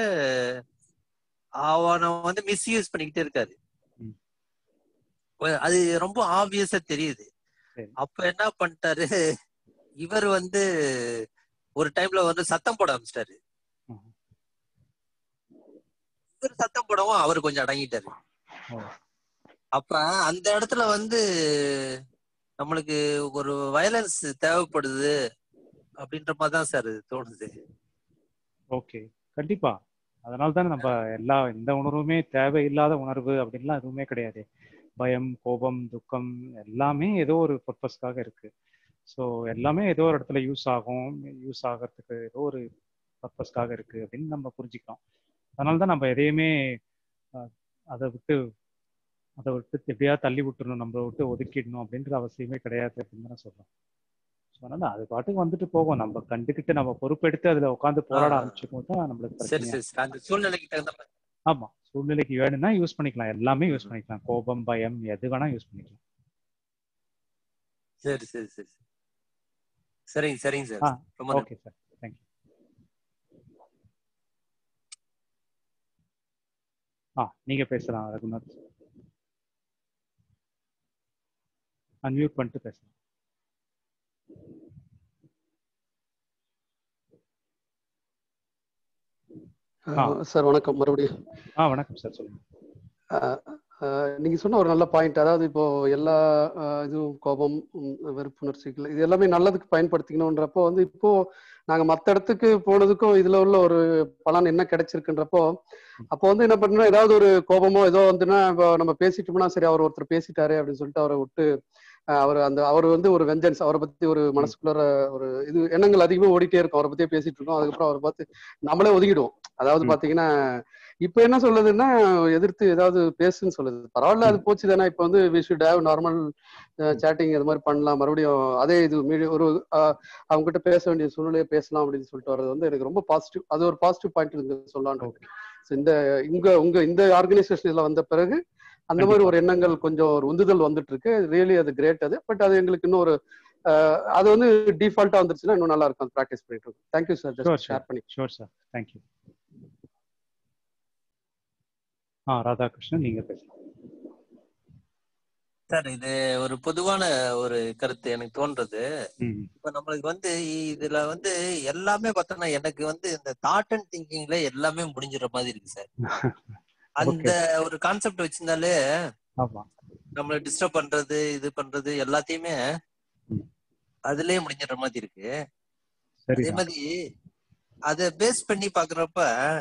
அவனை வந்து மிஸ்யூஸ் பண்ணிக்கிட்டே இருக்காரு அது ரொம்ப ஆப்வியஸா தெரியுது சரி அப்ப என்ன பண்ணிட்டாரு இவர் வந்து ஒரு டைம்ல வந்து சத்தம் போட ஆரம்பிச்சிட்டாரு இவர் சத்தம் போடவும் அவர் கொஞ்சம் அடங்கிட்டாரு அப்ப அந்த இடத்துல வந்து நம்மளுக்கு ஒரு வயலன்ஸ் தேவைப்படுது அப்படின்ற மாதிரி தான் சார் தோணுது ஓகே கண்டிப்பா அதனால தான் நம்ம எல்லா எந்த உணர்வுமே தேவையில்லாத உணர்வு அப்படின்லாம் எதுவுமே கிடையாது பயம் கோபம் துக்கம் எல்லாமே ஏதோ ஒரு பர்பஸ்க்காக இருக்கு ஸோ எல்லாமே ஏதோ ஒரு இடத்துல யூஸ் ஆகும் யூஸ் ஆகிறதுக்கு ஏதோ ஒரு பர்பஸ்க்காக இருக்கு அப்படின்னு நம்ம புரிஞ்சுக்கலாம் அதனால தான் நம்ம எதையுமே அஹ், அதை விட்டு அதை விட்டு எப்படியா தள்ளி விட்டுறணும் நம்மளை விட்டு ஒதுக்கிடணும் அப்படின்ற அவசியமே கிடையாது அப்படின்னு தான் சொல்றோம் ஸோ அதனால அது பாட்டுக்கு வந்துட்டு போகும் நம்ம கண்டுக்கிட்டு நம்ம பொறுப்பெடுத்து அதுல உட்காந்து போராட ஆ. ஆரம்பிச்சுக்கும் போது தான் நம்மளுக்கு சரி பிரச்சனை சரி சரி அந்த சூழ்நிலைக்கு தகுந்த மாதிரி ஆமா சூழ்நிலைக்கு வேணும்னா யூஸ் பண்ணிக்கலாம் எல்லாமே யூஸ் பண்ணிக்கலாம் கோபம் பயம் எது வேணா யூஸ் பண்ணிக்கலாம் சரி சரி சரி சரி. சரிங்க சரிங்க ஆ சார் ரொம்ப நன்றி. ஓகே சார் தேங்க்யூ ஆ நீங்க பேசலாம் ரகுநாத் அன்மியூட் பண்ணிட்டு பேசலாம் ஆ. சார் வணக்கம் மறுபடியும் ஆ வணக்கம் சார் சொல்லுங்க அஹ், அஹ், நீங்க சொன்ன ஒரு நல்ல பாயிண்ட் அதாவது இப்போ எல்லா அஹ், இதுவும் கோபம் உம், வெறுப்புணர்ச்சிகள் இது எல்லாமே நல்லதுக்கு பயன்படுத்திக்கணுன்றப்போ வந்து இப்போ நாங்க மத்த இடத்துக்கு போனதுக்கும் இதுல உள்ள ஒரு பலன் என்ன கிடைச்சிருக்குன்றப்போ அப்போ வந்து என்ன பண்ணணும் ஏதாவது ஒரு கோபமோ ஏதோ வந்துன்னா இப்போ நம்ம பேசிட்டோம்னா சரி அவர் ஒருத்தர் பேசிட்டாரு அப்படின்னு சொல்லிட்டு அவரை விட்டு அஹ், அவர் அந்த அவர் வந்து ஒரு வெஞ்சன்ஸ் அவரை பத்தி ஒரு மனசுக்குள்ள ஒரு இது எண்ணங்கள் அதிகமா ஓடிட்டே இருக்கும் அவரை பத்தியே பேசிட்டு இருக்கோம் அதுக்கப்புறம் அவரை பார்த்து நம்மளே ஒதுங்கிடுவோம் அதாவது பாத்தீங்கன்னா இப்ப என்ன சொல்லுதுன்னா எதிர்த்து ஏதாவது பேசுன்னு சொல்லுது பரவாயில்ல அது போச்சு தானே இப்ப வந்து we should have normal chatting அது மாதிரி பண்ணலாம் மறுபடியும் அதே இது மீடி ஒரு அஹ், அவங்க கிட்ட பேச வேண்டிய சூழ்நிலையை பேசலாம் அப்படின்னு சொல்லிட்டு வர்றது வந்து எனக்கு ரொம்ப பாசிட்டிவ் அது ஒரு பாசிட்டிவ் பாயிண்ட் இங்க சொல்லலான்னு இருக்கு So இந்த இங்க உங்க இந்த ஆர்கனைசேஷன் இதுல வந்த பிறகு அந்த மாதிரி ஒரு எண்ணங்கள் கொஞ்சம் ஒரு உந்துதல் வந்துட்டு இருக்கு ரியலி அது கிரேட் அது பட் அது எங்களுக்கு இன்னும் ஒரு அஹ், அது வந்து டிஃபால்ட்டா வந்துருச்சுன்னா இன்னும் நல்லா இருக்கும் ப்ராக்டிஸ் பண்ணிட்டு இருக்கோம் thank you sir sure just share sir பண்ணி ஷோர் சார் தேங்க்யூ ஆ ராதாகிருஷ்ணன் நீங்க பேசலாம் சார் இது ஒரு பொதுவான ஒரு கருத்து எனக்கு தோன்றது ம் இப்ப நம்மளுக்கு வந்து இதுல வந்து எல்லாமே பார்த்தோம்னா எனக்கு வந்து இந்த தாட் அண்ட் திங்கிங்ல எல்லாமே முடிஞ்சிடுற மாதிரி இருக்கு சார் அந்த ஒரு கான்செப்ட் வச்சிருந்தாலே ஆமா நம்மள டிஸ்டர்ப் பண்றது இது பண்றது எல்லாத்தையுமே அதுலயே முடிஞ்சிடுற மாதிரி இருக்கு அதே சரிதான் மாதிரி அத பேஸ் பண்ணி பாக்குறப்ப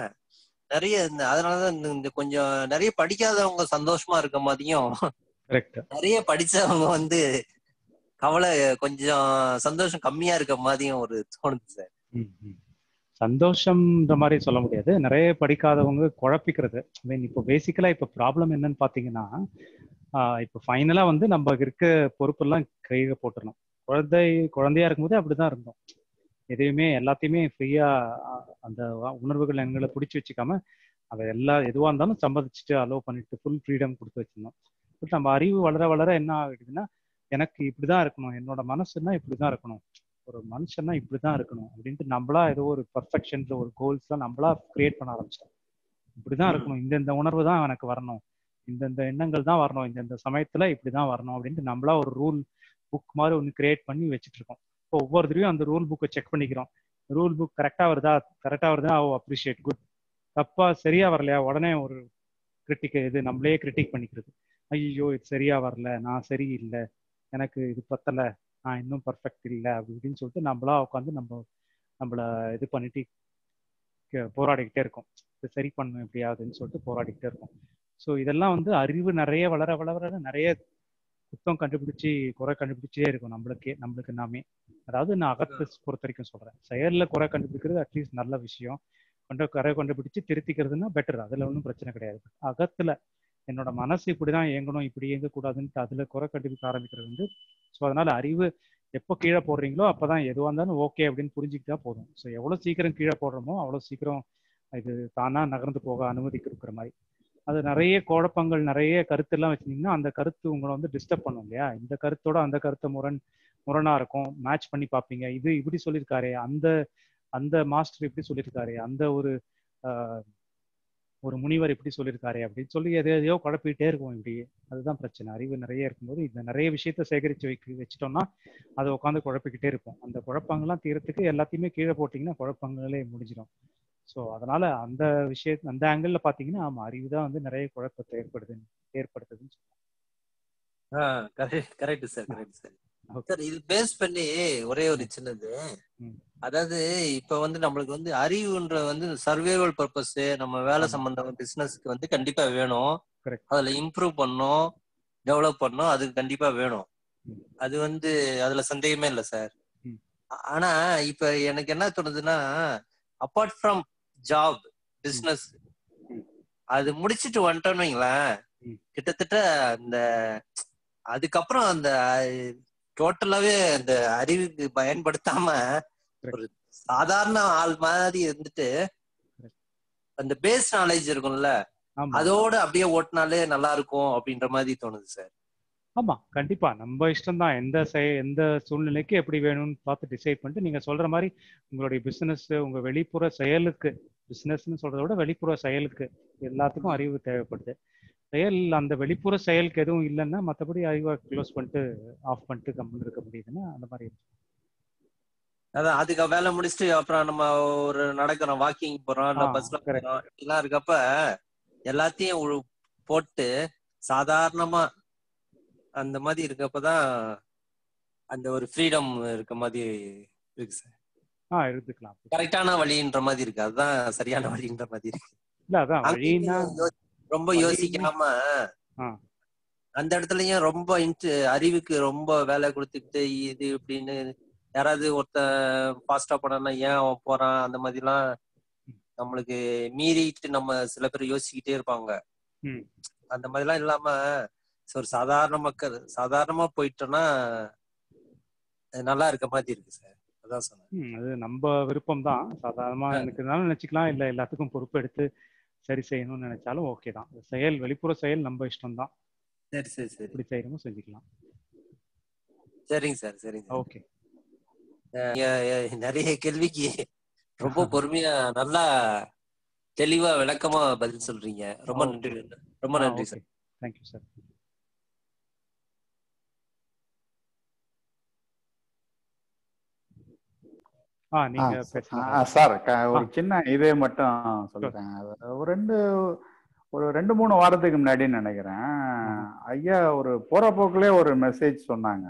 நிறைய இந்த அதனாலதான் இந்த- இந்த கொஞ்சம் நிறைய படிக்காதவங்க சந்தோஷமா இருக்க மாதிரியும் கரெக்ட் நிறைய படிச்சவங்க வந்து கவலை கொஞ்சம் சந்தோஷம் கம்மியா இருக்க மாதிரியும் ஒரு தோணுது சார் ம், ம். சந்தோஷம்ன்ற மாதிரி சொல்ல முடியாது நிறைய படிக்காதவங்க குழப்பிக்கிறது ஐ மீன் இப்போ பேசிக்கலா இப்போ ப்ராப்ளம் என்னன்னு பாத்தீங்கன்னா ஆஹ் இப்போ ஃபைனலா வந்து நம்ம இருக்க பொறுப்பெல்லாம் கையில போட்டுறணும் குழந்தை குழந்தையா இருக்கும்போது அப்படிதான் இருந்தோம் எதையுமே எல்லாத்தையுமே ஃப்ரீயா அந்த உணர்வுகள் எங்களை பிடிச்சி வச்சுக்காம அதை எல்லா எதுவா இருந்தாலும் சம்மதிச்சுட்டு அலோவ் பண்ணிட்டு ஃபுல் ஃப்ரீடம் கொடுத்து வச்சிருந்தோம் பட் நம்ம அறிவு வளர வளர என்ன ஆகுதுன்னா எனக்கு இப்படிதான் இருக்கணும் என்னோட மனசுன்னா இப்படிதான் இருக்கணும் ஒரு மனுஷன்னா இப்படிதான் இருக்கணும் அப்படின்ட்டு நம்மளா ஏதோ ஒரு பர்ஃபெக்ஷன்ற ஒரு கோல்ஸ் தான் நம்மளா கிரியேட் பண்ண ஆரம்பிச்சோம் இப்படிதான் இருக்கணும் இந்தந்த உணர்வு தான் எனக்கு வரணும் இந்தந்த எண்ணங்கள் தான் வரணும் இந்தந்த சமயத்துல இப்படிதான் வரணும் அப்படின்ட்டு நம்மளா ஒரு ரூல் புக் மாதிரி ஒன்று கிரியேட் பண்ணி வச்சுட்டு இருக்கோம் இப்போ ஒவ்வொரு தடவையும் அந்த ரூல் புக்கை செக் பண்ணிக்கிறோம் ரூல் புக் கரெக்டா வருதா கரெக்டா வருதா ஓ அப்ரிஷியேட் குட் தப்பா சரியா வரலையா உடனே ஒரு கிரிட்டிக் இது நம்மளே கிரிட்டிக் பண்ணிக்கிறது ஐயோ இது சரியா வரல நான் சரியில்லை எனக்கு இது பத்தல நான் இன்னும் பர்ஃபெக்ட் இல்லை அப்படி இப்படின்னு சொல்லிட்டு நம்மளா உட்காந்து நம்ம நம்மள இது பண்ணிட்டு கே- போராடிக்கிட்டே இருக்கோம் இது சரி பண்ணணும் எப்படியாதுன்னு சொல்லிட்டு போராடிக்கிட்டே இருக்கோம் ஸோ இதெல்லாம் வந்து அறிவு நிறைய வளர வளர நிறைய குத்தம் கண்டுபிடிச்சி குறை கண்டுபிடிச்சே இருக்கும் நம்மளுக்கே நம்மளுக்கு நாமே அதாவது நான் அகத்தை பொறுத்த வரைக்கும் சொல்றேன் செயல்ல குறை கண்டுபிடிக்கிறது அட்லீஸ்ட் நல்ல விஷயம் கொண்ட குறை கண்டுபிடிச்சு திருத்திக்கிறதுனா பெட்டர் அதுல ஒன்றும் பிரச்சனை கிடையாது அகத்துல என்னோட மனசு இப்படிதான் இயங்கணும் இப்படி இயங்கக்கூடாதுன்ட்டு அதுல குறை கண்டுபிடிக்க ஆரம்பிக்கிறது வந்து ஸோ அதனால அறிவு எப்போ கீழே போடுறீங்களோ அப்பதான் எதுவாக இருந்தாலும் ஓகே அப்படின்னு புரிஞ்சுக்கிட்டா போதும் ஸோ எவ்வளோ சீக்கிரம் கீழே போடுறோமோ அவ்வளோ சீக்கிரம் இது தானா நகர்ந்து போக அனுமதி கொடுக்குற மாதிரி அது நிறைய குழப்பங்கள் நிறைய கருத்தெல்லாம் வச்சிருந்தீங்கன்னா அந்த கருத்து உங்களை வந்து டிஸ்டர்ப் பண்ணும் இல்லையா இந்த கருத்தோட அந்த கருத்தை முரண் முரணா இருக்கும் மேட்ச் பண்ணி பார்ப்பீங்க இது இப்படி சொல்லியிருக்காரே அந்த அந்த மாஸ்டர் இப்படி சொல்லியிருக்காரு அந்த ஒரு ஆஹ், ஒரு முனிவர் இப்படி சொல்லியிருக்காரு அப்படின்னு சொல்லி எதை எதையோ குழப்பிக்கிட்டே இருக்கும் இப்படி அதுதான் பிரச்சனை அறிவு நிறைய இருக்கும்போது இந்த நிறைய விஷயத்த சேகரித்து வைக்க வச்சிட்டோம்னா அதை உட்காந்து குழப்பிக்கிட்டே இருக்கும் அந்த குழப்பங்கள்லாம் தீரத்துக்கு எல்லாத்தையுமே கீழே போட்டிங்கன்னா குழப்பங்களே முடிஞ்சிடும் ஸோ அதனால அந்த விஷய அந்த ஆங்கிளில் பார்த்தீங்கன்னா ஆமாம் அறிவு தான் வந்து நிறைய குழப்பத்தை ஏற்படுது ஏற்படுத்துதுன்னு சொல்லலாம் correct correct sir correct sir sir இது பேஸ் பண்ணி ஒரே ஒரு சின்னது அதாவது இப்ப வந்து நம்மளுக்கு வந்து அறிவுன்ற வந்து சர்வைவல் பர்பஸ் நம்ம வேலை சம்பந்தம் பிசினஸ்க்கு வந்து கண்டிப்பா வேணும் அதுல இம்ப்ரூவ் பண்ணும் டெவலப் பண்ணும் அதுக்கு கண்டிப்பா வேணும் அது வந்து அதுல சந்தேகமே இல்லை சார் ஆனா இப்ப எனக்கு என்ன தோணுதுன்னா அப்பார்ட் ஃப்ரம் ஜாப் பிசினஸ் அது முடிச்சிட்டு வந்துட்டோம்னு வைங்களேன் கிட்டத்தட்ட அந்த அதுக்கப்புறம் அந்த டோட்டலாவே அந்த அறிவுக்கு பயன்படுத்தாம ஒரு சாதாரண ஆள் மாதிரி இருந்துட்டு அந்த பேஸ் நாலேஜ் இருக்கும்ல அதோட அப்படியே ஓட்டினாலே நல்லா இருக்கும் அப்படின்ற மாதிரி தோணுது சார் ஆமா கண்டிப்பா நம்ம இஷ்டம் தான் எந்த செய எந்த சூழ்நிலைக்கு எப்படி வேணும்னு பார்த்து டிசைட் பண்ணிட்டு நீங்க சொல்ற மாதிரி உங்களுடைய பிசினஸ் உங்க வெளிப்புற செயலுக்கு பிசினஸ்னு சொல்றதை விட வெளிப்புற செயலுக்கு எல்லாத்துக்கும் அறிவு தேவைப்படுது செயல் அந்த வெளிப்புற செயலுக்கு எதுவும் இல்லைன்னா மற்றபடி அறிவை க்ளோஸ் பண்ணிட்டு ஆஃப் பண்ணிட்டு கம்முன்னு இருக்க முடியுதுன்னா அந்த மாதிரி அதான் அதுக்கு வேலை முடிச்சுட்டு அப்புறம் நம்ம ஒரு நடக்கிறோம் வாக்கிங் போறோம் இல்ல பஸ்ல போறோம் இதெல்லாம் இருக்கப்ப எல்லாத்தையும் போட்டு சாதாரணமா அந்த மாதிரி இருக்கப்பதான் அந்த ஒரு ஃப்ரீடம் இருக்க மாதிரி இருக்கு சார் ஆ எடுத்துக்கலாம் கரெக்டான வழின்ற மாதிரி இருக்கு அதுதான் சரியான வழின்ற மாதிரி இருக்கு இல்ல அதான் வழின்னா ரொம்ப யோசிக்காம அந்த இடத்துலயும் ரொம்ப இன்ட் அறிவுக்கு ரொம்ப வேலை கொடுத்துக்கிட்டு இது இப்படின்னு யாராவது ஒருத்தன் ஃபாஸ்டா போனான்னா ஏன் அவன் போறான் அந்த மாதிரிலாம் நம்மளுக்கு மீறிட்டு நம்ம சில பேர் யோசிச்சுக்கிட்டே இருப்பாங்க அந்த மாதிரிலாம் இல்லாம ஒரு சாதாரண மக்கள் சாதாரணமா போயிட்டோம்னா நல்லா இருக்க மாதிரி இருக்கு சார் அதான் சொன்னேன் அது நம்ம விருப்பம் தான் சாதாரணமா எனக்கு நினைச்சுக்கலாம் இல்ல எல்லாத்துக்கும் பொறுப்பு எடுத்து சரி செய்யணும்னு நினைச்சாலும் ஓகே தான் செயல் வெளிப்புற செயல் நம்ம இஷ்டம் தான் சரி சரி சரி இப்படி செய்யணுமோ செஞ்சுக்கலாம் சரிங்க சார் சரிங்க ஓகே நிறைய கேள்விக்கு ரொம்ப பொறுமையா நல்லா தெளிவா விளக்கமா பதில் சொல்றீங்க ரொம்ப நன்றி ரொம்ப நன்றி சார் தேங்க்யூ சார் சார் ஒரு சின்ன இதே மட்டும் சொல்றேன் ஒரு ரெண்டு ஒரு ரெண்டு மூணு வாரத்துக்கு முன்னாடி நினைக்கிறேன் ஐயா ஒரு போற போக்குலயே ஒரு மெசேஜ் சொன்னாங்க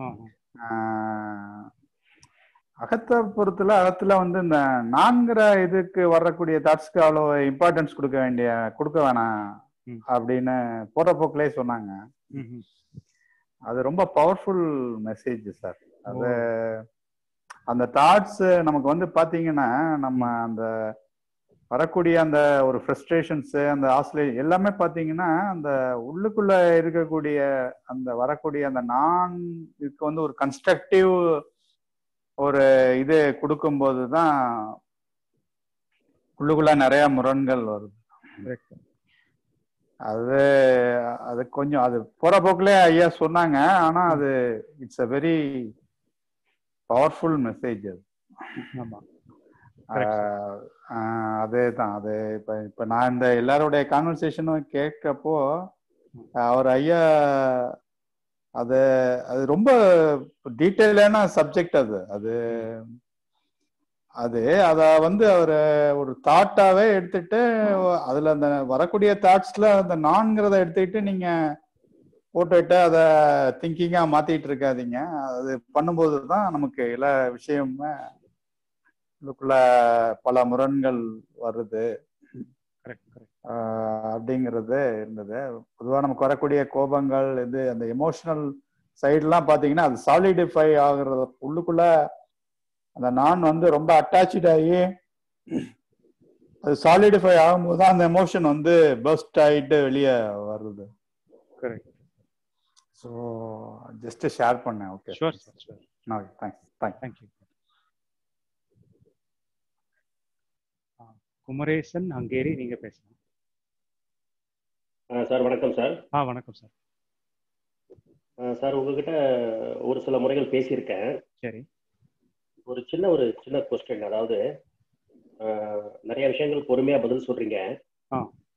அகத்த பொறுத்துல அகத்துல வந்து இந்த நான்கிற இதுக்கு வரக்கூடிய தாட்ஸ்க்கு அவ்வளோ இம்பார்ட்டன்ஸ் கொடுக்க வேண்டிய கொடுக்க வேணாம் அப்படின்னு போற போக்குலயே சொன்னாங்க அது ரொம்ப பவர்ஃபுல் மெசேஜ் சார் அது அந்த தாட்ஸ் நமக்கு வந்து பாத்தீங்கன்னா நம்ம அந்த வரக்கூடிய அந்த ஒரு ஃப்ரஸ்ட்ரேஷன்ஸ் அந்த ஆஸ்லே எல்லாமே பாத்தீங்கன்னா அந்த உள்ளுக்குள்ள இருக்கக்கூடிய அந்த வரக்கூடிய அந்த நான் இதுக்கு வந்து ஒரு கன்ஸ்ட்ரக்டிவ் ஒரு இது கொடுக்கும்போது தான் உள்ளுக்குள்ள நிறைய முரண்கள் வருது அது அது கொஞ்சம் அது போற போக்குலயே ஐயா சொன்னாங்க ஆனா அது it's a very powerful message அது ஆமா அதே தான் அது இப்ப இப்ப நான் இந்த எல்லாருடைய கான்வர்சேஷனும் கேட்கப்போ அவர் ஐயா அது அது ரொம்ப டீட்டெயிலான சப்ஜெக்ட் அது அது அது அத வந்து அவர் ஒரு தாட்டாவே எடுத்துட்டு அதுல அந்த வரக்கூடிய தாட்ஸ்ல அந்த நான்கிறத எடுத்துக்கிட்டு நீங்க போட்டுட்டு அதை திங்கிங்கா மாத்திட்டு இருக்காதீங்க அது பண்ணும்போது தான் நமக்கு எல்லா விஷயமுமே இதுக்குள்ள பல முரண்கள் வருது அப்படிங்கிறது இருந்தது பொதுவாக நமக்கு வரக்கூடிய கோபங்கள் இது அந்த எமோஷனல் சைட்லாம் பார்த்தீங்கன்னா அது சாலிடிஃபை ஆகுறது உள்ளுக்குள்ள அந்த நான் வந்து ரொம்ப அட்டாச்சு ஆகி அது சாலிடிஃபை ஆகும்போது தான் அந்த எமோஷன் வந்து பஸ்ட் ஆகிட்டு வெளியே வருது கரெக்ட் ஸோ ஜஸ்ட் ஷேர் பண்ணேன் okay sure sir sure okay thanks thanks thank you Kumaresan Hungary நீங்க பேசலாம் சார் வணக்கம் சார் ஆ வணக்கம் சார் சார் உங்ககிட்ட ஒரு சில முறைகள் பேசியிருக்கேன் சரி ஒரு சின்ன ஒரு சின்ன கொஸ்டின் அதாவது நிறைய விஷயங்கள் பொறுமையா பதில் சொல்றீங்க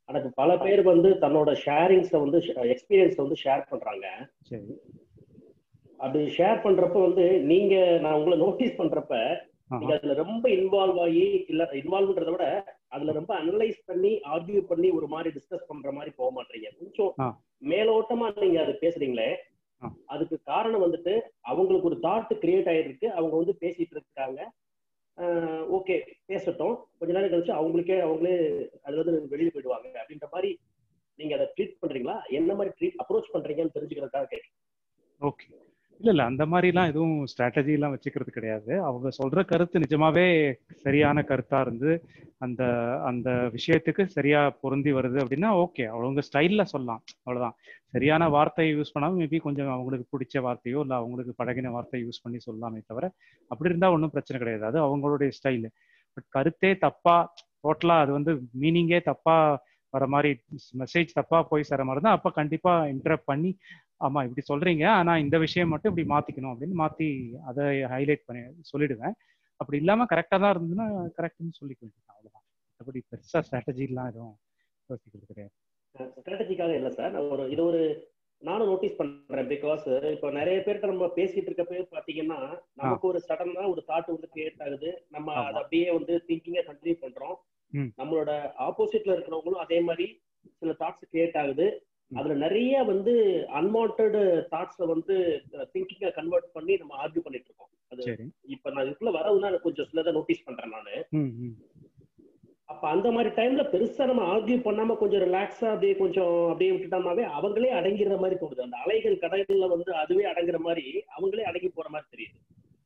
ஆனா இப்ப பல பேர் வந்து தன்னோட ஷேரிங்ஸை வந்து எக்ஸ்பீரியன்ஸை வந்து ஷேர் பண்றாங்க சரி அப்படி ஷேர் பண்றப்ப வந்து நீங்க நான் உங்களை நோட்டீஸ் பண்றப்ப நீங்க அதுல ரொம்ப இன்வால்வ் ஆகி இல்ல இன்வால்வ்ன்றத விட அதுல ரொம்ப அனலைஸ் பண்ணி ஆர்கியூ பண்ணி ஒரு மாதிரி டிஸ்கஸ் பண்ற மாதிரி போக மாட்டீங்க கொஞ்சம் ஆ மேலோட்டமா நீங்க அது பேசுறீங்களே ஆ. அதுக்கு காரணம் வந்துட்டு அவங்களுக்கு ஒரு தாட் கிரியேட் ஆயிருக்கு அவங்க வந்து பேசிட்டு இருக்காங்க ஓகே பேசட்டும் கொஞ்ச நேரம் கழிச்சு அவங்களுக்கே அவங்களே அதுல இருந்து வெளியே போயிடுவாங்க அப்படின்ற மாதிரி நீங்க அதை ட்ரீட் பண்றீங்களா என்ன மாதிரி ட்ரீட் அப்ரோச் பண்றீங்கன்னு தெரிஞ்சுக்கிறதுக்காக கேட்க ஓகே இல்ல இல்ல அந்த மாதிரிலாம் எதுவும் ஸ்ட்ராட்டஜி எல்லாம் வச்சுக்கிறது கிடையாது அவங்க சொல்ற கருத்து நிஜமாவே சரியான கருத்தா இருந்து அந்த அந்த விஷயத்துக்கு சரியா பொருந்தி வருது அப்படின்னா ஓகே அவங்க ஸ்டைல்ல சொல்லலாம் அவ்வளவுதான் சரியான வார்த்தையை யூஸ் பண்ணாலும் மேபி கொஞ்சம் அவங்களுக்கு பிடிச்ச வார்த்தையோ இல்ல அவங்களுக்கு பழகின வார்த்தையை யூஸ் பண்ணி சொல்லலாமே தவிர அப்படி இருந்தா ஒன்றும் பிரச்சனை கிடையாது அது அவங்களுடைய ஸ்டைல் பட் கருத்தே தப்பா டோட்டலா அது வந்து மீனிங்கே தப்பா வர மாதிரி மெசேஜ் தப்பா போய் சேர மாதிரி தான் அப்ப கண்டிப்பா இன்டரப்ட் பண்ணி ஆமா இப்படி சொல்றீங்க ஆனா இந்த விஷயம் மட்டும் இப்படி மாத்திக்கணும் அப்படின்னு மாத்தி அதை ஹைலைட் பண்ணி சொல்லிடுவேன் அப்படி இல்லாம கரெக்டா தான் இருந்ததுன்னா கரெக்ட்னு சொல்லிக்க வேண்டியது அவ்வளவுதான் மற்றபடி பெருசா ஸ்ட்ராட்டஜிலாம் எதுவும் யோசிக்கிறது கிடையாது ஸ்ட்ராட்டஜிக்காக இல்லை சார் நான் ஒரு இது ஒரு நானும் நோட்டீஸ் பண்றேன் பிகாஸ் இப்போ நிறைய பேர்கிட்ட நம்ம பேசிட்டு இருக்கப்பவே பாத்தீங்கன்னா நமக்கு ஒரு சடனா ஒரு தாட் வந்து கிரியேட் ஆகுது நம்ம அதை அப்படியே வந்து திங்கிங்கா கண்டினியூ பண்றோம் ம் நம்மளோட ஆப்போசிட்ல இருக்கிறவங்களும் அதே மாதிரி சில தாட்ஸ் கிரியேட் ஆகுது அதுல நிறைய வந்து அன்வான்ட் தாட்ஸ வந்து திங்கிங்கா கன்வெர்ட் பண்ணி நம்ம ஆர்கியூ பண்ணிட்டு இருக்கோம் அது சரி இப்ப நான் இதுக்குள்ள வரவுன்னா எனக்கு கொஞ்சம் சிலதை நோட்டீஸ் பண்றேன் நானு ம் ம் அப்ப அந்த மாதிரி டைம்ல பெருசா நம்ம ஆர்கியூ பண்ணாம கொஞ்சம் ரிலாக்ஸா அப்படியே கொஞ்சம் அப்படியே விட்டுட்டோம்னாவே அவங்களே அடங்கிற மாதிரி தோணுது அந்த அலைகள் கடல்ல வந்து அதுவே அடங்குற மாதிரி அவங்களே அடங்கி போற மாதிரி தெரியுது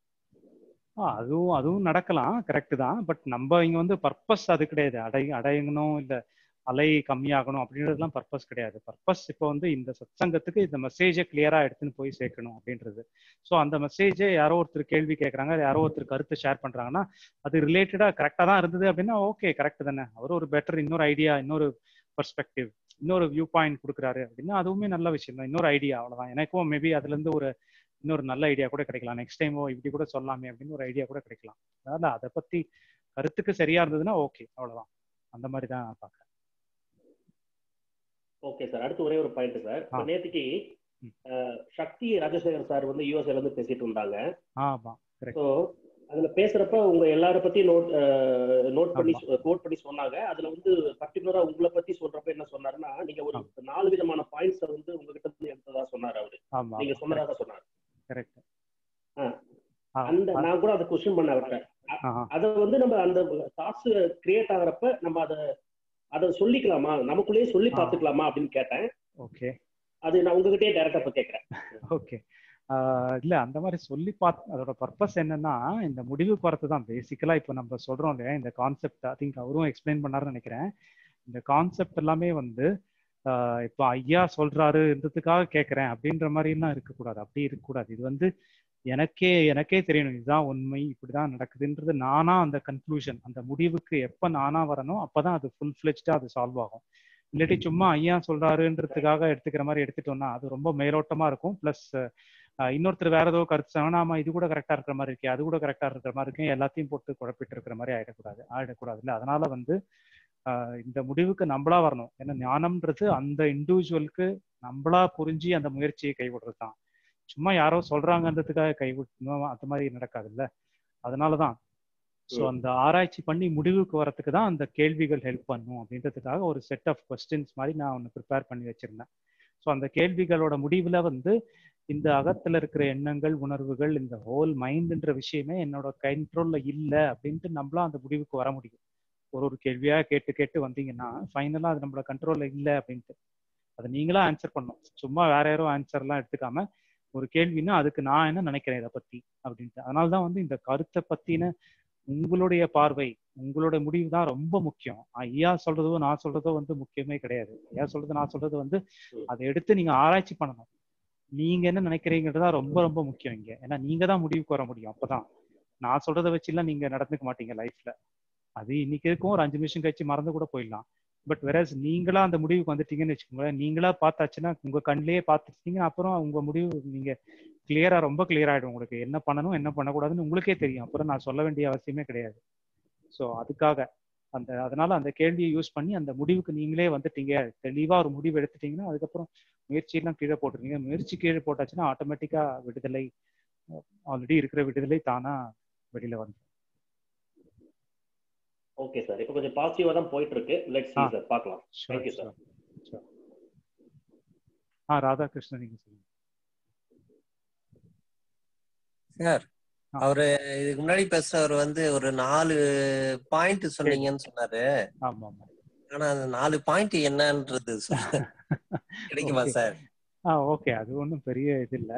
ஆ அதுவும் அதுவும் நடக்கலாம் கரெக்ட் தான் பட் நம்ம இங்க வந்து பர்பஸ் அது கிடையாது அடை அடையணும் இல்ல அலை கம்மியாகணும் அப்படின்றதுலாம் பர்பஸ் கிடையாது பர்பஸ் இப்போ வந்து இந்த சத்சங்கத்துக்கு இந்த மெசேஜை கிளியரா எடுத்துன்னு போய் சேர்க்கணும் அப்படின்றது ஸோ அந்த மெசேஜை யாரோ ஒருத்தர் கேள்வி கேட்குறாங்க யாரோ ஒருத்தர் கருத்து ஷேர் பண்றாங்கன்னா அது ரிலேட்டடா கரெக்டாக தான் இருந்தது அப்படின்னா ஓகே கரெக்ட் தானே அவர் ஒரு பெட்டர் இன்னொரு ஐடியா இன்னொரு பர்ஸ்பெக்டிவ் இன்னொரு வியூ பாயிண்ட் கொடுக்குறாரு அப்படின்னா அதுவுமே நல்ல விஷயம் தான் இன்னொரு ஐடியா அவ்வளவுதான் எனக்கும் மேபி அதுல இருந்து ஒரு இன்னொரு நல்ல ஐடியா கூட கிடைக்கலாம் நெக்ஸ்ட் டைமோ இப்படி கூட சொல்லலாமே அப்படின்னு ஒரு ஐடியா கூட கிடைக்கலாம் அதனால அதை பத்தி கருத்துக்கு சரியா இருந்ததுன்னா ஓகே அவ்வளவுதான் அந்த மாதிரி தான் பார்க்குறேன் ஓகே சார் அடுத்து ஒரே ஒரு பாயிண்ட் சார் ஆ. நேற்றுக்கு சக்தி ராஜசேகர் சார் வந்து யூஎஸ்ஏல இருந்து பேசிட்டு இருந்தாங்க ஆமா கரெக்ட் ஸோ அதுல பேசுறப்ப உங்க எல்லார பத்தி நோட் நோட் பண்ணி கோட் பண்ணி சொன்னாங்க அதுல வந்து பர்டிகுலரா உங்களை பத்தி சொல்றப்ப என்ன சொன்னாருன்னா நீங்க ஒரு நாலு விதமான பாயிண்ட்ஸ் வந்து உங்ககிட்ட இருந்து எடுத்ததா சொன்னாரு அவரு ஆமா நீங்க சொன்னதா தான் சொன்னாரு கரெக்ட் ஆ. அந்த நான் கூட அதை கொஸ்டின் பண்ண விட்டேன் அத வந்து நம்ம அந்த தாட்ஸ் கிரியேட் ஆகுறப்ப நம்ம அத அத சொல்லிக்கலாமா நமக்குள்ளேயே சொல்லி ஆ. பார்த்துக்கலாமா அப்படின்னு கேட்டேன் ஓகே அது நான் உங்ககிட்டயே டைரக்டா இப்ப கேட்கறேன் ஓகே இல்ல அந்த மாதிரி சொல்லி பார்த்து அதோட பர்பஸ் என்னன்னா இந்த முடிவுக்கு வரது தான் பேசிக்கலா இப்போ நம்ம சொல்றோம் இல்லையா இந்த கான்செப்ட் ஐ திங்க் அவரும் எக்ஸ்பிளைன் பண்ணாருன்னு நினைக்கிறேன் இந்த கான்செப்ட் எல்லாமே வந்து ஆஹ் இப்போ ஐயா சொல்றாருன்றதுக்காக கேட்கறேன் அப்படின்ற மாதிரிலாம் இருக்கக்கூடாது அப்படி இருக்கக்கூடாது இது வந்து எனக்கே எனக்கே தெரியணும் இதுதான் உண்மை இப்படிதான் நடக்குதுன்றது நானா அந்த கன்க்ளூஷன் அந்த முடிவுக்கு எப்ப நானா வரணும் அப்பதான் அது ஃபுல் ஃபிளெஜ்டா அது சால்வ் ஆகும் இல்லாட்டி சும்மா ஐயா சொல்றாருன்றதுக்காக எடுத்துக்கிற மாதிரி எடுத்துட்டோம்னா அது ரொம்ப மேலோட்டமா இருக்கும் பிளஸ் இன்னொருத்தர் வேற ஏதோ கருத்து சொன்னா, ஆமா இது கூட கரெக்டா இருக்கிற மாதிரி இருக்கே அது கூட கரெக்டா இருக்கிற மாதிரி இருக்கு எல்லாத்தையும் போட்டு குழப்பிட்டு இருக்கிற மாதிரி ஆயிடக்கூடாது ஆயிடக்கூடாது இல்ல அதனால வந்து ஆஹ் இந்த முடிவுக்கு நம்மளா வரணும் ஏன்னா ஞானம்ன்றது அந்த இண்டிவிஜுவலுக்கு நம்மளா புரிஞ்சு அந்த முயற்சியை கைவிடுறது தான் சும்மா யாரோ சொல்றாங்கன்றதுக்காக கைவிடணும் அந்த மாதிரி நடக்காதுல்ல அதனாலதான் ஸோ ம். அந்த ஆராய்ச்சி பண்ணி முடிவுக்கு வரதுக்கு தான் அந்த கேள்விகள் ஹெல்ப் பண்ணும் அப்படின்றதுக்காக ஒரு செட் ஆஃப் கொஸ்டின்ஸ் மாதிரி நான் ஒன்று ப்ரிப்பேர் பண்ணி வச்சிருந்தேன் ஸோ அந்த கேள்விகளோட முடிவுல வந்து இந்த அகத்துல இருக்கிற எண்ணங்கள் உணர்வுகள் இந்த ஹோல் மைண்ட்ன்ற விஷயமே என்னோட கண்ட்ரோல்ல இல்லை அப்படின்ட்டு நம்மளாம் அந்த முடிவுக்கு வர முடியும் ஒரு ஒரு கேள்வியா கேட்டு கேட்டு வந்தீங்கன்னா ஃபைனலா அது நம்மளோட கண்ட்ரோல்ல இல்லை அப்படின்ட்டு அதை நீங்களா ஆன்சர் பண்ணணும் சும்மா வேற யாரும் ஆன்சர்லாம் எடுத்துக்காம ஒரு கேள்வின்னா அதுக்கு நான் என்ன நினைக்கிறேன் இதை பத்தி அப்படின்ட்டு அதனால தான் வந்து இந்த கருத்தை பத்தின உங்களுடைய பார்வை உங்களோட முடிவு தான் ரொம்ப முக்கியம் ஐயா சொல்றதோ நான் சொல்றதோ வந்து முக்கியமே கிடையாது ஐயா சொல்றது நான் சொல்றது வந்து அதை எடுத்து நீங்க ஆராய்ச்சி பண்ணணும் நீங்க என்ன நினைக்கிறீங்கிறது தான் ரொம்ப ரொம்ப முக்கியம் இங்க ஏன்னா நீங்க தான் முடிவுக்கு வர முடியும் அப்பதான் நான் சொல்றதை வச்சுலாம் நீங்க நடந்துக்க மாட்டீங்க லைஃப்ல அது இன்னைக்கு இருக்கும் ஒரு அஞ்சு நிமிஷம் கழிச்சு மறந்து கூட போயிடலாம் பட் வேற நீங்களா அந்த முடிவுக்கு வந்துட்டீங்கன்னு வச்சுக்கோங்களேன் நீங்களா பார்த்தாச்சுன்னா உங்க கண்ணிலேயே பார்த்துட்டீங்கன்னா அப்புறம் உங்க முடிவு நீங்க கிளியரா ரொம்ப கிளியர் ஆயிடும் உங்களுக்கு என்ன பண்ணணும் என்ன பண்ணக்கூடாதுன்னு உங்களுக்கே தெரியும் அப்புறம் நான் சொல்ல வேண்டிய அவசியமே கிடையாது ஸோ அதுக்காக அந்த அதனால அந்த கேள்வியை யூஸ் பண்ணி அந்த முடிவுக்கு நீங்களே வந்துட்டீங்க தெளிவா ஒரு முடிவு எடுத்துட்டீங்கன்னா அதுக்கப்புறம் முயற்சியெல்லாம் கீழே போட்டுருங்க முயற்சி கீழே போட்டாச்சுன்னா ஆட்டோமேட்டிக்கா விடுதலை ஆல்ரெடி இருக்கிற விடுதலை தானா வெளியில வந்து ஓகே சார் இப்போ கொஞ்சம் பாசிட்டிவா தான் போயிட்டு இருக்கு லெட்ஸ் ஆ. see சார் பார்க்கலாம் Sure, தேங்க்யூ சார் sure. ஆ ராதாகிருஷ்ணன் நீங்க சொல்லுங்க சார் அவரு இதுக்கு முன்னாடி பேசுறவர் வந்து ஒரு நாலு பாயிண்ட் சொன்னீங்கன்னு சொன்னாரு ஆமா ஆமா ஆனா அந்த நாலு பாயிண்ட் என்னன்றது சொல்ல கிடைக்குமா Okay. சார் ஆ ஓகே அது ஒன்றும் பெரிய இது இல்லை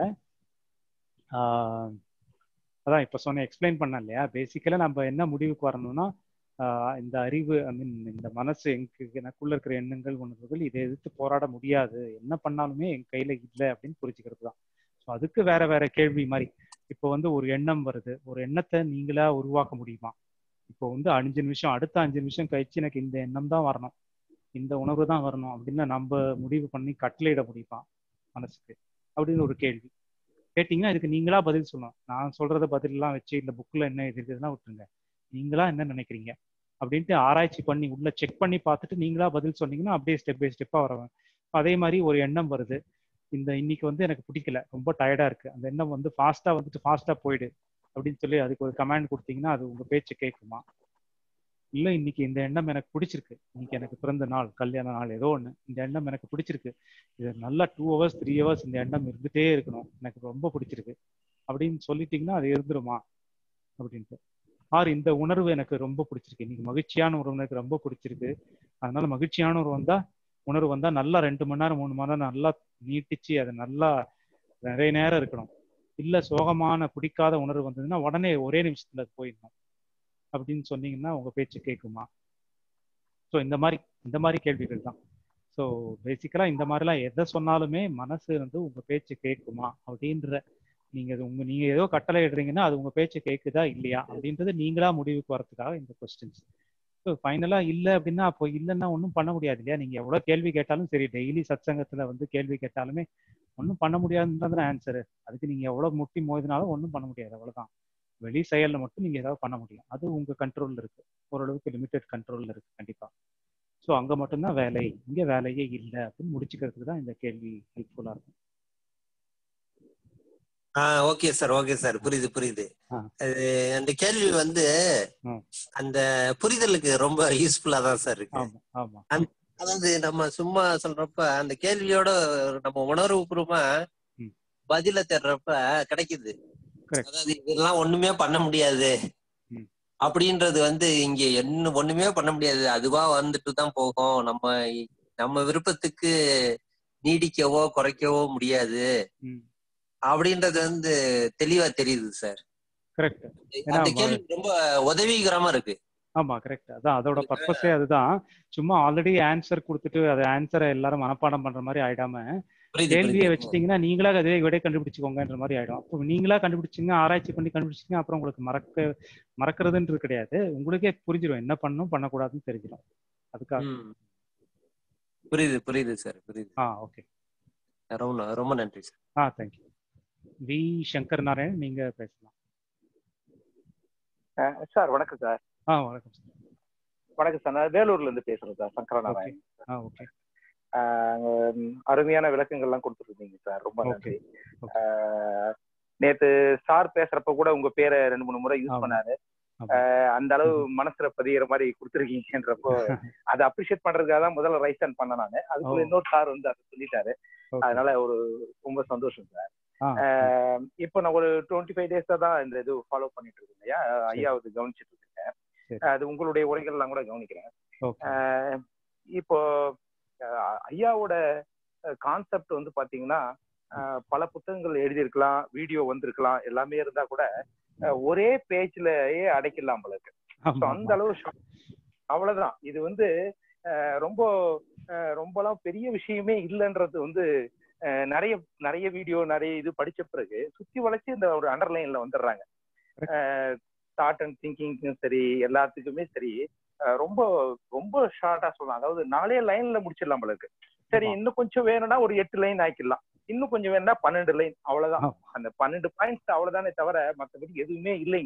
அதான் இப்போ சொன்ன எக்ஸ்பிளைன் பண்ண இல்லையா பேசிக்கலாக நம்ம என்ன முடிவுக்கு வரணும்னா ஆஹ் இந்த அறிவு ஐ மீன் இந்த மனசு எங்க எனக்குள்ள இருக்கிற எண்ணங்கள் உணர்வுகள் இதை எதிர்த்து போராட முடியாது என்ன பண்ணாலுமே என் கையில இல்லை அப்படின்னு புரிஞ்சுக்கிறது தான் ஸோ அதுக்கு வேற வேற கேள்வி மாதிரி இப்போ வந்து ஒரு எண்ணம் வருது ஒரு எண்ணத்தை நீங்களா உருவாக்க முடியுமா இப்போ வந்து அஞ்சு நிமிஷம் அடுத்த அஞ்சு நிமிஷம் கழிச்சு எனக்கு இந்த எண்ணம் தான் வரணும் இந்த உணர்வு தான் வரணும் அப்படின்னு நம்ம முடிவு பண்ணி கட்டளையிட முடியுமா மனசுக்கு அப்படின்னு ஒரு கேள்வி கேட்டிங்கன்னா இதுக்கு நீங்களா பதில் சொல்லணும் நான் சொல்றத பதிலெல்லாம் வச்சு இந்த புக்கில் என்ன இது இருக்குதுன்னா விட்டுருங்க நீங்களா என்ன நினைக்கிறீங்க அப்படின்ட்டு ஆராய்ச்சி பண்ணி உள்ள செக் பண்ணி பார்த்துட்டு நீங்களா பதில் சொன்னீங்கன்னா அப்படியே ஸ்டெப் பை ஸ்டெப்பாக வரவேன் அதே மாதிரி ஒரு எண்ணம் வருது இந்த இன்னைக்கு வந்து எனக்கு பிடிக்கல ரொம்ப டயர்டா இருக்கு அந்த எண்ணம் வந்து ஃபாஸ்டா வந்துட்டு ஃபாஸ்டா போயிடு அப்படின்னு சொல்லி அதுக்கு ஒரு கமாண்ட் கொடுத்தீங்கன்னா அது உங்க பேச்சு கேட்குமா இல்ல இன்னைக்கு இந்த எண்ணம் எனக்கு பிடிச்சிருக்கு இன்னைக்கு எனக்கு பிறந்த நாள் கல்யாண நாள் ஏதோ ஒண்ணு இந்த எண்ணம் எனக்கு பிடிச்சிருக்கு இது நல்லா டூ ஹவர்ஸ் த்ரீ ஹவர்ஸ் இந்த எண்ணம் இருந்துட்டே இருக்கணும் எனக்கு ரொம்ப பிடிச்சிருக்கு அப்படின்னு சொல்லிட்டீங்கன்னா அது இருந்துருமா அப்படின்ட்டு ஆர் இந்த உணர்வு எனக்கு ரொம்ப பிடிச்சிருக்கு இன்னைக்கு மகிழ்ச்சியான உணர்வு எனக்கு ரொம்ப பிடிச்சிருக்கு அதனால மகிழ்ச்சியான உணர்வு வந்தா உணர்வு வந்தா நல்லா ரெண்டு மணி நேரம் மூணு மணி நேரம் நல்லா நீட்டிச்சு அது நல்லா நிறைய நேரம் இருக்கணும் இல்ல சோகமான பிடிக்காத உணர்வு வந்ததுன்னா உடனே ஒரே நிமிஷத்துல அது போயிடணும் அப்படின்னு சொன்னீங்கன்னா உங்க பேச்சு கேட்குமா ஸோ இந்த மாதிரி இந்த மாதிரி கேள்விகள் தான் ஸோ பேசிக்கலா இந்த மாதிரிலாம் எதை சொன்னாலுமே மனசு வந்து உங்க பேச்சு கேட்குமா அப்படின்ற நீங்க அது உங்க நீங்க ஏதோ கட்டளை இடுறீங்கன்னா அது உங்க பேச்சு கேட்குதா இல்லையா அப்படின்றது நீங்களா முடிவுக்கு வரதுக்காக இந்த கொஸ்டின்ஸ் ஸோ ஃபைனலா இல்லை அப்படின்னா அப்போ இல்லைன்னா ஒன்றும் பண்ண முடியாது இல்லையா நீங்க எவ்வளவு கேள்வி கேட்டாலும் சரி டெய்லி சத்சங்கத்துல வந்து கேள்வி கேட்டாலுமே ஒன்றும் பண்ண முடியாதுன்றது ஆன்சரு அதுக்கு நீங்க எவ்வளவு முட்டி மோதினாலும் ஒன்றும் பண்ண முடியாது அவ்வளவுதான் வெளி செயல்ல மட்டும் நீங்க ஏதாவது பண்ண முடியும் அது உங்க கண்ட்ரோல்ல இருக்கு ஓரளவுக்கு லிமிடெட் கண்ட்ரோல்ல இருக்கு கண்டிப்பா ஸோ அங்க மட்டும்தான் வேலை இங்க வேலையே இல்லை அப்படின்னு முடிச்சுக்கிறதுக்கு தான் இந்த கேள்வி ஹெல்ப்ஃபுல்லா இருக்கும் ஆ ஓகே சார் ஓகே சார் புரியுது புரியுது ஆ. அது அந்த கேள்வி வந்து ம். அந்த புரிதலுக்கு ரொம்ப யூஸ்ஃபுல்லா தான் சார் இருக்கு ஆமா ஆமா அந்த- அதாவது நம்ம சும்மா சொல்றப்ப அந்த கேள்வியோட நம்ம உணர்வுபூர்வமா ம். பதில தேடுறப்ப கிடைக்குது Correct. அதாவது இதெல்லாம் ஒண்ணுமே பண்ண முடியாது ம். அப்படின்றது வந்து இங்க என்ன ஒண்ணுமே பண்ண முடியாது அதுவா வந்துட்டு தான் போகும் நம்ம நம்ம விருப்பத்துக்கு நீடிக்கவோ குறைக்கவோ முடியாது ம் அப்படின்றது வந்து தெளிவா தெரியுது சார் கரெக்ட் ஏன்னா அந்த வ- கேள்வி ரொம்ப உதவிகரமா இருக்கு ஆமா கரெக்ட் அதான் அதோட பர்பஸே அதுதான் சும்மா ஆல்ரெடி ஆன்சர் கொடுத்துட்டு அது ஆன்சரை எல்லாரும் மனப்பாடம் பண்ற மாதிரி ஆயிடாம புரியுது கேள்வியை புரியுது வச்சுட்டீங்கன்னா நீங்களா அதே விடை கண்டுபிடிச்சுக்கோங்கன்ற மாதிரி ஆயிடும் அப்போ நீங்களா கண்டுபிடிச்சிங்க ஆராய்ச்சி பண்ணி கண்டுபிடிச்சிங்க அப்புறம் உங்களுக்கு மறக்க மறக்கிறதுன்றது கிடையாது உங்களுக்கே புரிஞ்சிடும் என்ன பண்ணணும் பண்ணக்கூடாதுன்னு தெரிஞ்சிடும் அதுக்காக ம். புரியுது புரியுது சார் புரியுது ஆ ஓகே ரொம்ப ரொம்ப நன்றி சார் ஆ தேங்க்யூ வி சங்கர் நாராயணன் நீங்க பேசலாம் சார் வணக்கம் சார் ஆ வணக்கம் சார் வணக்கம் சார் நான் வேலூர்ல இருந்து பேசுறேன் சார் சங்கர ஓகே நாராயணன் ஆ ஓகே ஆஹ் அருமையான விளக்கங்கள்லாம் கொடுத்துருந்தீங்க சார் ரொம்ப ஓகே நன்றி ஓகே ஆஹ் நேத்து சார் பேசுறப்ப கூட உங்க பேரை ரெண்டு மூணு முறை யூஸ் ஆமா பண்ணாரு ஆமா ஆஹ் அந்த அளவு மனசுல பதிகிற மாதிரி கொடுத்துருக்கீங்கன்றப்போ அதை அப்ரிஷியேட் பண்றதுக்காக தான் முதல்ல ரைஸ் ஹேண்ட் பண்ண நானு ஓ அதுக்குள்ள இன்னொரு சார் வந்து அதை சொல்லிட்டாரு ஓகே அதனால ஒரு ரொம்ப சந்தோஷம் சார் ஆ ஆ, ஆஹ் இப்போ நான் ஒரு டுவெண்ட்டி ஃபைவ் டேஸா தான் இந்த இது ஃபாலோ பண்ணிட்டு இருக்கேன் இல்லையா சரி ஐயாவது கவனிச்சிட்டு இருக்கேன் சரி அது உங்களுடைய உரைகள்லாம் கூட கவனிக்கிறேன் ஓகே ஆஹ் இப்போ ஆஹ் ஐயாவோட கான்செப்ட் வந்து பாத்தீங்கன்னா ஆஹ் பல புத்தகங்கள் எழுதியிருக்கலாம் வீடியோ வந்திருக்கலாம் எல்லாமே இருந்தா கூட ஆஹ் ஒரே பேஜ்லயே அடைக்கலாம் போல இருக்கு ஸோ ஆமா அந்த ஆமா அளவு short. அவ்வளவுதான் இது வந்து ஆஹ் ரொம்ப ஆஹ் ரொம்பலாம் பெரிய விஷயமே இல்லைன்றது வந்து ஆஹ் நிறைய நிறைய வீடியோ நிறைய இது படிச்ச பிறகு சுத்தி வளைச்சு இந்த ஒரு அண்டர்லைன்ல வந்துடுறாங்க கரெக்ட் தாட் அண்ட் திங்கிங்க்கும் சரி எல்லாத்துக்குமே சரி அஹ் ரொம்ப ரொம்ப ஷார்ட்டா சொல்லலாம் அதாவது நாலே லைன்ல முடிச்சிடலாம் போல இருக்கு சரி ஆமா இன்னும் கொஞ்சம் வேணும்னா ஒரு எட்டு லைன் ஆக்கிடலாம் இன்னும் கொஞ்சம் வேணும்னா பன்னெண்டு லைன் அவ்வளவுதான் ஆமா அந்த பன்னெண்டு பாயிண்ட்ஸ் அவ்வளவுதானே தவிர மற்றபடி எதுவுமே இல்லைங்க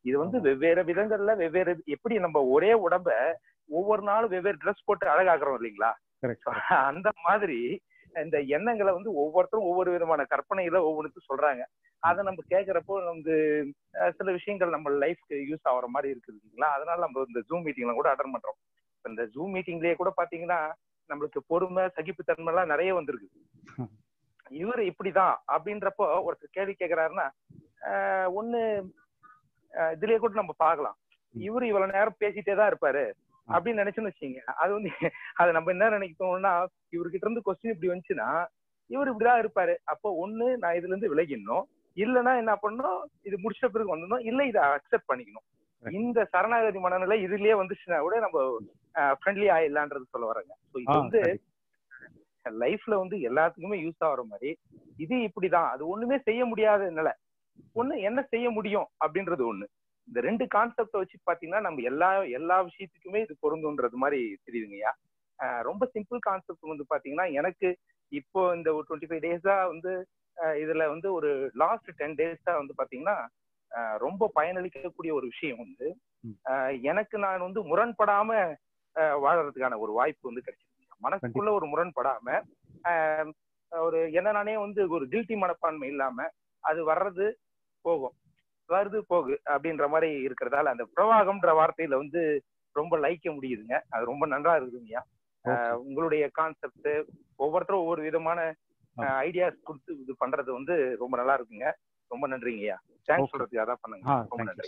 இது வந்து வெவ்வேறு விதங்கள்ல வெவ்வேறு எப்படி நம்ம ஒரே உடம்ப ஒவ்வொரு நாளும் வெவ்வேறு ட்ரெஸ் போட்டு அழகாக்குறோம் இல்லைங்களா அந்த மாதிரி இந்த எண்ணங்களை வந்து ஒவ்வொருத்தரும் ஒவ்வொரு விதமான கற்பனையில ஒவ்வொன்றுக்கும் சொல்றாங்க அதை நம்ம கேட்கறப்போ வந்து அஹ், சில விஷயங்கள் நம்ம லைஃப்க்கு யூஸ் ஆகுற மாதிரி இருக்குது இல்லைங்களா அதனால நம்ம இந்த ஜூம் மீட்டிங்ல கூட அட்டன் பண்றோம் இப்ப இந்த ஜூம் மீட்டிங்லயே கூட பாத்தீங்கன்னா நம்மளுக்கு பொறுமை சகிப்புத்தன்மை எல்லாம் நிறைய வந்திருக்கு இவரு இப்படிதான் அப்படின்றப்போ ஒருத்தர் கேள்வி கேக்குறாருன்னா ஆஹ் ஒண்ணு ஆஹ் இதுலயே கூட நம்ம பார்க்கலாம் இவரு இவ்வளவு நேரம் பேசிட்டே தான் இருப்பாரு அப்படின்னு நினைச்சுன்னு வச்சீங்க அது வந்து அது நம்ம என்ன நினைக்கணும்னா இவர்கிட்ட இருந்து கொஸ்டின் இப்படி வந்துச்சுன்னா இவர் இப்படிதான் இருப்பாரு அப்போ ஒண்ணு நான் இதுல இருந்து விலகிடணும் இல்லைன்னா என்ன பண்ணணும் இது முடிச்ச பிறகு வந்துடணும் இல்ல இதை அக்செப்ட் பண்ணிக்கணும் இந்த சரணாகதி மனநிலை இதுலயே வந்துச்சுன்னா கூட நம்ம ஃப்ரெண்ட்லி ஆயிடலான்றது சொல்ல வரேங்க ஸோ இது ஆ, வந்து சரி. லைஃப்ல வந்து எல்லாத்துக்குமே யூஸ் ஆகுற மாதிரி இது இப்படிதான் அது ஒண்ணுமே செய்ய முடியாத நிலை ஒண்ணு என்ன செய்ய முடியும் அப்படின்றது ஒண்ணு இந்த ரெண்டு கான்செப்ட வச்சு பாத்தீங்கன்னா நம்ம எல்லா எல்லா விஷயத்துக்குமே இது பொருந்துன்றது மாதிரி தெரியுதுங்கய்யா ஆஹ் ரொம்ப சிம்பிள் கான்செப்ட் வந்து பாத்தீங்கன்னா எனக்கு இப்போ இந்த ஒரு டுவெண்ட்டி ஃபைவ் டேஸா வந்து ஆஹ் இதுல வந்து ஒரு லாஸ்ட் டென் டேஸா வந்து பாத்தீங்கன்னா ஆஹ் ரொம்ப பயனளிக்கக்கூடிய ஒரு விஷயம் வந்து ஆஹ் எனக்கு நான் வந்து முரண்படாம ஆஹ் வாழறதுக்கான ஒரு வாய்ப்பு வந்து கிடைச்சிருக்கு மனசுக்குள்ள ஒரு முரண்படாம ஆஹ் ஒரு என்ன நானே வந்து ஒரு கில்ட்டி மனப்பான்மை இல்லாம அது வர்றது போகும் வருது போகு அப்படின்ற மாதிரி இருக்கிறதால அந்த பிரவாகம்ன்ற வார்த்தையில வந்து ரொம்ப லைக்க முடியுதுங்க அது ரொம்ப நன்றா இருக்குதுங்கய்யா ஆஹ் உங்களுடைய கான்செப்ட் ஒவ்வொருத்தரும் ஒவ்வொரு விதமான ஐடியாஸ் கொடுத்து இது பண்றது வந்து ரொம்ப நல்லா இருக்குங்க ரொம்ப நன்றிங்கய்யா தேங்க்ஸ் Okay. சொல்றதுக்கு அதான் பண்ணுங்க ஆ ரொம்ப தேங்க்யூ நன்றி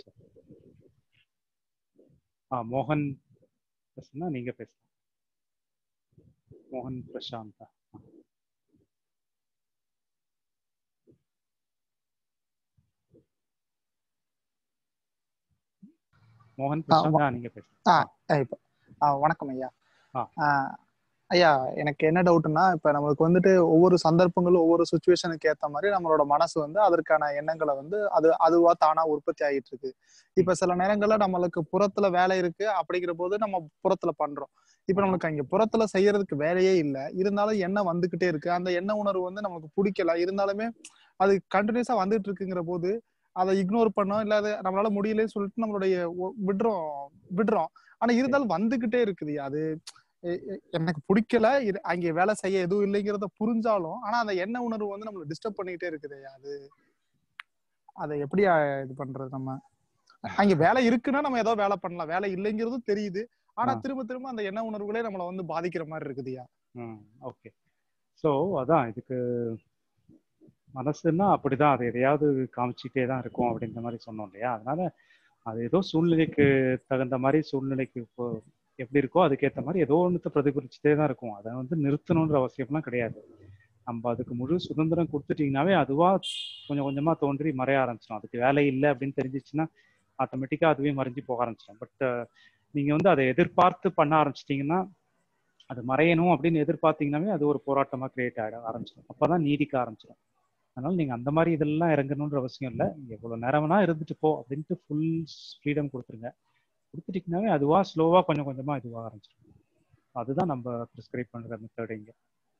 சார் ஆ மோகன் பேசுனா நீங்க பேசலாம் மோகன் பிரசாந்தா மோகன் ஆ, வ- பிரசாந்தா நீங்க பேசலாம் ஆ ஆ, இப்போ ஆ, வணக்கம் ஐயா ஆ. ஆ, ஐயா எனக்கு என்ன டவுட்னா இப்ப நம்மளுக்கு வந்துட்டு ஒவ்வொரு சந்தர்ப்பங்களும் ஒவ்வொரு சுச்சுவேஷனுக்கு ஏத்த மாதிரி நம்மளோட மனசு வந்து அதற்கான எண்ணங்களை வந்து அது அதுவா தானா உற்பத்தி ஆகிட்டு இருக்கு இப்ப சில நேரங்கள்ல நம்மளுக்கு புறத்துல வேலை இருக்கு அப்படிங்கிற போது நம்ம புறத்துல பண்றோம் இப்ப நம்மளுக்கு அங்க புறத்துல செய்யறதுக்கு வேலையே இல்ல இருந்தாலும் எண்ணம் வந்துகிட்டே இருக்கு அந்த எண்ண உணர்வு வந்து நமக்கு பிடிக்கல இருந்தாலுமே அது கண்டினியூஸா வந்துட்டு இருக்குங்கிற போது அதை இக்னோர் பண்ணோம் இல்ல அது நம்மளால முடியலன்னு சொல்லிட்டு நம்மளுடைய ஒ- விடுறோம் விடுறோம் ஆனா இருந்தாலும் வந்துகிட்டே இருக்குது அது எ- எ- எனக்கு பிடிக்கல இது அங்க வேலை செய்ய எதுவும் இல்லைங்கிறத புரிஞ்சாலும் ஆனா அந்த எண்ண உணர்வு வந்து நம்மள டிஸ்டர்ப் பண்ணிக்கிட்டே இருக்குது அது அதை எப்படி அஹ், இது பண்றது நம்ம அங்க வேலை இருக்குன்னா நம்ம ஏதோ வேலை பண்ணலாம் வேலை இல்லைங்கிறதும் தெரியுது ஆனா ஆ. திரும்ப திரும்ப அந்த எண்ண உணர்வுகளே நம்மள வந்து பாதிக்கிற மாதிரி இருக்குதுயா ம் ஓகே ஸோ அதான் இதுக்கு மனசுன்னா அப்படிதான் அது எதையாவது காமிச்சிட்டே தான் இருக்கும் அப்படின்ற மாதிரி சொன்னோம் இல்லையா அதனால அது ஏதோ சூழ்நிலைக்கு தகுந்த மாதிரி சூழ்நிலைக்கு இப்போ எப்படி இருக்கோ அதுக்கேற்ற மாதிரி ஏதோ ஒன்றுத்த பிரதிபலிச்சுட்டே தான் இருக்கும் அதை வந்து நிறுத்தணுன்ற அவசியம்லாம் கிடையாது நம்ம அதுக்கு முழு சுதந்திரம் கொடுத்துட்டீங்கன்னாவே அதுவா கொஞ்சம் கொஞ்சமா தோன்றி மறைய ஆரம்பிச்சிடும் அதுக்கு வேலை இல்லை அப்படின்னு தெரிஞ்சிச்சுன்னா ஆட்டோமேட்டிக்கா அதுவே மறைஞ்சு போக ஆரம்பிச்சிடும் பட் நீங்க வந்து அதை எதிர்பார்த்து பண்ண ஆரம்பிச்சிட்டிங்கன்னா அது மறையணும் அப்படின்னு எதிர்பார்த்தீங்கன்னாவே அது ஒரு போராட்டமா கிரியேட் ஆகிட ஆரம்பிச்சிடும் அப்பதான் நீடிக்க ஆரம்பிச்சிடும் அதனால நீங்க அந்த மாதிரி இதெல்லாம் இறங்கணுன்ற அவசியம் இல்லை எவ்வளவு நேரம் வேணா இருந்துட்டு போ அப்படின்ட்டு ஃபுல் ஃப்ரீடம் கொடுத்துருங்க கொடுத்துட்டீங்கன்னாவே அதுவா ஸ்லோவா கொஞ்சம் கொஞ்சமா இதுவாக ஆரம்பிச்சிடும் அதுதான் நம்ம ப்ரிஸ்கிரைப் பண்ற மெத்தட் இங்க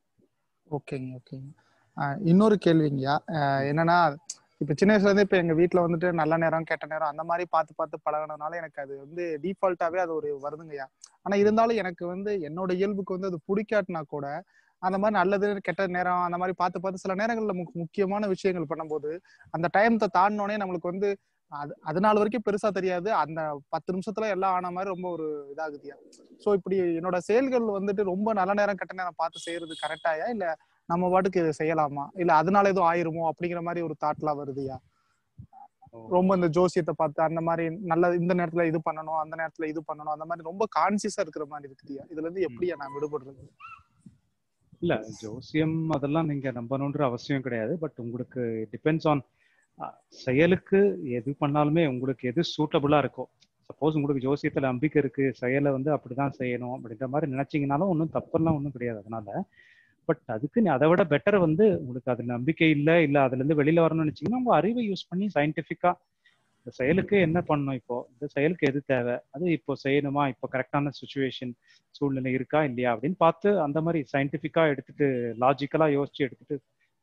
ஓகேங்க ஓகேங்க ஆஹ் இன்னொரு கேள்விங்கய்யா ஆஹ் என்னன்னா இப்ப சின்ன வயசுல இருந்து இப்ப எங்க வீட்ல வந்துட்டு நல்ல நேரம் கெட்ட நேரம் அந்த மாதிரி பார்த்து பார்த்து பழகுனதுனால எனக்கு அது வந்து டிஃபால்ட்டாவே அது ஒரு வருதுங்கய்யா ஆனா இருந்தாலும் எனக்கு வந்து என்னோட இயல்புக்கு வந்து அது பிடிக்காட்டினா கூட அந்த மாதிரி நல்லது கெட்ட நேரம் அந்த மாதிரி பார்த்து பார்த்து சில நேரங்கள்ல முக்- முக்கியமான விஷயங்கள் பண்ணும்போது அந்த டைம்த்தை தாண்டினோடனே நம்மளுக்கு வந்து அது அது நாள் வரைக்கும் பெருசா தெரியாது அந்த பத்து நிமிஷத்துல எல்லாம் ஆன மாதிரி ரொம்ப ஒரு இதாகுதியா சோ இப்படி என்னோட செயல்கள் வந்துட்டு ரொம்ப நல்ல நேரம் கெட்ட நேரம் பார்த்து செய்யறது கரெக்டாயா இல்ல நம்ம பாட்டுக்கு இதை செய்யலாமா இல்ல அதனால எதுவும் ஆயிருமோ அப்படிங்கிற மாதிரி ஒரு தாட்லாம் வருதுயா ரொம்ப இந்த ஜோசியத்தை பார்த்து அந்த மாதிரி நல்ல இந்த நேரத்துல இது பண்ணணும் அந்த நேரத்துல இது பண்ணணும் அந்த மாதிரி ரொம்ப கான்சியஸா இருக்கிற மாதிரி இருக்குதுயா இதுல இருந்து எப்படியா நான் விடுபடுறது இல்ல ஜோசியம் அதெல்லாம் நீங்க நம்பணுன்ற அவசியம் கிடையாது பட் உங்களுக்கு டிபெண்ட்ஸ் ஆன் செயலுக்கு எது பண்ணாலுமே உங்களுக்கு எது சூட்டபுளா இருக்கோ சப்போஸ் உங்களுக்கு ஜோசியத்துல நம்பிக்கை இருக்கு செயலை வந்து அப்படிதான் செய்யணும் அப்படின்ற மாதிரி நினைச்சீங்கனாலும் ஒன்றும் தப்பெல்லாம் ஒன்றும் கிடையாது அதனால பட் அதுக்கு நீ அதை விட பெட்டர் வந்து உங்களுக்கு அது நம்பிக்கை இல்லை இல்லை அதுல இருந்து வெளியில வரணும்னு நினைச்சீங்கன்னா உங்க அறிவை யூஸ் பண்ணி சயின்டிஃபிக்கா இந்த செயலுக்கு என்ன பண்ணணும் இப்போ இந்த செயலுக்கு எது தேவை அது இப்போ செய்யணுமா இப்போ கரெக்டான சுச்சுவேஷன் சூழ்நிலை இருக்கா இல்லையா அப்படின்னு பார்த்து அந்த மாதிரி சயின்டிஃபிக்கா எடுத்துட்டு லாஜிக்கலா யோசிச்சு எடுத்துட்டு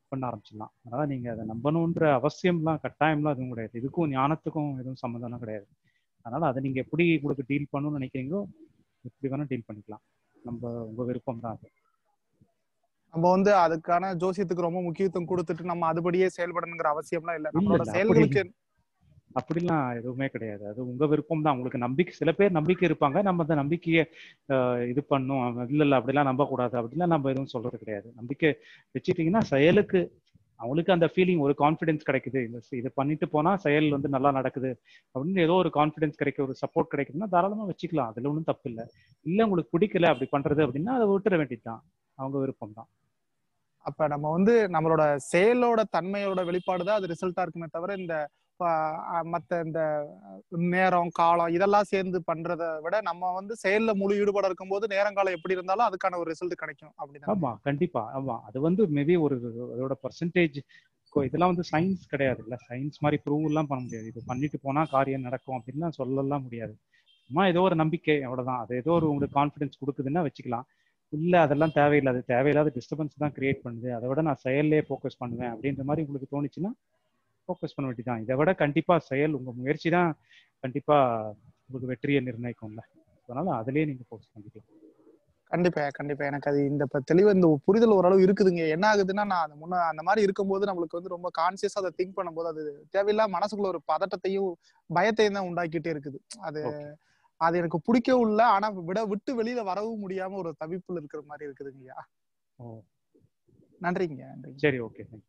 பண்ண ஆரம்பிச்சிடலாம் அதனால நீங்க அதை நம்பணுன்ற அவசியம்லாம் கட்டாயம்லாம் எதுவும் கிடையாது இதுக்கும் ஞானத்துக்கும் எதுவும் சம்மந்தம்லாம் கிடையாது அதனால அதை நீங்க எப்படி உங்களுக்கு டீல் பண்ணணும்னு நினைக்கிறீங்களோ எப்படி வேணா டீல் பண்ணிக்கலாம் நம்ம உங்க விருப்பம் தான் அது நம்ம வந்து அதுக்கான ஜோசியத்துக்கு ரொம்ப முக்கியத்துவம் கொடுத்துட்டு நம்ம அதுபடியே செயல்படணுங்கிற அவசியம்லாம் இல்ல இல்ல நம்மளோட இல்ல அப்படி செயல்களுக்கு அப்படிலாம் எதுவுமே கிடையாது அது உங்க விருப்பம் தான் உங்களுக்கு நம்பிக்கை சில பேர் நம்பிக்கை இருப்பாங்க நம்ம அந்த நம்பிக்கையை ஆஹ், இது பண்ணும் இல்ல இல்ல அப்படிலாம் நம்பக்கூடாது அப்படிலாம் நம்ம எதுவும் சொல்றது கிடையாது நம்பிக்கை வச்சுட்டீங்கன்னா செயலுக்கு அவங்களுக்கு அந்த ஃபீலிங் ஒரு கான்ஃபிடன்ஸ் கிடைக்குது இந்த சி- இதை பண்ணிட்டு போனா செயல் வந்து நல்லா நடக்குது அப்படின்னு ஏதோ ஒரு கான்ஃபிடன்ஸ் கிடைக்க ஒரு சப்போர்ட் கிடைக்குதுன்னா தாராளமா வச்சுக்கலாம் அதுல ஒன்றும் தப்பு இல்லை இல்ல உங்களுக்கு பிடிக்கல அப்படி பண்றது அப்படின்னா அதை விட்டுற வேண்டியதுதான் அவங்க விருப்பம் தான் அப்ப நம்ம வந்து நம்மளோட செயலோட தன்மையோட வெளிப்பாடு தான் அது ரிசல்ட்டா இருக்குமே தவிர இந்த ஆஹ், ஆஹ், மத்த இந்த நேரம் காலம் இதெல்லாம் சேர்ந்து பண்றதை விட நம்ம வந்து செயல்ல முழு ஈடுபாடு இருக்கும்போது நேரம் காலம் எப்படி இருந்தாலும் அதுக்கான ஒரு ரிசல்ட் கிடைக்கும் அப்படின்னு ஆமா கண்டிப்பா ஆமா அது வந்து மேபி ஒரு அதோட பர்சன்டேஜ் இதெல்லாம் வந்து சயின்ஸ் கிடையாது இல்ல சயின்ஸ் மாதிரி ப்ரூவ் எல்லாம் பண்ண முடியாது இது பண்ணிட்டு போனா காரியம் நடக்கும் அப்படின்லாம் சொல்லலாம் முடியாது சும்மா ஏதோ ஒரு நம்பிக்கை அவ்வளவுதான் அது ஏதோ ஒரு உங்களுக்கு கான்ஃபிடன்ஸ் கொடுக்குதுன்னா வச்சுக்கலாம் இல்ல அதெல்லாம் தேவையில்லை அது தேவையில்லாத டிஸ்டர்பன்ஸ் தான் கிரியேட் பண்ணுது அதை விட நான் செயல்லே ஃபோக்கஸ் பண்ணுவேன் அப்படின்ற மாதிரி உங்களுக்கு தோணுச்சுன்னா ஃபோக்கஸ் பண்ண வேண்டியதுதான் இதை விட கண்டிப்பா செயல் உங்க முயற்சி தான் கண்டிப்பா உங்களுக்கு வெற்றியை நிர்ணயிக்கும்ல அதனால அதுலயே நீங்க ஃபோக்கஸ் பண்ணிக்கலாம் கண்டிப்பா கண்டிப்பா எனக்கு அது இந்த இப்ப தெளிவு இந்த புரிதல் ஓரளவு இருக்குதுங்க என்ன ஆகுதுன்னா நான் அந்த முன்ன அந்த மாதிரி இருக்கும்போது நம்மளுக்கு வந்து ரொம்ப கான்சியஸா அதை திங்க் பண்ணும்போது அது தேவையில்லாம மனசுக்குள்ள ஒரு பதட்டத்தையும் பயத்தையும் தான் உண்டாக்கிட்டே இருக்குது அது அது எனக்கு பிடிக்கவும் இல்லை ஆனா விட விட்டு வெளியில வரவும் முடியாம ஒரு தவிப்புல இருக்கிற மாதிரி இருக்குதுங்கய்யா ஓ நன்றிங்க நன்றிங்க சரி okay thank you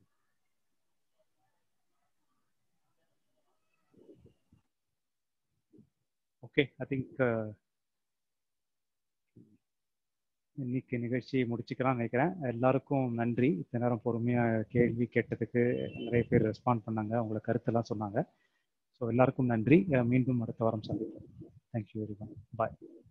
okay I think இன்னைக்கு நிகழ்ச்சியை முடிச்சுக்கலாம் நினைக்கிறேன் எல்லாருக்கும் நன்றி இத்தனை நேரம் பொறுமையா கேள்வி கேட்டதுக்கு நிறைய பேர் ரெஸ்பாண்ட் பண்ணாங்க உங்களை கருத்தெல்லாம் சொன்னாங்க ஸோ எல்லாருக்கும் நன்றி அஹ் மீண்டும் அடுத்த வாரம் சந்திப்போம் தேங்க்யூ வெரி மச் பாய்